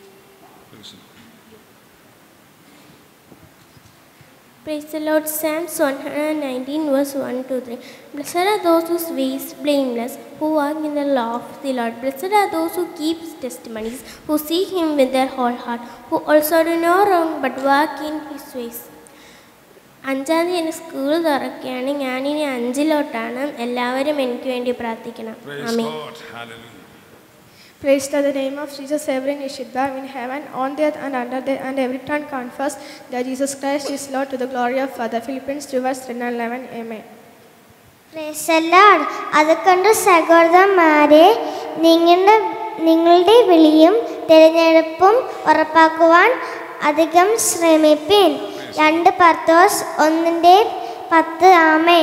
Praise the Lord. Psalms 119, verse 1 to 3. Blessed are those whose ways blameless, who walk in the law of the Lord. Blessed are those who keep his testimonies, who seek him with their whole heart, who also do no wrong but walk in his ways. അഞ്ചാം തീയതി എൻ്റെ സ്കൂൾ തുറക്കുകയാണ് ഞാനിനി അഞ്ചിലോട്ടാണ് എല്ലാവരും എനിക്ക് വേണ്ടി പ്രാർത്ഥിക്കണം ആമീൻ Praise to the name of Jesus, every knee should bow in heaven, on the earth, and under the and every tongue confess that Jesus Christ is Lord to the glory of Father. Philippians 2 verse 3 and 11. Amen. പ്രേസല്ലാഡ് അതുകൊണ്ട് സഹോദരന്മാരെ നിങ്ങളുടെ നിങ്ങളുടെ വിളിയും തിരഞ്ഞെടുപ്പും ഉറപ്പാക്കുവാൻ അധികം ശ്രമിപ്പിൻ രണ്ട് പത്തോസ് ഒന്നിൻ്റെ പത്ത് ആമേ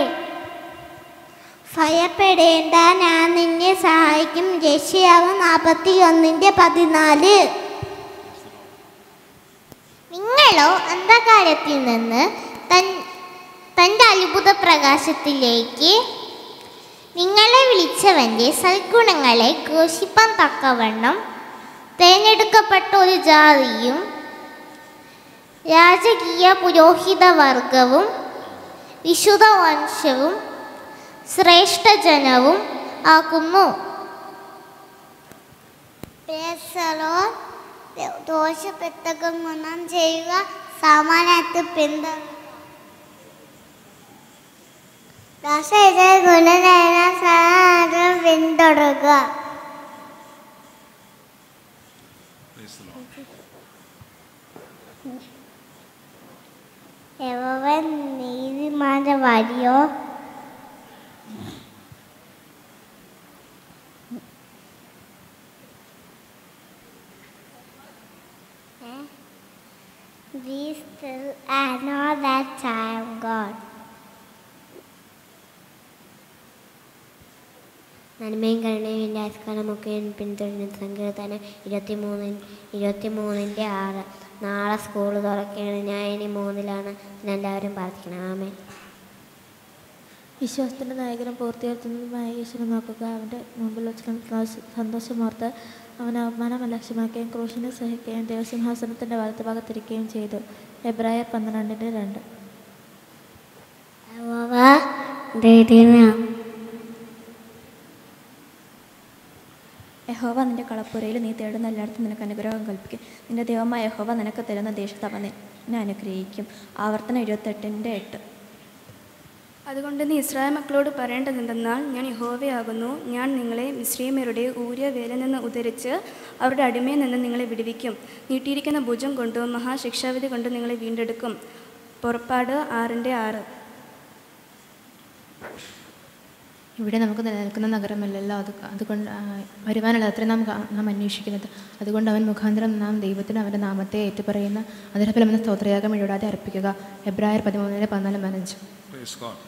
ഭയപ്പെടേണ്ട ഞാൻ നിന്നെ സഹായിക്കും ജഷ്യാവ് നാൽപ്പത്തി ഒന്നിൻ്റെ പതിനാല് നിങ്ങളോ അന്ധകാരത്തിൽ നിന്ന് തൻ തൻ്റെ അത്ഭുത പ്രകാശത്തിലേക്ക് നിങ്ങളെ വിളിച്ചവൻ്റെ സൽഗുണങ്ങളെ ഘോഷിപ്പാൻ തക്കവണ്ണം തിരഞ്ഞെടുക്കപ്പെട്ട ഒരു ജാതിയും രാജകീയ പുരോഹിത വർഗവും വിശുദ്ധ വംശവും ശ്രേഷ്ഠജനവും ആക്കുന്നു ദോഷപ്പെട്ടകം ഗുണം ചെയ്യുക സാമാന്യത്തിൽ പിന്തുടരുക ദോഷ ഗുണം പിന്തുടരുക യഹോവൻ നീതിമാന്റെ വഴിയോ Be still and know that I am God. നന്മയും കരുണയും എൻ്റെ ആസ്കാലമൊക്കെ പിന്തുടരുന്ന സങ്കീർത്തനം ഇരുപത്തി മൂന്നിന് ഇരുപത്തി മൂന്നിൻ്റെ ആറ് നാളെ സ്കൂൾ തുറക്കുകയാണ് ഞാൻ ഇനി മൂന്നിലാണ് എല്ലാവരും പ്രാർത്ഥിക്കണം ആമേ വിശ്വാസത്തിൻ്റെ നായകനും പൂർത്തിയാക്കുന്നതുമായ ഈശ്വരൻ നോക്കുക അവൻ്റെ മുമ്പിൽ വെച്ച് സന്തോഷമോർത്ത് അവൻ അവമാനം ലക്ഷ്യമാക്കുകയും ക്രൂശിനെ സഹിക്കുകയും ദേവസിംഹാസനത്തിൻ്റെ വലത്ത് ഭാഗത്തിരിക്കുകയും ചെയ്തു എബ്രായർ പന്ത്രണ്ടിൻ്റെ രണ്ട് യഹോവ നിന്റെ കളപ്പുരയിൽ നീ തേടുന്ന എല്ലായിടത്തും നിനക്ക് അനുഗ്രഹം കൽപ്പിക്കും നിന്റെ ദൈവമായ യഹോവ നിനക്ക് തരുന്ന ദേശത്ത് അവൻ നിന്നെ അനുഗ്രഹിക്കും ആവർത്തനം ഇരുപത്തെട്ടിൻ്റെ എട്ട് അതുകൊണ്ട് നീ ഇസ്രായേൽ മക്കളോട് പറയേണ്ടതെന്തെന്നാൽ ഞാൻ യഹോവയാകുന്നു ഞാൻ നിങ്ങളെ മിശ്രീമരുടെ ഊര്യ വേല നിന്ന് ഉദ്ധരിച്ച് അവരുടെ അടിമയിൽ നിന്ന് നിങ്ങളെ വിടുവിക്കും നീട്ടിയിരിക്കുന്ന ഭുജം കൊണ്ടും മഹാശിക്ഷാവിധി കൊണ്ടും നിങ്ങളെ വീണ്ടെടുക്കും പുറപ്പാട് ആറിൻ്റെ ആറ് ഇവിടെ നമുക്ക് നിലനിൽക്കുന്ന നഗരമല്ലല്ലോ അത് അതുകൊണ്ട് ആ, വരുവാനുള്ള അത്ര നാം കാ- നാം അന്വേഷിക്കുന്നത് അതുകൊണ്ട് അവൻ മുഖാന്തരം നാം ദൈവത്തിന് അവൻ്റെ നാമത്തെ ഏറ്റുപറയുന്ന അതിരഫലമെന്ന സ്തോത്രയാഗം ഇടാതെ അർപ്പിക്കുക എബ്രായർ പതിമൂന്നിന് പതിനാല് പതിനഞ്ച് Praise God.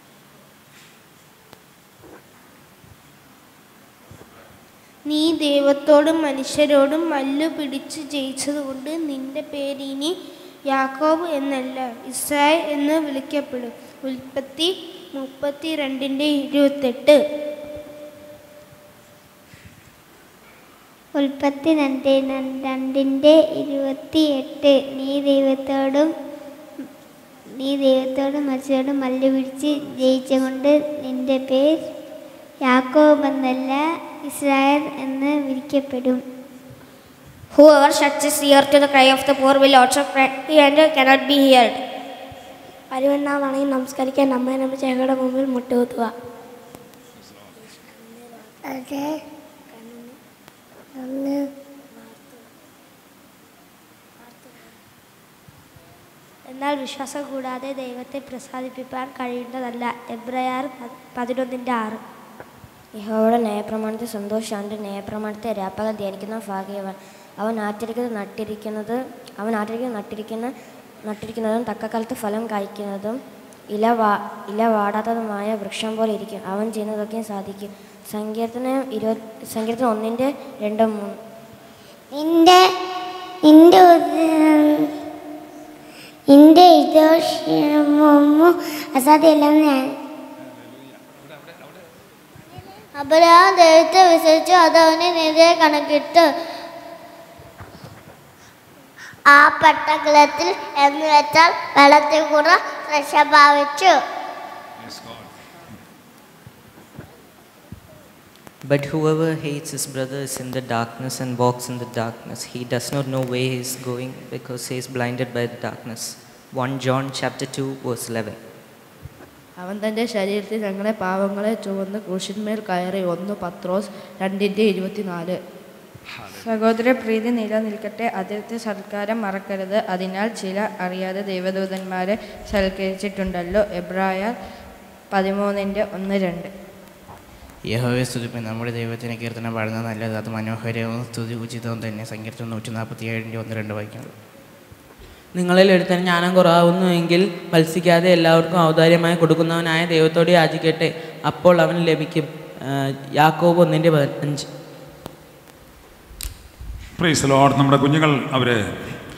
നീ ദൈവത്തോടും മനുഷ്യരോടും മല്ലു പിടിച്ച് ജയിച്ചതുകൊണ്ട് നിന്റെ പേരിനി യാക്കോബ് എന്നല്ല ഇസ്രായേൽ എന്ന് വിളിക്കപ്പെടും ഉൽപ്പത്തി മുപ്പത്തി രണ്ടിൻ്റെ ഇരുപത്തെട്ട് ഉൽപ്പത്തി രണ്ട് രണ്ടിൻ്റെ ഇരുപത്തി എട്ട് നീ ദൈവത്തോടും നീ ദൈവത്തോടും മനുഷ്യരോടും മല്ലു പിടിച്ച് ജയിച്ചുകൊണ്ട് നിന്റെ പേര് യാക്കോബ് എന്നല്ല ഇസ്രായേൽ എന്ന് വിളിക്കപ്പെടും Whoever shuts his ear to the cry of the poor will also cry and cannot be heard. അരുവണ്ണാവാണെങ്കിൽ നമസ്കരിക്കാൻ നമ്മെ നമ്മുടെ ചേകയുടെ മുമ്പിൽ മുട്ടുകുത്തുക അതെ അങ്ങ് എന്നാൽ വിശ്വാസം കൂടാതെ ദൈവത്തെ പ്രസാദിപ്പിക്കാൻ കഴിയുന്നതല്ല എബ്രയാർ പതിനൊന്നിൻ്റെ ആറ് യഹോവയുടെ ന്യായപ്രമാണത്തെ സന്തോഷാണ്ട് ന്യായപ്രമാണത്തെ രാപ്പകൽ ധ്യാനിക്കുന്ന ഭാഗ്യവൻ അവൻ ആറ്റിരിക്കുന്നത് നട്ടിരിക്കുന്നത് അവൻ ആറ്റിരിക്കുന്നത് നട്ടിരിക്കുന്ന നട്ടിരിക്കുന്നതും തക്കക്കാലത്ത് ഫലം കായ്ക്കുന്നതും ഇല വാ ഇല വാടാത്തതുമായ വൃക്ഷം പോലെ ഇരിക്കും അവൻ ചെയ്യുന്നതൊക്കെയും സാധിക്കും സങ്കീർത്തനം ഇരുപത് സങ്കീർത്തനം ഒന്നിൻ്റെ രണ്ട് മൂന്ന് നിന്റെ നിന്റെ ഉദ- നിന്റെ ഇതോഷമോ അസാധ്യമെല്ലാം ഞാൻ അബ്രഹാം ദൈവത്തെ വിശ്വസിച്ചു അത് അവന് നീതിയെ കണക്കിട്ടു ആ പട്ടകുലത്തിൽ എന്ന് വെച്ചാൽ വെള്ളത്തിൽ കൂടെ രക്ഷ ഭാവിച്ചു But whoever hates his brother is in the darkness and walks in the darkness. He does not know where he is going because he is blinded by the darkness. 1 John chapter 2 verse 11. അവൻ തൻ്റെ ശരീരത്തിൽ ഞങ്ങളെ പാവങ്ങളെ ചുവന്ന് ക്രൂശിന്മേൽ കയറി ഒന്ന് പത്രോസ് രണ്ടിൻ്റെ ഇരുപത്തിനാല് സഹോദര പ്രീതി നിലനിൽക്കട്ടെ അതിർത്തി സൽക്കാരം മറക്കരുത് അതിനാൽ ചില അറിയാതെ ദൈവദൂതന്മാരെ സൽക്കരിച്ചിട്ടുണ്ടല്ലോ എബ്രായർ പതിമൂന്നിൻ്റെ ഒന്ന് രണ്ട് യഹോവയെ സ്തുതിപ്പിൻ നമ്മുടെ ദൈവത്തിന് കീർത്തനം പാടുന്നത് നല്ലത് അത് മനോഹരവും സ്തുതി ഉചിതവും തന്നെ സങ്കീർത്തനം നൂറ്റി നാൽപ്പത്തി ഏഴിൻ്റെ ഒന്ന് രണ്ട് വാക്യങ്ങൾ നിങ്ങളിൽ ഒരുത്തന് ജ്ഞാനം കുറവാകുന്നുവെങ്കിൽ മത്സിക്കാതെ എല്ലാവർക്കും ഔദാര്യമായി കൊടുക്കുന്നവനായ ദൈവത്തോട് യാചിക്കട്ടെ അപ്പോൾ അവന് ലഭിക്കും ആ, യാക്കോബ് ഒന്നിൻ്റെ പതിനഞ്ച് പ്രൈസ് ലോഡ് നമ്മുടെ കുഞ്ഞുങ്ങൾ അവർ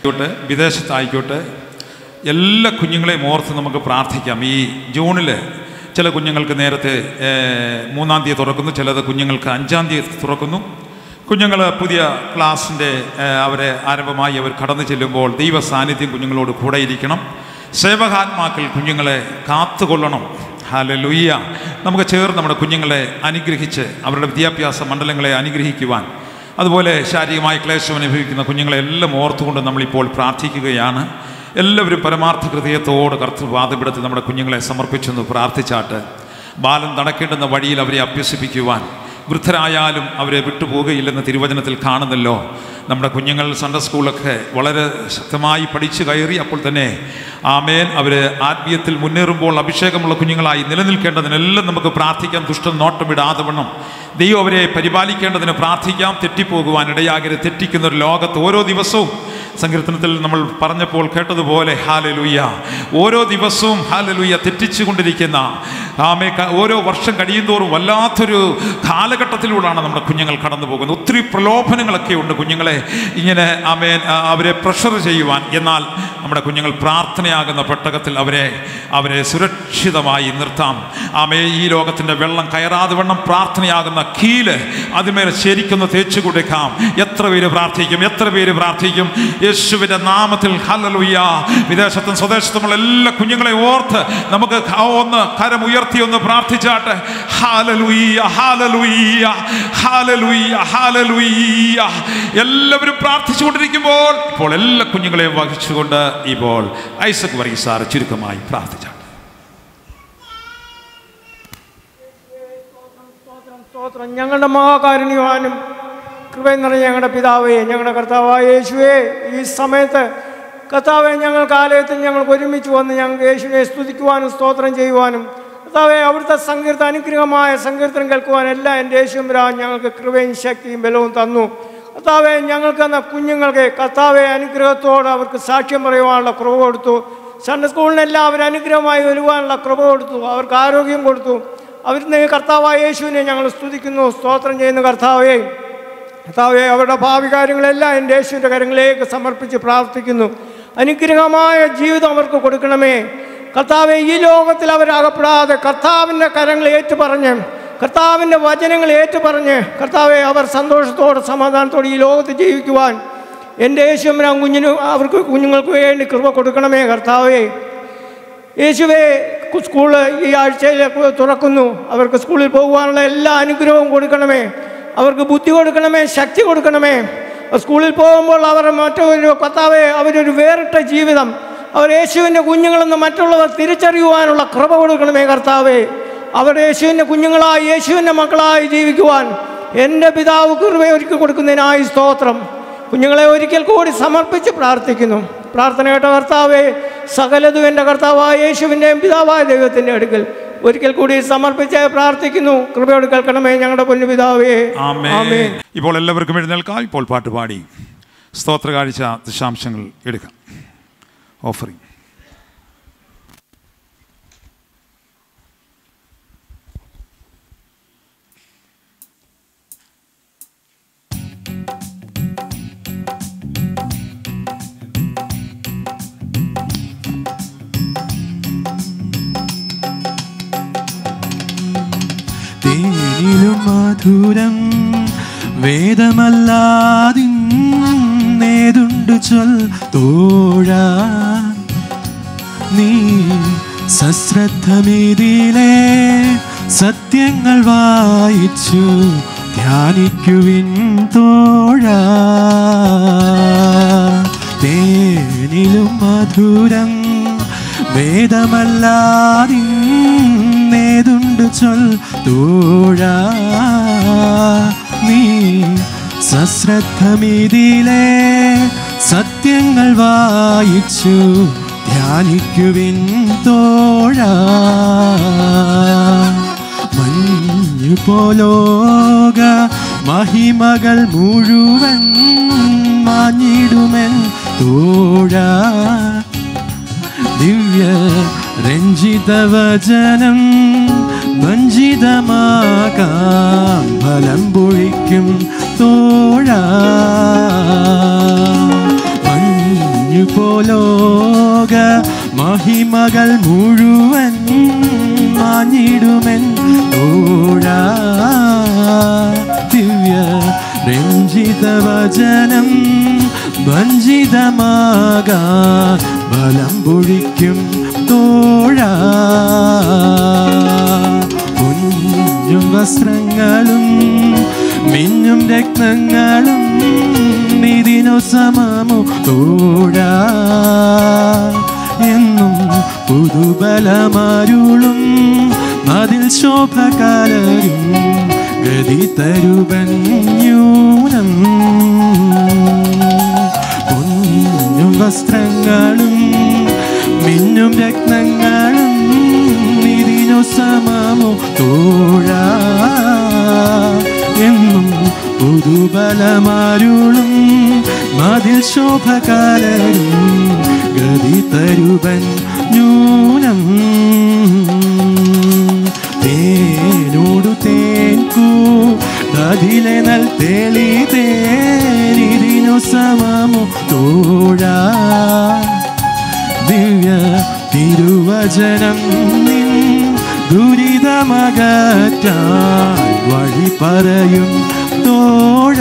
ആയിക്കോട്ടെ വിദേശത്തായിക്കോട്ടെ എല്ലാ കുഞ്ഞുങ്ങളെയും ഓർത്ത് നമുക്ക് പ്രാർത്ഥിക്കാം ഈ ജൂണിൽ ചില കുഞ്ഞുങ്ങൾക്ക് നേരത്തെ ഏർ, മൂന്നാം തീയതി തുറക്കുന്നു ചിലത് കുഞ്ഞുങ്ങൾക്ക് അഞ്ചാം തീയതി തുറക്കുന്നു കുഞ്ഞുങ്ങൾ പുതിയ ക്ലാസ്സിൻ്റെ ഏർ, അവരെ ആരംഭമായി അവർ കടന്നു ചെല്ലുമ്പോൾ ദൈവ സാന്നിധ്യം കുഞ്ഞുങ്ങളോട് കൂടെ ഇരിക്കണം സേവകാത്മാക്കൾ കുഞ്ഞുങ്ങളെ കാത്തുകൊള്ളണം ഹാലലുയ്യ നമുക്ക് ചേർന്ന് നമ്മുടെ കുഞ്ഞുങ്ങളെ അനുഗ്രഹിച്ച് അവരുടെ വിദ്യാഭ്യാസ മണ്ഡലങ്ങളെ അനുഗ്രഹിക്കുവാൻ അതുപോലെ ശാരീരികമായ ക്ലേശം അനുഭവിക്കുന്ന കുഞ്ഞുങ്ങളെ എല്ലാം ഓർത്തുകൊണ്ട് നമ്മളിപ്പോൾ പ്രാർത്ഥിക്കുകയാണ് എല്ലാവരും പരമാർത്ഥ ഹൃദയത്തോട് കർത്തൃപാതപിടത്തിൽ നമ്മുടെ കുഞ്ഞുങ്ങളെ സമർപ്പിച്ചെന്ന് പ്രാർത്ഥിച്ചാട്ട് ബാലൻ നടക്കേണ്ടുന്ന വഴിയിൽ അവരെ അഭ്യസിപ്പിക്കുവാൻ വൃദ്ധരായാലും അവരെ വിട്ടുപോകുകയില്ലെന്ന് തിരുവചനത്തിൽ കാണുന്നല്ലോ നമ്മുടെ കുഞ്ഞുങ്ങൾ സൺഡേ സ്കൂളൊക്കെ വളരെ ശക്തമായി പഠിച്ചു കയറി അപ്പോൾ തന്നെ ആമേൻ അവർ ആത്മീയത്തിൽ മുന്നേറുമ്പോൾ അഭിഷേകമുള്ള കുഞ്ഞുങ്ങളായി നിലനിൽക്കേണ്ടതിനെല്ലാം നമുക്ക് പ്രാർത്ഥിക്കാം ദുഷ്ടം നോട്ടം വിടാതെ വണ്ണം ദൈവം അവരെ പരിപാലിക്കേണ്ടതിന് പ്രാർത്ഥിക്കാം തെറ്റിപ്പോകുവാൻ ഇടയാകരുത് തെറ്റിക്കുന്ന ഒരു ലോകത്ത് ഓരോ ദിവസവും സങ്കീർത്തനത്തിൽ നമ്മൾ പറഞ്ഞപ്പോൾ കേട്ടതുപോലെ ഹാലലുയ്യ ഓരോ ദിവസവും ഹാലലുയ്യ തെറ്റിച്ചുകൊണ്ടിരിക്കുന്ന ആമേ ക- ഓരോ വർഷം കഴിയുന്തോറും വല്ലാത്തൊരു കാലഘട്ടത്തിലൂടെയാണ് നമ്മുടെ കുഞ്ഞുങ്ങൾ കടന്നു പോകുന്നത് ഒത്തിരി പ്രലോഭനങ്ങളൊക്കെ ഉണ്ട് കുഞ്ഞുങ്ങളെ ഇങ്ങനെ ആമേൻ ആ, അവരെ പ്രഷർ ചെയ്യുവാൻ എന്നാൽ നമ്മുടെ കുഞ്ഞുങ്ങൾ പ്രാർത്ഥനയാകുന്ന പെട്ടകത്തിൽ അവരെ അവരെ സുരക്ഷിതമായി നിർത്താം ആമേ ഈ ലോകത്തിൻ്റെ വെള്ളം കയറാതെ വണ്ണം പ്രാർത്ഥനയാകുന്ന കീല് അതിന്മേൽ ശരിക്കൊന്ന് തേച്ചു കൊടുക്കാം എത്ര പേര് പ്രാർത്ഥിക്കും എത്ര പേര് പ്രാർത്ഥിക്കും യേശുവിൻ്റെ നാമത്തിൽ ഹലലുയ്യ വിദേശത്തും സ്വദേശത്തുമുള്ള എല്ലാ കുഞ്ഞുങ്ങളെ ഓർത്ത് നമുക്ക് ക- ഒന്ന് കരം ഉയർത്തി ഒന്ന് പ്രാർത്ഥിച്ചാട്ടെ ഹാലലുയ്യ ഹാലലുയ്യ ഹാലലുയ്യ ഹാലലുയ്യ എല്ലാവരും പ്രാർത്ഥിച്ചുകൊണ്ടിരിക്കുമ്പോൾ ഇപ്പോൾ എല്ലാ കുഞ്ഞുങ്ങളെയും വഹിച്ചുകൊണ്ട് ഇപ്പോൾ ഐസക് വർഗീസാർ ചുരുക്കമായി പ്രാർത്ഥിച്ചാട്ടെ സ്തോത്രം ഞങ്ങളുടെ മഹാകാരുണ്യവാനും കൃപയും നിറഞ്ഞ ഞങ്ങളുടെ പിതാവേ ഞങ്ങളുടെ കർത്താവായ യേശുവേ ഈ സമയത്ത് കർത്താവെ ഞങ്ങൾക്ക് ആലയത്തിൽ ഞങ്ങൾക്ക് ഒരുമിച്ച് വന്ന് ഞങ്ങൾക്ക് യേശുവിനെ സ്തുതിക്കുവാനും സ്തോത്രം ചെയ്യുവാനും കർത്താവെ അവിടുത്തെ സങ്കീർത്ത അനുഗ്രഹമായ സങ്കീർത്തനം കേൾക്കുവാൻ എല്ലാം എൻ്റെ യേശുരാൻ ഞങ്ങൾക്ക് കൃപയും ശക്തിയും ബലവും തന്നു കർത്താവെ ഞങ്ങൾക്ക് എന്ന കുഞ്ഞുങ്ങൾക്ക് കർത്താവെ അനുഗ്രഹത്തോടെ അവർക്ക് സാക്ഷ്യം പറയുവാനുള്ള കൃപ കൊടുത്തു സൺഡേ സ്കൂളിനെല്ലാം അവർ അനുഗ്രഹമായി വരുവാനുള്ള കൃപ കൊടുത്തു അവർക്ക് ആരോഗ്യം കൊടുത്തു അവരിന്ന് കർത്താവായ യേശുവിനെ ഞങ്ങൾ സ്തുതിക്കുന്നു സ്തോത്രം ചെയ്യുന്ന കർത്താവേ കർത്താവെ അവരുടെ ഭാവി കാര്യങ്ങളെല്ലാം എൻ്റെ യേശുവിൻ്റെ കരങ്ങളിലേക്ക് സമർപ്പിച്ച് പ്രാർത്ഥിക്കുന്നു അനുഗ്രഹമായ ജീവിതം അവർക്ക് കൊടുക്കണമേ കർത്താവെ ഈ ലോകത്തിൽ അവരകപ്പെടാതെ കർത്താവിൻ്റെ കരങ്ങൾ ഏറ്റുപറഞ്ഞ് കർത്താവിൻ്റെ വചനങ്ങൾ ഏറ്റുപറഞ്ഞ് കർത്താവെ അവർ സന്തോഷത്തോടെ സമാധാനത്തോടെ ഈ ലോകത്ത് ജീവിക്കുവാൻ എൻ്റെ യേശുവിനാൻ കുഞ്ഞിന് അവർക്ക് കുഞ്ഞുങ്ങൾക്ക് വേണ്ടി കൃപ കൊടുക്കണമേ കർത്താവേ യേശുവെ സ്കൂള് ഈ ആഴ്ചയിൽ തുറക്കുന്നു അവർക്ക് സ്കൂളിൽ പോകുവാനുള്ള എല്ലാ അനുഗ്രഹവും കൊടുക്കണമേ അവർക്ക് ബുദ്ധി കൊടുക്കണമേ ശക്തി കൊടുക്കണമേ സ്കൂളിൽ പോകുമ്പോൾ അവർ മറ്റൊരു കർത്താവെ അവരൊരു വേറിട്ട ജീവിതം അവർ യേശുവിൻ്റെ കുഞ്ഞുങ്ങളെന്ന് മറ്റുള്ളവർ തിരിച്ചറിയുവാനുള്ള കൃപ കൊടുക്കണമേ കർത്താവേ അവർ യേശുവിൻ്റെ കുഞ്ഞുങ്ങളായി യേശുവിൻ്റെ മക്കളായി ജീവിക്കുവാൻ എൻ്റെ പിതാവ് കൃപ ഒരുക്കി കൊടുക്കുന്നതിനായി സ്തോത്രം കുഞ്ഞുങ്ങളെ ഒരിക്കൽ കൂടി സമർപ്പിച്ച് പ്രാർത്ഥിക്കുന്നു പ്രാർത്ഥന കേട്ട കർത്താവെ സകലതും എൻ്റെ കർത്താവായ യേശുവിൻ്റെയും പിതാവായ ദൈവത്തിൻ്റെ അടുക്കൽ ഒരിക്കൽ കൂടി സമർപ്പിച്ച് പ്രാർത്ഥിക്കുന്നു കൃപയോട് കേൾക്കണമേ ഞങ്ങളുടെ പൊന്നു പിതാവേ ആമേൻ ഇപ്പോൾ എല്ലാവർക്കും എഴുന്നേൽക്കാം ഇപ്പോൾ പാട്ട് പാടി സ്തോത്ര കാഴ്ച ദശാംശങ്ങൾ എടുക്കാം ഓഫറിംഗ് തേനിലും മധുരം വേദമല്ലാതിന്നേതുണ്ട് ചൊൽ തോഴ നീ സശ്രദ്ധമീതിയിലെ സത്യങ്ങൾ വായിച്ചു ധ്യാനിക്കുവിൻ തോഴ തേനിലും മധുരം വേദമല്ലാതിന്നേതുണ്ട് ചൊൽ തോഴ നീ സശ്രദ്ധമിതിലെ സത്യങ്ങൾ വായിച്ചു ധ്യാനിക്കുവിൻ തോഴ മഞ്ഞു പോലോക മഹിമകൾ മുഴുവൻ മാഞ്ഞിടുമെൻ തോഴ ദിവ്യ രഞ്ജിതവചനം വഞ്ചിതമാകാം ഫലം പൊഴിക്കും തോഴ ഇരുപോലോക മഹിമകൾ മുഴുവൻ മാഞ്ഞിടുമെൻ തോഴ ദിവ്യ രഞ്ജിത വചനം വഞ്ചിതമാകാ ബലം പൊഴിക്കും തോഴ കുഞ്ഞും വസ്ത്രങ്ങളും മിന്നും രത്നങ്ങളും ഇതിനു സമമു തോഴ എന്നും പുതുബലമാരുളും അതിൽ ശോഭ കലരും ഗതി തരുവൻ ന്യൂനം കുഞ്ഞും വസ്ത്രങ്ങളും മിന്നും രത്നങ്ങളും ഇതിനു സമമു തോഴ എന്നും പുതുബലമാരുളും മതിൽ ശോഭ കലരും ഗതി തരുവൻ ന്യൂനം തേനോടു തേൻകൂ അതിലെ നൽ തെളി തേനിതിനു സമമു തോഴ ദിവ്യ തിരുവചനം നിൻ ദുരിതമകറ്റാൻ വഴി പറയും തോഴ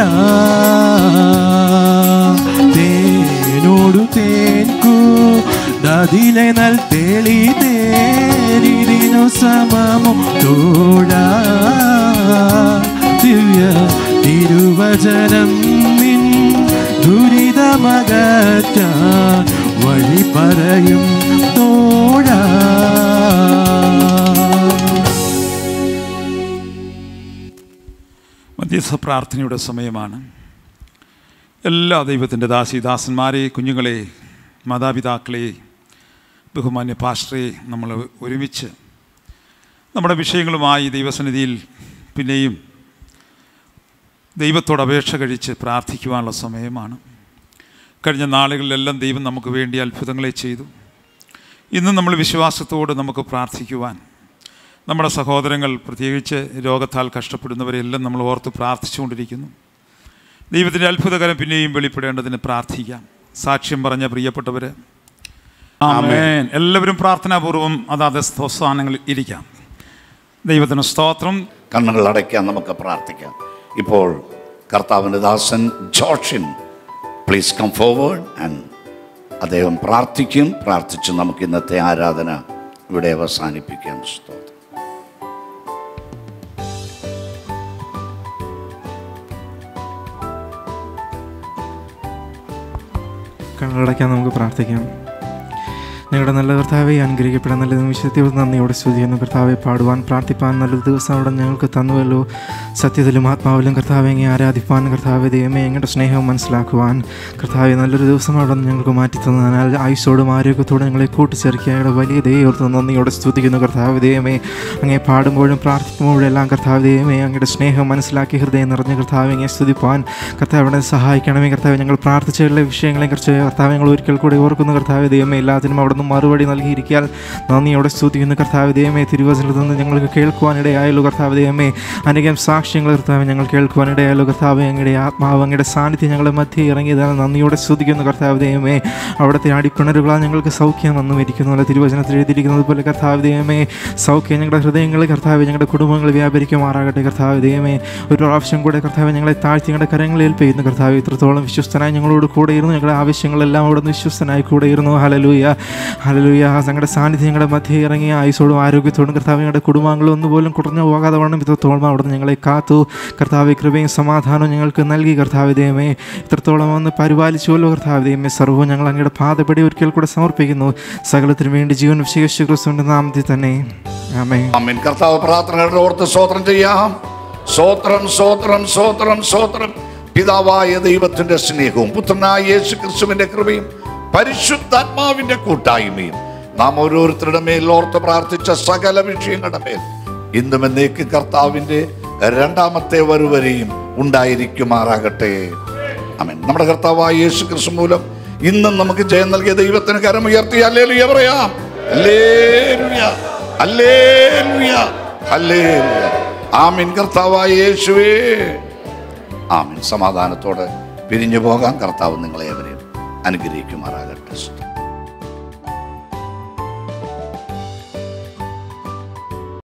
തേനോടു തേൻകൂ ദതിലെ നൽ തെളി തേനിതിനു സമമു തോഴ ദിവ്യ തിരുവചനം നിൻ ദുരിതമകറ്റാൻ വഴി പറയും തോഴ മധ്യസ്ഥ പ്രാർത്ഥനയുടെ സമയമാണ് എല്ലാ ദൈവത്തിൻ്റെ ദാസി ദാസന്മാരെ കുഞ്ഞുങ്ങളെ മാതാപിതാക്കളെ ബഹുമാന്യ പാസ്റ്ററെ നമ്മൾ ഒരുമിച്ച് നമ്മുടെ വിഷയങ്ങളുമായി ദൈവസന്നിധിയിൽ പിന്നെയും ദൈവത്തോട് അപേക്ഷ കഴിച്ച് പ്രാർത്ഥിക്കുവാനുള്ള സമയമാണ് കഴിഞ്ഞ നാളുകളിലെല്ലാം ദൈവം നമുക്ക് വേണ്ടി അത്ഭുതങ്ങളെ ചെയ്തു ഇന്ന് നമ്മൾ വിശ്വാസത്തോട് നമുക്ക് പ്രാർത്ഥിക്കുവാൻ നമ്മുടെ സഹോദരങ്ങൾ പ്രത്യേകിച്ച് രോഗത്താൽ കഷ്ടപ്പെടുന്നവരെല്ലാം നമ്മൾ ഓർത്ത് പ്രാർത്ഥിച്ചുകൊണ്ടിരിക്കുന്നു ദൈവത്തിൻ്റെ അത്ഭുതകരം പിന്നെയും വെളിപ്പെടേണ്ടതിന് പ്രാർത്ഥിക്കാം സാക്ഷ്യം പറഞ്ഞ പ്രിയപ്പെട്ടവർ ആമേൻ എല്ലാവരും പ്രാർത്ഥനാപൂർവം അതാത് സ്ഥാനങ്ങളിൽ ഇരിക്കാം ദൈവത്തിന് സ്തോത്രം കണ്ണുകൾ അടയ്ക്കാൻ നമുക്ക് പ്രാർത്ഥിക്കാം ഇപ്പോൾ കർത്താവിൻ്റെ ദാസൻ Jorshin please come forward and അദ്ദേഹം പ്രാർത്ഥിക്കും പ്രാർത്ഥിച്ച് നമുക്ക് ഇന്നത്തെ ആരാധന ഇവിടെ അവസാനിപ്പിക്കാം സ്തോത്രം കണ്ണടയ്ക്കാൻ നമുക്ക് പ്രാർത്ഥിക്കാം ഞങ്ങളുടെ നല്ല കർത്താവെ അനുഗ്രഹിക്കപ്പെടാൻ നല്ല നിമിഷത്തിൽ നന്ദിയോടെ സ്തുതിക്കുന്നു കർത്താവെ പാടുവാൻ പ്രാർത്ഥിപ്പാൻ നല്ലൊരു ദിവസം അവിടെ ഞങ്ങൾക്ക് തന്നുവല്ലോ സത്യത്തിലും ആത്മാവിലും കർത്താവെ എങ്ങനെ ആരാധിപ്പാൻ കർത്താവെ ദൈവമേ ഞങ്ങളുടെ സ്നേഹം മനസ്സിലാക്കുവാൻ കർത്താവെ നല്ലൊരു ദിവസം അവിടെ നിന്ന് ഞങ്ങൾക്ക് മാറ്റി തന്നതിനാൽ ആയുസോടും ആരോഗ്യത്തോടും ഞങ്ങളെ കൂട്ടിച്ചേർക്കിയയുടെ വലിയ ദൈവത്തെ നന്ദിയോടെ സ്തുതിക്കുന്നു കർത്താവ് ദൈവമേ അങ്ങേ പാടുമ്പോഴും പ്രാർത്ഥിക്കുമ്പോഴും എല്ലാം കർത്താവ് ദൈവമേ അങ്ങയുടെ സ്നേഹം മനസ്സിലാക്കി ഹൃദയം നിറഞ്ഞ കർത്താവ് എങ്ങനെ സ്തുതിപ്പാൻ കർത്താവിനെ സഹായിക്കണമേ കർത്താവ് ഞങ്ങൾ പ്രാർത്ഥിച്ച എല്ലാ വിഷയങ്ങളെ കുറിച്ച് കർത്താവ് ഞങ്ങൾ ഒരിക്കൽ കൂടി ഓർക്കുന്നു കർത്താവ് ദൈവമേ എല്ലാത്തിനും അവിടെ നിന്ന് മറുപടി നൽകിയിരിക്കാൻ നന്ദിയോടെ സ്തുതിക്കുന്നു കർത്താവ് ദൈവമേ തിരുവചനത്തിൽ നിന്ന് ഞങ്ങൾക്ക് കേൾക്കുവാനിടയായല്ലോ കർത്താവ് ദൈവമേ അനേകം സാക്ഷ്യങ്ങൾ കർത്താവ് ഞങ്ങൾ കേൾക്കുവാനിടയായല്ലോ കർത്താവ് അങ്ങയുടെ ആത്മാവ് അങ്ങയുടെ സാന്നിധ്യം ഞങ്ങളുടെ മധ്യേ ഇറങ്ങിയതാണ് നന്ദിയോടെ സ്തുതിക്കുന്നു കർത്താവ് ദൈവമേ അവിടുത്തെ അടിപ്പിണരുകളാൽ ഞങ്ങൾക്ക് സൗഖ്യം വന്നും ഇരിക്കുന്നു തിരുവചനത്തിൽ എഴുതിയിരിക്കുന്നത് പോലെ കർത്താവ് ദൈവമേ സൗഖ്യം ഞങ്ങളുടെ ഹൃദയങ്ങളിൽ കർത്താവ് ഞങ്ങളുടെ കുടുംബങ്ങൾ വ്യാപരിക്കുമാറാകട്ടെ കർത്താവ് ദൈവമേ ഒരു പ്രാവശ്യം കൂടെ കർത്താവ് ഞങ്ങളെ താഴ്ത്തി ഞങ്ങളുടെ കരങ്ങളിൽ ഏൽപ്പിക്കുന്നു കർത്താവ് ഇത്രത്തോളം വിശ്വസ്തനായി ഞങ്ങളോട് കൂടെ ഇരുന്നു ഞങ്ങളുടെ ആവശ്യങ്ങളെല്ലാം അവിടെ നിന്ന് വിശ്വസ്തനായി കൂടെ ഇരുന്നു ഹലലൂയ ഹലലൂയ ഞങ്ങളുടെ സാന്നിധ്യം ഞങ്ങളുടെ മധ്യ ഇറങ്ങിയ ആയുസോടും ആരോഗ്യത്തോടും കർത്താവ് ഞങ്ങളുടെ കുടുംബാംഗങ്ങളും ഒന്നുപോലും കുറഞ്ഞു പോകാതെ വണ്ണം ഇത്രത്തോളം അവിടെ നിന്ന് ഞങ്ങളെ കാത്തു കർത്താവ് കൃപയും സമാധാനവും ഞങ്ങൾക്ക് നൽകി കർത്താവ് ദൈവമേ ഇത്രത്തോളം ഒന്ന് പരിപാലിച്ചുവല്ലോ കർത്താവ് ദൈവമേ സർവ്വം ഞങ്ങൾ അങ്ങയുടെ പാതപടി ഒരിക്കൽ കൂടെ സമർപ്പിക്കുന്നു സകലത്തിനു വേണ്ടി ജീവൻ വിശേഷിച്ചു ക്രിസ്തുവിൻ്റെ നാമത്തിൽ തന്നെ ആമേ ആമേൻ കർത്താവ് പ്രാർത്ഥനകളുടെ ഓർത്ത് സ്തോത്രം ചെയ്യാം സ്തോത്രം സ്തോത്രം സ്തോത്രം സ്തോത്രം പിതാവായ ദൈവത്തിന്റെ സ്നേഹവും പുത്രനായ യേശു ക്രിസ്തുവിന്റെ കൃപയും പരിശുദ്ധാത്മാവിന്റെ കൂട്ടായ്മയും നാം ഓരോരുത്തരുടെ മേൽ ഓർത്ത് പ്രാർത്ഥിച്ച സകല വിഷയങ്ങളുടെ മേൽ ഇന്നും എന്നേക്ക് കർത്താവിന്റെ രണ്ടാമത്തെ വരുവരെയും ഉണ്ടായിരിക്കുമാറാകട്ടെ അമേൻ നമ്മുടെ കർത്താവായ യേശു ക്രിസ്തു മൂലം ഇന്നും നമുക്ക് ജയം നൽകിയ ദൈവത്തിന് കരമുയർത്തി അല്ലേലുയ പറയാം അല്ലേലുയ അല്ലേലുയ അല്ലേലുയ ആമീൻ കർത്താവായ യേശുവേ ആമീൻ സമാധാനത്തോടെ പിരിഞ്ഞു പോകാൻ കർത്താവ് നിങ്ങളെ എവരെയും അനുഗ്രഹിക്കുമാറാകട്ടെ